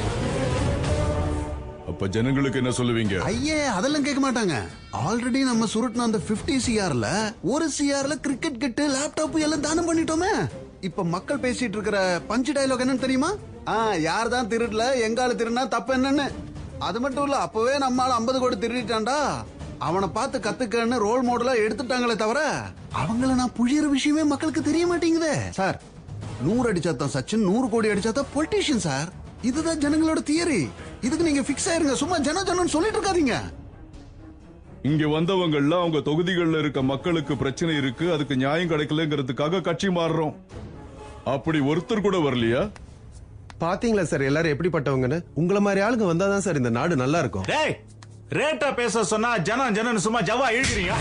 அப்ப ஜனங்களுக்கு என்ன சொல்லுவீங்க ஐயே அதெல்லாம் கேட்க மாட்டாங்க ஆல்ரெடி நம்ம சுருட்டின அந்த 50 சிஆர்ல ஒரு சிஆர்ல கிரிக்கெட் கிட்டு லேப்டாப் எல்லாம் தானம் பண்ணிட்டோமே இப்ப மக்கள் பேசிட்டு இருக்கிற பஞ்சு டயலாக் என்னன்னு தெரியுமா ஆ யார் தான் திருடல எங்கால திருடினா தப்பு என்னன்னு அது மட்டும் இல்ல அப்பவே நம்மால ஐம்பது கோடி திருடிட்டான்டா அவனை பார்த்து கத்துக்கன்னு ரோல் மாடலா எடுத்துட்டாங்களே தவிர அவங்கள நான் புழியிற விஷயமே மக்களுக்கு தெரிய மாட்டேங்குதே சார் நூறு அடிச்சாதான் சச்சின் நூறு கோடி அடிச்சாதான் பொலிட்டீஷியன் சார் இதுதான் ஜனங்களோட தியரி இதுக்கு நீங்க ஃபிக்ஸ் ஆயிருங்க சும்மா ஜன ஜனம் சொல்லிட்டு இருக்காதீங்க இங்க வந்தவங்கள்ல அவங்க தொகுதிகள்ல இருக்க மக்களுக்கு பிரச்சனை இருக்கு அதுக்கு நியாயம் கிடைக்கலங்கிறதுக்காக கட்சி மாறுறோம் அப்படி ஒருத்தர் கூட வரலையா பாத்தீங்களா சார் எல்லாரும் எப்படிப்பட்டவங்கன்னு உங்கள மாதிரி ஆளுங்க வந்தாதான் சார் இந்த நாடு நல்லா இருக்கும் டேய் ரேட்டா பேச சொன்னா ஜனம் ஜனம் சும்மா ஜவா இழுக்கிறீங்க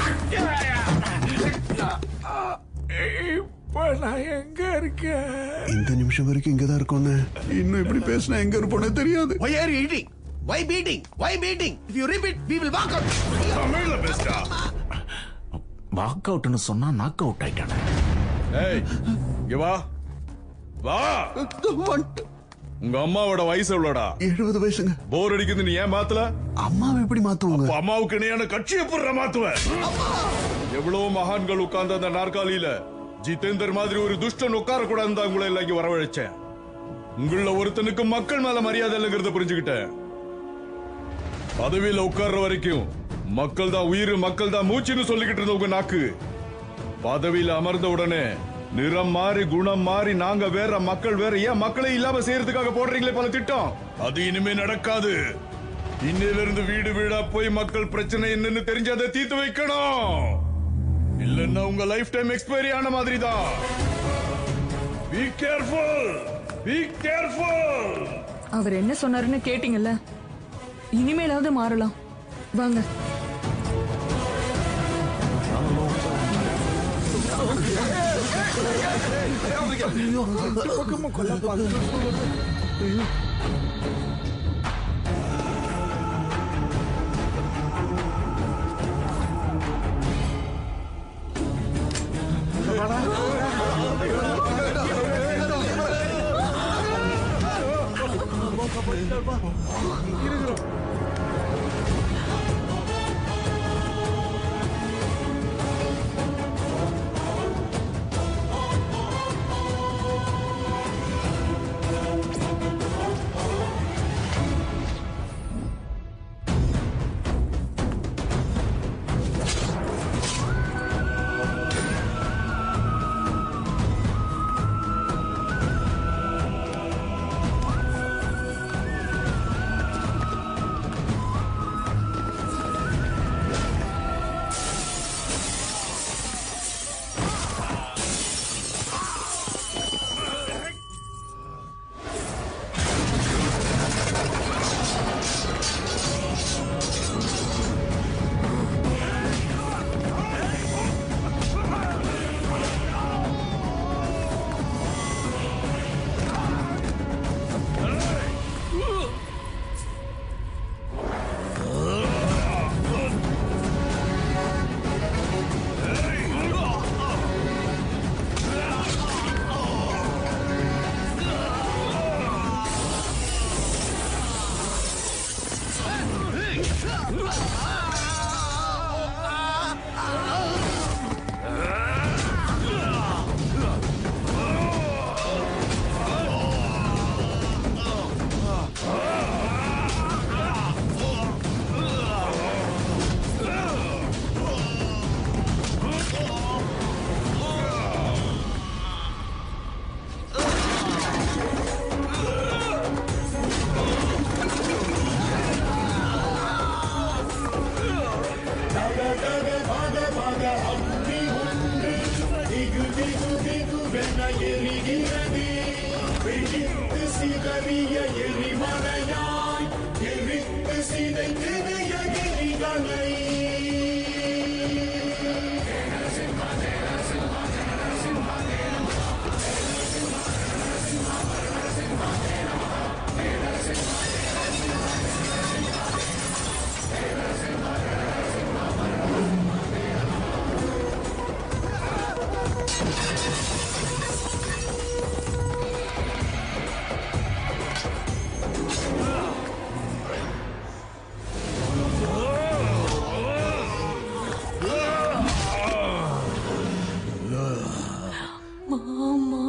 இப்ப நான் எங்க இருக்கேன் இந்த நிமிஷம் வரைக்கும் இங்கதான் இருக்கோன்னு இன்னும் இப்படி பேசினா எங்க இருப்போனே தெரியாது Why are you eating? Why beating? Why beating? If you repeat, we will walk out. தமிழ்ல பேசுடா வாக் அவுட்னு சொன்னா நாக் அவுட் ஆயிட்டானே ஏய் இங்க வா வா உங்க அம்மாவோட வயசு எவ்வளோடா எழுபது வயசுங்க போர் அடிக்குது நீ ஏன் மாத்தல அம்மாவை எப்படி மாத்துவாங்க அப்ப அம்மாவுக்கு இணையான கட்சி எப்படி மாத்துவ எவ்வளவு மகான்கள் உட்கார்ந்த அந்த நாற்காலியில ஜிதேந்தர் மாதிரி ஒரு துஷ்டன் உட்கார கூடாது உங்களை எல்லாம் இங்க வரவழைச்சேன் உங்கள ஒருத்தனுக்கு மக்கள் மேல மரியாதை இல்லைங்கிறத புரிஞ்சுக்கிட்டேன் பதவியில உட்கார்ற வரைக்கும் மக்கள் தான் உயிர் மக்கள் தான் மூச்சுன்னு சொல்லிக்கிட்டு இருந்த உங்க நாக்கு பதவியில அமர்ந்த உடனே நிறம் மாறி குணம் மாறி நாங்க வேற மக்கள் வேற ஏன் மக்களை இல்லாம செய்யறதுக்காக போடுறீங்களே பல திட்டம் அது இனிமே நடக்காது இன்னில இருந்து வீடு வீடா போய் மக்கள் பிரச்சனை என்னன்னு தெரிஞ்சு அதை தீர்த்து வைக்கணும் இல்லன்னா உங்க லைஃப் டைம் எக்ஸ்பைரி ஆன மாதிரி தான் பி கேர்ஃபுல் பி கேர்ஃபுல் அவர் என்ன சொன்னாருன்னு கேட்டீங்கல்ல இனிமேலாவது மாறலாம் வாங்க சிதறிய எரிமலையாய் எரித்து சிதைத்தது எதிரிகளை மாமா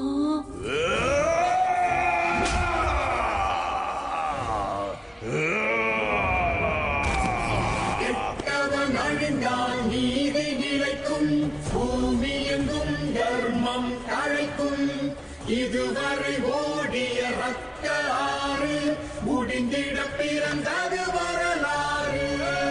கெட்டவன் அழிந்தால் நீதி நிலைக்கும் பூமி எங்கும் தர்மம் தழைக்கும் இதுவரை ஓடிய ரத்த ஆறு முடிந்திட பிறந்தது வரலாறு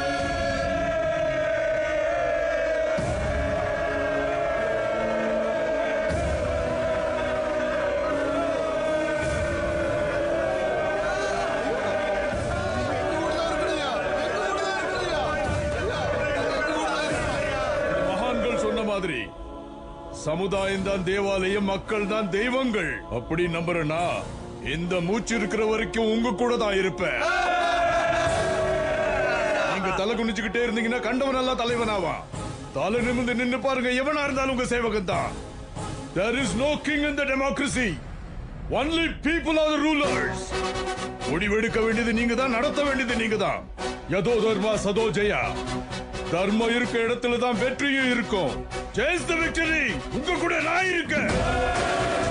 மகான்கள் சொன்ன மாதிரி சமுதாயம் தான் தேவாலயம் மக்கள் தான் தெய்வங்கள் அப்படி நம்புறேனா இந்த மூச்சு இருக்கிற வரைக்கும் உங்க கூட தான் இருப்பேன் நீங்க தலை குனிச்சுக்கிட்டே இருந்தீங்கன்னா கண்டவன் எல்லாம் தலைவனாவா தலை நிமிர்ந்து நின்னு பாருங்க எவனா இருந்தாலும் உங்க சேவகன் தான் There is no king in the democracy. Only people are the rulers. முடிவெடுக்க வேண்டியது நீங்க தான் நடத்த வேண்டியது நீங்க தான் யதோ தர்மா சதோ ஜெயா தர்மம் இருக்க இடத்துல தான் வெற்றியும் இருக்கும் ஜெயிஸ் த விக்டரி உங்க கூட நான் இருக்கேன்